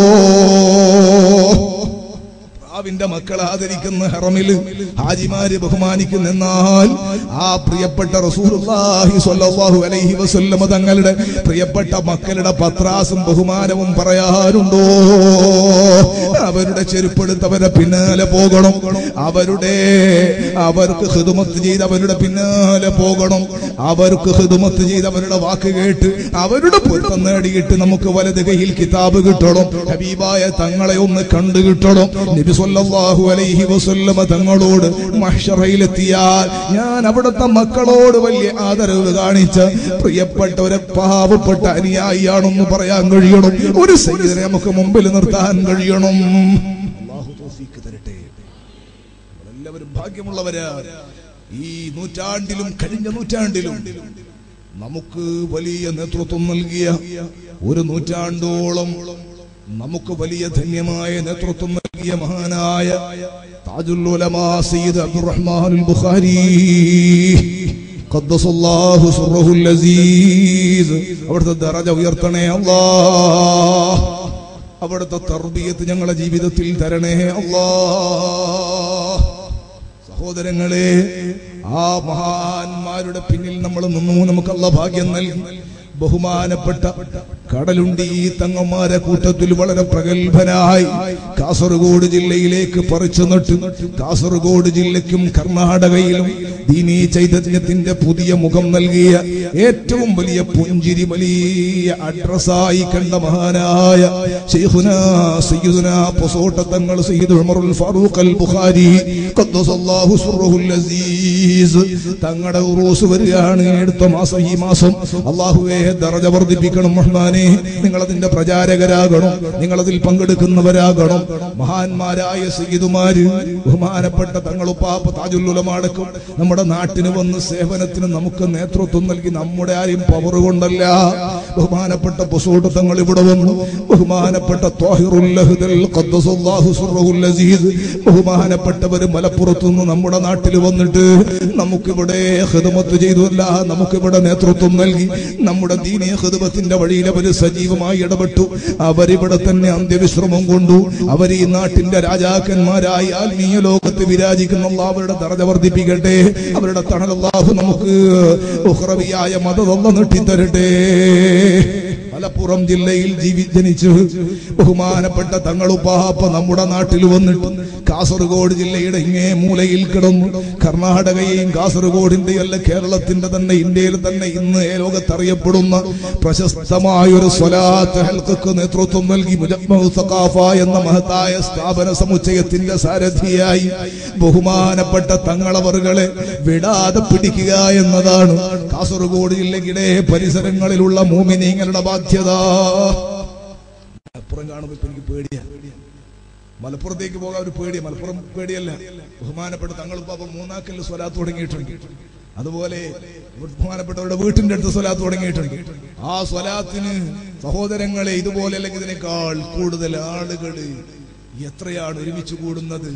പിതാവിന്റെ മക്കളെ ആദരിക്കുന്ന ഹറമിൽ ഹാജിമാര് ബഹുമാനിക്കുന്ന എന്നാൽ ആ പ്രിയപ്പെട്ട റസൂലുള്ളാഹി സ്വല്ലല്ലാഹു അലൈഹി വസല്ലമ തങ്ങളുടെ പ്രിയപ്പെട്ട മക്കളുടെ പത്രാസും ബഹുമാനവും പറയാറുണ്ടോ അവരുടെ ചെരുപ്പെടുത്തവരെ പിന്നാലെ പോകണം അവരുടെ അവർക്ക് ഹിദുമത്ത് ചെയ്ത് അവരുടെ പിന്നാലെ പോകണം അവർക്ക് ഹിദുമത്ത് ചെയ്ത് അവരുടെ വാക്ക് കേട്ട് അവരുടെ പൊരുത്തം നേടിയിട്ട് നമുക്ക് വലത് കയ്യിൽ കിതാബ് കിട്ടണം ഹബീബായ തങ്ങളെ ഒന്ന് കണ്ടു കിട്ടണം നബി സല്ലല്ലാഹു അലൈഹി വസല്ലമ തങ്ങളോട് മഹ്ശറയിലെത്തിയാൽ ഞാൻ അവിടുത്തെ മക്കളോട് വലിയ ആദരവ് കാണിച്ച പ്രിയപ്പെട്ട ഒരു പാവപ്പെട്ട അനുയായിയാണെന്ന് പറയാൻ കഴിയണം ഒരു സൈദിനെ നമുക്ക് മുമ്പിൽ നിർത്താൻ കഴിയണം അല്ലാഹു തൗഫീഖ് തരട്ടെ എല്ലാവരും ഭാഗ്യമുള്ളവരാ ഈ നൂറ്റാണ്ടിലും കഴിഞ്ഞ നൂറ്റാണ്ടിലും നമുക്ക് വലിയ നേതൃത്വം നൽകിയ ഒരു നൂറ്റാണ്ടോളം നമുക്ക് വലിയ ധന്യമായ നേതൃത്വം നൽകിയ മഹാനായ താജുൽ ഉലമാ സയ്യിദ് അബ്ദുറഹ്മാൻ ബുഖാരി ഖദ്ദസല്ലാഹു സുറഹുൽ അസീസ് അവിടുത്തെ ദറജ ഉയർത്തണേ അല്ലാ അവിടുത്തെ തർബിയത്ത് ഞങ്ങളുടെ ജീവിതത്തിൽ തരണേ അല്ലാ സഹോദരങ്ങളെ ആ മഹാന്മാരുടെ പിന്നിൽ നമ്മൾ നിന്നു നമുക്കല്ല ഭാഗ്യം നൽകി ബഹുമാനപ്പെട്ട കടലുണ്ടി ഈ തങ്ങന്മാരെ കൂട്ടത്തിൽ വളരെ പ്രഗത്ഭനായി കാസർഗോഡ് ജില്ലയിലേക്ക് പറിച്ചു നട്ടു കാസർഗോഡ് ജില്ലയ്ക്കും കർണാടകയിലും ദീനീ ചൈതന്യത്തിന്റെ പുതിയ മുഖം നൽകിയ ഏറ്റവും വലിയ പുഞ്ചിരി വലിയ അഡ്രസ്സായി കണ്ട മഹാനായ ശൈഖുന സയ്യിദുന പൊസോട്ട തങ്ങൾ സയ്യിദ് ഉമറുൽ ഫാറൂഖ് അൽ ബുഖാരി ഖദ്ദസല്ലാഹു സുറഹുൽ അസീസ് തങ്ങളുടെ ഉറൂസ് വരികയാണ് അടുത്ത മാസം ഈ മാസം അള്ളാഹുവെ ദറജ വർദ്ധിപ്പിക്കണം റഹ്മാനെ നിങ്ങൾ അതിന്റെ പ്രചാരകരാകണം നിങ്ങൾ അതിൽ പങ്കെടുക്കുന്നവരാകണം മഹാന്മാരായ സയ്യിദുമാര് ബഹുമാനപ്പെട്ട തങ്ങളുപ്പാപ്പ താജുല്ലുലമാടക്കും നമ്മുടെ നാട്ടിന് വന്ന് സേവനത്തിന് നമുക്ക് നേതൃത്വം നൽകി നമ്മുടെ ആരും പവർ കൊണ്ടല്ല ബഹുമാനപ്പെട്ട പൊസോട്ട് തങ്ങൾ ഇവിടെ വന്നു ബഹുമാനപ്പെട്ട ത്വാഹിറുൽ ലഹ്ദൽ ഖദ്ദസല്ലാഹു സുറഹുൽ അസീസ് ബഹുമാനപ്പെട്ടവര് മലപ്പുറത്തുനിന്ന് നമ്മുടെ നാട്ടിൽ വന്നിട്ട് നമുക്കിവിടെ ഹിദമത്ത് ചെയ്തുവല്ല നമുക്കിവിടെ നേതൃത്വം നൽകി നമ്മുടെ ദീനീയ ഹിദമത്തിന്റെ വഴിയിൽ അവര് സജീവമായി ഇടപെട്ടു അവരിവിടെ തന്നെ അന്ത്യവിശ്രമം കൊണ്ടു അവർ ഈ നാട്ടിന്റെ രാജാക്കന്മാരായി ആത്മീയ ലോകത്ത് വിരാജിക്കുന്ന അല്ലാഹ് അവരുടെ ദറജ വർദ്ധിപ്പിക്കട്ടെ അവരുടെ തണലല്ലാഹു നമുക്ക് ഉഹ്റവിയായ മതതൊന്ന് നീട്ടിത്തരട്ടെ മലപ്പുറം ജില്ലയിൽ ജീവി ജനിച്ചു ബഹുമാനപ്പെട്ട തങ്ങളുപ്പാപ്പ നമ്മുടെ നാട്ടിൽ വന്നിട്ട് കാസർഗോഡ് ജില്ലയുടെ ഇങ്ങേ മൂലയിൽ കിടന്നു കർണാടകയെയും കാസർഗോഡിന്റെ അല്ല കേരളത്തിന്റെ തന്നെ ഇന്ത്യയിൽ തന്നെ ഇന്ന് ഏ ലോകത്തറിയപ്പെടുന്ന പ്രശസ്തമായ ഒരു സ്വലാത്ത് ഹൽക്കക്ക് നേതൃത്വം നൽകി മുജമ്മു സഖാഫ എന്ന മഹത്തായ സ്ഥാപന സമുച്ചയത്തിന്റെ സാരഥിയായി ബഹുമാനപ്പെട്ട തങ്ങളവറുകളെ വിടാതെ പിടിക്കുക എന്നതാണ് കാസർഗോഡ് ജില്ലയുടെ പരിസരങ്ങളിലുള്ള മൂമിനീങ്ങളുടെ ബാധ്യത മലപ്പുറം കാണുമ്പോൾ ഇപ്പൊ എനിക്ക് പേടിയാ മലപ്പുറത്തേക്ക് പോകാൻ ഒരു പേടിയ മലപ്പുറം പേടിയല്ല ബഹുമാനപ്പെട്ട തങ്ങൾ പാപ്പ മൂന്നാക്കലിൽ സ്വലാത്ത് തുടങ്ങിയിട്ടുണ്ട് അതുപോലെ ബഹുമാനപ്പെട്ടവരുടെ വീട്ടിന്റെ അടുത്ത് സ്വലാത്ത് തുടങ്ങിയിട്ടുണ്ട് ആ സ്വലാത്തിന് സഹോദരങ്ങളെ ഇതുപോലെ അല്ലെങ്കിൽ ഇതിനേക്കാൾ കൂടുതൽ ആളുകൾ എത്രയാണ് ഒരുമിച്ച് കൂടുന്നത്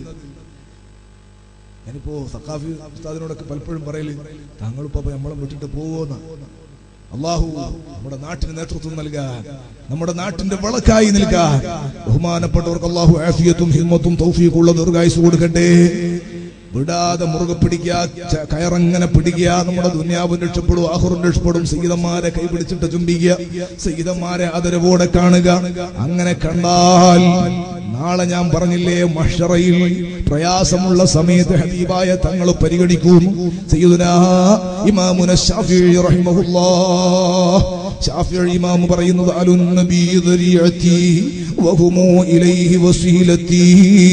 ഞാനിപ്പോ സക്കാഫി ഉസ്താദിനോടൊക്കെ പലപ്പോഴും പറയല് താങ്കളിപ്പോ നമ്മളെ വിട്ടിട്ട് പോവുന്ന അള്ളാഹു നമ്മുടെ നാട്ടിന് നേതൃത്വം നൽകാൻ നമ്മുടെ നാട്ടിന്റെ വിളക്കായി നിൽക്കാൻ ബഹുമാനപ്പെട്ടവർക്ക് അള്ളാഹു ആഫിയത്തും ഹിമ്മത്തും തൗഫീഖുള്ള ദീർഘായുസ് കൊടുക്കട്ടെ വിടാതെ മുറുകെ പിടിക്കുക ച- കയറങ്ങനെ പിടിക്കുക നമ്മുടെ ദുന്യാവും രക്ഷപ്പെടും ആഹുറും രക്ഷപ്പെടും സീതന്മാരെ കൈപിടിച്ചിട്ട് ചുംബിക്കുക സീതന്മാരെ ആദരവോടെ കാണുക അങ്ങനെ കണ്ടാൽ നാളെ ഞാൻ പറഞ്ഞില്ലേ മഷറയിൽ പ്രയാസമുള്ള സമയത്ത് ഹബീബായ തങ്ങൾ പരിഗണിക്കും സയ്യിദുനാ ഇമാമുന ശാഫിഈ റഹിമഹുല്ലാഹ് ശാഫിഈ ഇമാം പറയുന്നത് അലുൻ നബി ദരിയതി വഹുമു ഇലൈഹി വസീലതി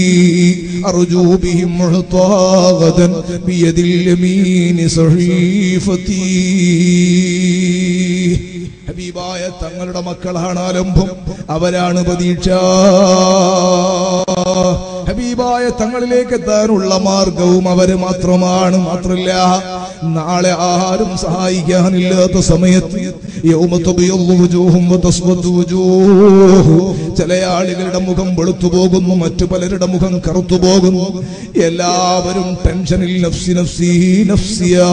അർജു ബിഹിം മുഹതാഗദൻ ബിയദിൽ യമീനി സഹീഫതി ഹബീബായ തങ്ങളുടെ മക്കളാണ് ആലംബം അവരാണ് പ്രതീക്ഷ ഹബീബായ തങ്ങളിലേക്ക് എത്താനുള്ള മാർഗവും അവര് മാത്രമാണ് മാത്രല്ല നാളെ ആരും സഹായിക്കാനില്ലാത്ത സമയത്ത് യൗമ തബിയദ്ദു വുജൂഹും വതസ്വദ്ദു വുജൂഹ്. ചില ആളുകളുടെ മുഖം വെളുത്തു പോകുന്നു മറ്റു പലരുടെ മുഖം കറുത്തു പോകുന്നു എല്ലാവരും ടെൻഷനിൽ നഫ്സി നഫ്സി നഫ്സിയാ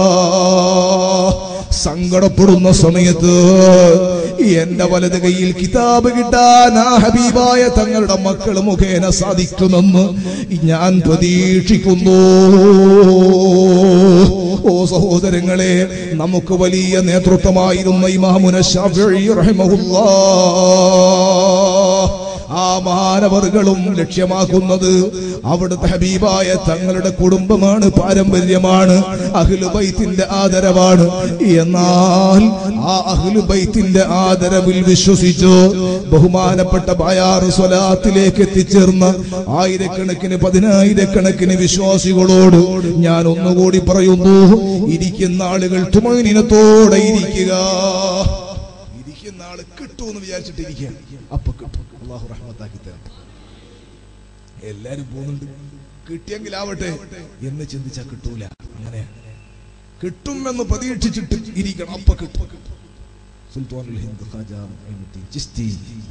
സങ്കടപ്പെടുന്ന സമയത്ത് എന്റെ വലത് കയ്യിൽ കിതാബ് കിട്ടാൻ ആ ഹബീബായ തങ്ങളുടെ മക്കൾ മുഖേന സാധിക്കുമെന്ന് ഞാൻ പ്രതീക്ഷിക്കുന്നു ഓ സഹോദരങ്ങളെ നമുക്ക് വലിയ നേതൃത്വമായിരുന്ന ഇമാമുന ഷാഫിഈ റഹിമഹുല്ലാ ആ മാനവറുകളും ലക്ഷ്യമാക്കുന്നത് അവിടുത്തെ ഹബീബായ തങ്ങളുടെ കുടുംബമാണ് പാരമ്പര്യമാണ് അഹ്ലുബൈത്തിന്റെ ആദരവാണ് എന്നാൽ ആ അഹ്ലുബൈത്തിന്റെ ആദരവിൽ വിശ്വസിച്ചു ബഹുമാനപ്പെട്ട ബയാറ് സ്വലാത്തിലേക്ക് എത്തിച്ചേർന്ന ആയിരക്കണക്കിന് പതിനായിരക്കണക്കിന് വിശ്വാസികളോട് ഞാൻ ഒന്നുകൂടി പറയുന്നു ഇരിക്കുന്ന ആളുകൾ തുമനിനത്തോടെ ഇരിക്കുക ഇരിക്കുന്ന ആള് കിട്ടുമെന്ന് വിചാരിച്ചിട്ടിരിക്കുക അപ്പൊ കിട്ടും അള്ളാഹു റഹ്മത്താക്കി തരട്ടെ എല്ലാരും പോകുന്നുണ്ട് കിട്ടിയെങ്കിൽ ആവട്ടെ എന്ന് ചിന്തിച്ചാ കിട്ടൂല അങ്ങനെ കിട്ടുമെന്ന് പ്രതീക്ഷിച്ചിട്ട് ഇരിക്കണം അപ്പൊ കിട്ടും സുൽത്താനുൽ ഹിന്ദ് ഖാജ മുഈനുദ്ദീൻ ചിസ്തി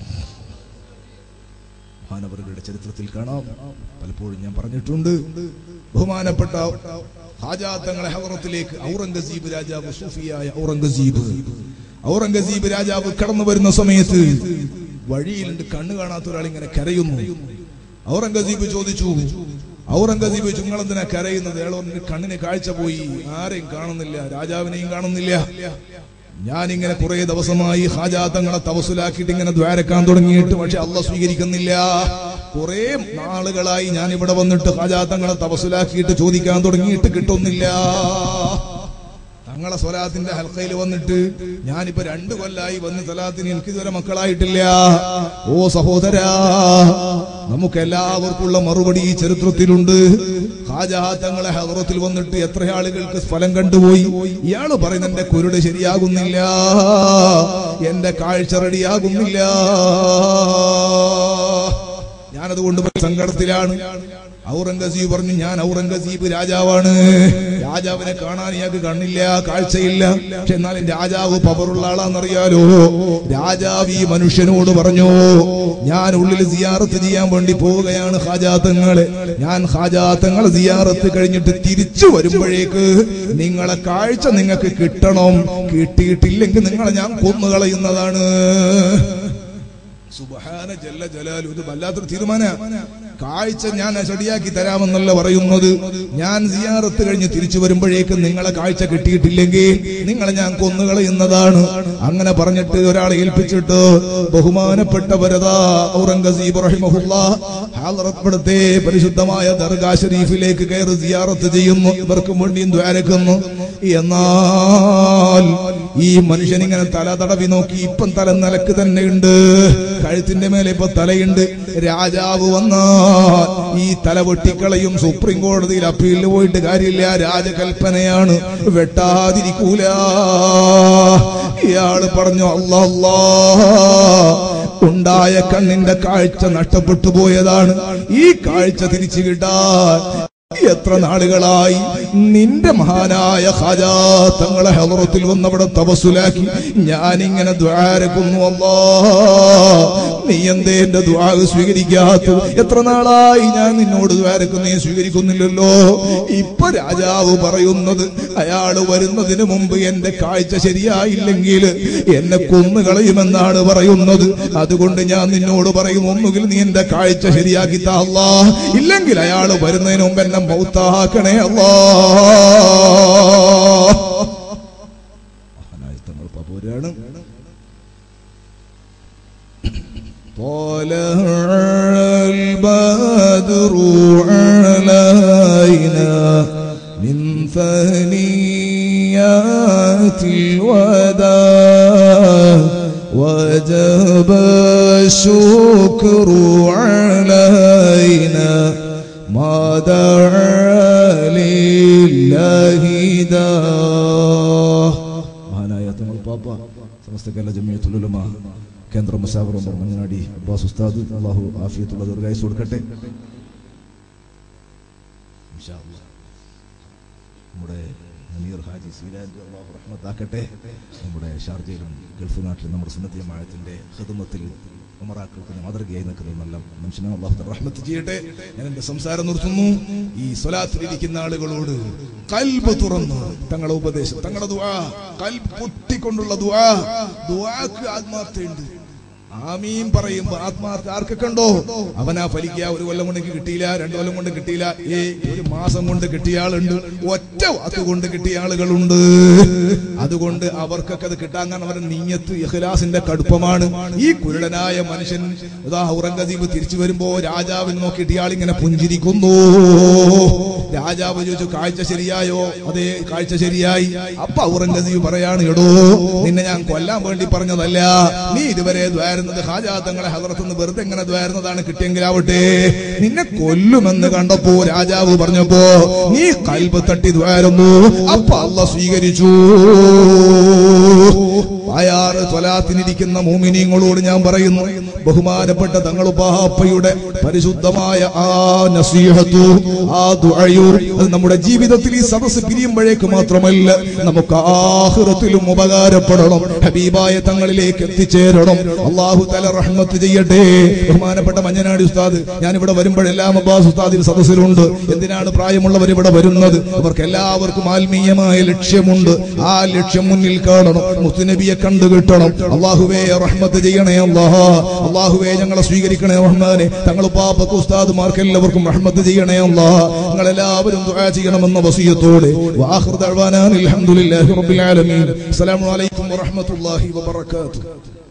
മഹാനവറുകളുടെ ചരിത്രത്തിൽ കാണാം പലപ്പോഴും ഞാൻ പറഞ്ഞിട്ടുണ്ട് ബഹുമാനപ്പെട്ട ഹാജാത്തങ്ങളെ ഹവറത്തിലേക്ക് ഔറംഗസീബ് രാജാവ് സൂഫിയായ ഔറംഗസീബ് ഔറംഗസീബ് രാജാവ് കടന്നു വരുന്ന സമയത്ത് വഴിയിലുണ്ട് കണ്ണു കാണാത്ത ഒരാൾ ഇങ്ങനെ കരയുന്നു ഔറംഗസീബ് ചോദിച്ചു ഔറംഗസീബ് ചുങ്ങളെന്തിനാ കരയുന്നത് അയാൾ പറഞ്ഞു, കണ്ണിന് കാഴ്ച പോയി ആരെയും കാണുന്നില്ല രാജാവിനെയും കാണുന്നില്ല ഞാനിങ്ങനെ കുറെ ദിവസമായി ഹാജാത്തങ്ങളെ തവസുലാക്കിയിട്ട് ഇങ്ങനെ ദ്വാരക്കാൻ തുടങ്ങിയിട്ട് പക്ഷെ അല്ല സ്വീകരിക്കുന്നില്ല കുറെ നാളുകളായി ഞാൻ ഇവിടെ വന്നിട്ട് ഹാജാത്തങ്ങളെ തവസുലാക്കിയിട്ട് ചോദിക്കാൻ തുടങ്ങിയിട്ട് കിട്ടുന്നില്ല തങ്ങളെ സ്വലാത്തിന്റെ ഹൽക്കയിൽ വന്നിട്ട് ഞാനിപ്പോ രണ്ടു കൊല്ലായി വന്ന് സ്വലാത്തിന് എനിക്ക് ഇതുവരെ മക്കളായിട്ടില്ല ഓ സഹോദരാ നമുക്ക് എല്ലാവർക്കുള്ള മറുപടി ഈ ചരിത്രത്തിലുണ്ട് ഹാജാ തങ്ങളെ ഹദറത്തിൽ വന്നിട്ട് എത്ര ആളുകൾക്ക് ഫലം കണ്ടുപോയി ഇയാള് പറയുന്ന എന്റെ കുരുട് ശരിയാകുന്നില്ല എന്റെ കാഴ്ച റെഡിയാകുന്നില്ല ഞാനതുകൊണ്ട് സങ്കടത്തിലാണ് ഔറംഗസീബ് പറഞ്ഞു ഞാൻ ഔറംഗസീബ് രാജാവാണ് രാജാവിനെ കാണാൻ ഇയാൾക്ക് കണ്ണില്ല കാഴ്ചയില്ല പക്ഷെ എന്നാലും രാജാവ് പവറുള്ള ആളാണെന്നറിയാലോ രാജാവ് ഈ മനുഷ്യനോട് പറഞ്ഞു ഞാൻ ഉള്ളിൽ സിയാറത്ത് ചെയ്യാൻ വേണ്ടി പോവുകയാണ് ഹാജാത്തങ്ങളെ ഞാൻ ഹാജാത്തങ്ങളെ സിയാറത്ത് കഴിഞ്ഞിട്ട് തിരിച്ചു വരുമ്പോഴേക്ക് നിങ്ങളെ കാഴ്ച നിങ്ങൾക്ക് കിട്ടണം കിട്ടിയിട്ടില്ലെങ്കിൽ നിങ്ങളെ ഞാൻ കൊന്നുകളയുന്നതാണ് സുബഹാന ജല്ല ജലാലു ഇത് വല്ലാത്തൊരു തീരുമാന കാഴ്ച ഞാൻ ശരിയാക്കി തരാമെന്നല്ല പറയുന്നത് ഞാൻ സിയാറത്ത് കഴിഞ്ഞ് തിരിച്ചു വരുമ്പോഴേക്കും നിങ്ങളെ കാഴ്ച കിട്ടിയിട്ടില്ലെങ്കിൽ നിങ്ങളെ ഞാൻ കൊന്നുകളയുന്നതാണ് അങ്ങനെ പറഞ്ഞിട്ട് ഒരാളെ ഏൽപ്പിച്ചിട്ട് ബഹുമാനപ്പെട്ട വരദാ ഔറംഗസീബ് റഹിമഹുല്ല ഹാലറപ്പെടുത്തെ പരിശുദ്ധമായ ദർഗാ ഷരീഫിലേക്ക് കയറി സിയാറത്ത് ചെയ്യുന്നു ഇവർക്കും വേണ്ടിയും ദ്വാരക്കുന്നു എന്നാൽ ഈ മനുഷ്യൻ ഇങ്ങനെ തല തടവി നോക്കി ഇപ്പം തല നിലക്ക് തന്നെയുണ്ട് കഴുത്തിന്റെ മേലെ ഇപ്പൊ തലയുണ്ട് രാജാവ് വന്നാൽ ഈ തല വെട്ടിക്കളയും സുപ്രീം കോടതിയിൽ അപ്പീലിന് പോയിട്ട് കാര്യമില്ല രാജകൽപ്പനയാണ് വെട്ടാതിരിക്കൂല ഇയാള് പറഞ്ഞു അല്ലാ ഉണ്ടായ കണ്ണിന്റെ കാഴ്ച നഷ്ടപ്പെട്ടു പോയതാണ് ഈ കാഴ്ച തിരിച്ചു കിട്ടാൻ എത്ര നാളുകളായി നിന്റെ മഹാനായ ഖാജാ തങ്ങളെ ഹലറത്തിൽ വന്നവിടെ തപസുലാക്കി ഞാനിങ്ങനെ ദ്വാരക്കുന്നു അല്ലാ നീ എന്തേ എന്റെ ദ്വാ സ്വീകരിക്കാത്തത് എത്ര നാളായി ഞാൻ നിന്നോട് ദ്വാരക്കുന്നു നീ സ്വീകരിക്കുന്നില്ലല്ലോ ഇപ്പൊ രാജാവ് പറയുന്നത് അയാള് വരുന്നതിന് മുമ്പ് എന്റെ കാഴ്ച ശരിയായില്ലെങ്കിൽ എന്നെ കൊന്നുകളയുമെന്നാണ് പറയുന്നത് അതുകൊണ്ട് ഞാൻ നിന്നോട് പറയും ഒന്നുകിൽ നീ എന്റെ കാഴ്ച ശരിയാക്കി താ അല്ലാ ഇല്ലെങ്കിൽ അയാള് വരുന്നതിന് മുമ്പ് എന്നെ മൗത്താക്കണേ അല്ലാ മഹാനായ തങ്ങൾ പപൂരാണ് طلع البدر علينا من ثنيات الوداع وجب الشكر علينا ما دعا لله داه മഹാനായ തങ്ങൾ പാപ്പ സമസ്ത കേരള ജമിയത്തുലുലമ കേന്ദ്ര മുസാഫർ ഉമർ മഞ്ഞനാടി അബ്ബാസ് ഉസ്താദ് അള്ളാഹു ആഫിയത്തുള്ള ദീർഘായുസ് കൊടുക്കട്ടെ ഇൻഷാ അല്ലാ. നമ്മുടെ മുനീർ ഹാജി സീലാൻഡ് അള്ളാഹു റഹ്മത്താക്കട്ടെ നമ്മുടെ ഷാർജയിലും ഗൾഫ് നാട്ടിലും നമ്മുടെ സുന്നത്തിയ മാഴത്തിന്റെ ഹിദമത്തിൽ ഉമറാക്കൾക്ക് മാതൃകയായി നിൽക്കുന്ന നല്ല മനുഷ്യനെ അള്ളാഹു റഹ്മത്ത് ചെയ്യട്ടെ ഞാൻ എന്റെ സംസാരം നിർത്തുന്നു ഈ സ്വലാത്തിലിരിക്കുന്ന ആളുകളോട് കൽബ് തുറന്ന് തങ്ങളുടെ ഉപദേശം തങ്ങളുടെ ദുആ കൽബ് പൊട്ടിക്കൊണ്ടുള്ള ദുആ ദുആക്ക് ആത്മാർത്ഥയുണ്ട് ആമീൻ പറയുമ്പോ ആത്മാർത്ഥ ആർക്കൊക്കെ ഉണ്ടോ അവനാ ഫലിക്കുക ഒരു കൊല്ലം കൊണ്ട് എനിക്ക് കിട്ടിയില്ല രണ്ടു കൊല്ലം കൊണ്ട് കിട്ടിയില്ല ഏ ഒരു മാസം കൊണ്ട് കിട്ടിയ ആളുണ്ട് ഒറ്റ വാക്ക് കൊണ്ട് കിട്ടിയ ആളുകളുണ്ട് അതുകൊണ്ട് അവർക്കൊക്കെ അത് കിട്ടാൻ കാരണം അവരുടെ നീയത്ത് ഇഖ്ലാസിന്റെ കടുപ്പമാണ് ഈ കുരുടനായ മനുഷ്യൻ ഇതാ ഔറംഗസീബ് തിരിച്ചു വരുമ്പോ രാജാവിനെ നോക്കിയിട്ട് ഇയാൾ ഇങ്ങനെ പുഞ്ചിരിക്കുന്നു രാജാവ് ചോദിച്ചു കാഴ്ച ശരിയായോ അതെ കാഴ്ച ശരിയായി അപ്പൊ ഔറംഗസീബ് പറയാണ് എടോ നിന്നെ ഞാൻ കൊല്ലാൻ വേണ്ടി പറഞ്ഞതല്ല നീ ഇതുവരെ ദ്വാരുന്നത് ഹാജാ തങ്ങളെ ഹലറത്തുനിന്ന് വെറുതെ എങ്ങനെ ദ്വാരുന്നതാണ് കിട്ടിയെങ്കിലാവട്ടെ നിന്നെ കൊല്ലുമെന്ന് കണ്ടപ്പോ രാജാവ് പറഞ്ഞപ്പോ നീ കൽബ് തട്ടി ദ്വാരുന്നു അപ്പൊ അല്ല സ്വീകരിച്ചു അയാറ് തൊലാത്തിനിരിക്കുന്ന മോമിനിയങ്ങളോട് ഞാൻ പറയുന്നു ബഹുമാനപ്പെട്ട തങ്ങളുപ്പാപ്പയുടെ പരിശുദ്ധമായ ആ നസീഹത്തു ആ ദുആയും അത് നമ്മുടെ ജീവിതത്തിൽ ഈ സദസ്സ് പിരിയുമ്പോഴേക്ക് മാത്രമല്ല നമുക്ക് ആഹ്റത്തിലും ഉപകാരപ്പെടണം ഹബീബായ തങ്ങളിലേക്ക് എത്തിച്ചേരണം അള്ളാഹു തല റഹ്മത്ത് ചെയ്യട്ടെ ബഹുമാനപ്പെട്ട മഞ്ഞനാടി ഉസ്താദ് ഞാൻ ഇവിടെ വരുമ്പോഴെല്ലാം അബ്ബാസ് ഉസ്താദിൽ സദസ്സിലുണ്ട് എന്തിനാണ് പ്രായമുള്ളവർ ഇവിടെ വരുന്നത് അവർക്ക് എല്ലാവർക്കും ആത്മീയമായ ലക്ഷ്യമുണ്ട് ആ ലക്ഷ്യം മുന്നിൽ കാണണം മുത്തുനബിയെ കണ്ടു കിട്ടണം അള്ളാഹുവേ റഹ്മത്ത് ചെയ്യണേ അള്ളാഹ അള്ളാഹുവേ ഞങ്ങളെ സ്വീകരിക്കണേ റഹ്മാനെ തങ്ങൾ പാപ്പക്ക് ഉസ്താദുമാർക്ക് എല്ലാവർക്കും റഹ്മത്ത് ചെയ്യണേ അള്ളാഹ നിങ്ങൾ എല്ലാവരും ദുആ ചെയ്യണമെന്ന വസിയത്തോടെ വാഹൃദ് അൽഹംദുലില്ലാഹി റബ്ബിൽ ആലമീൻ അസ്സലാമു അലൈക്കും വറഹ്മത്തുള്ളാഹി വബറകാതുഹു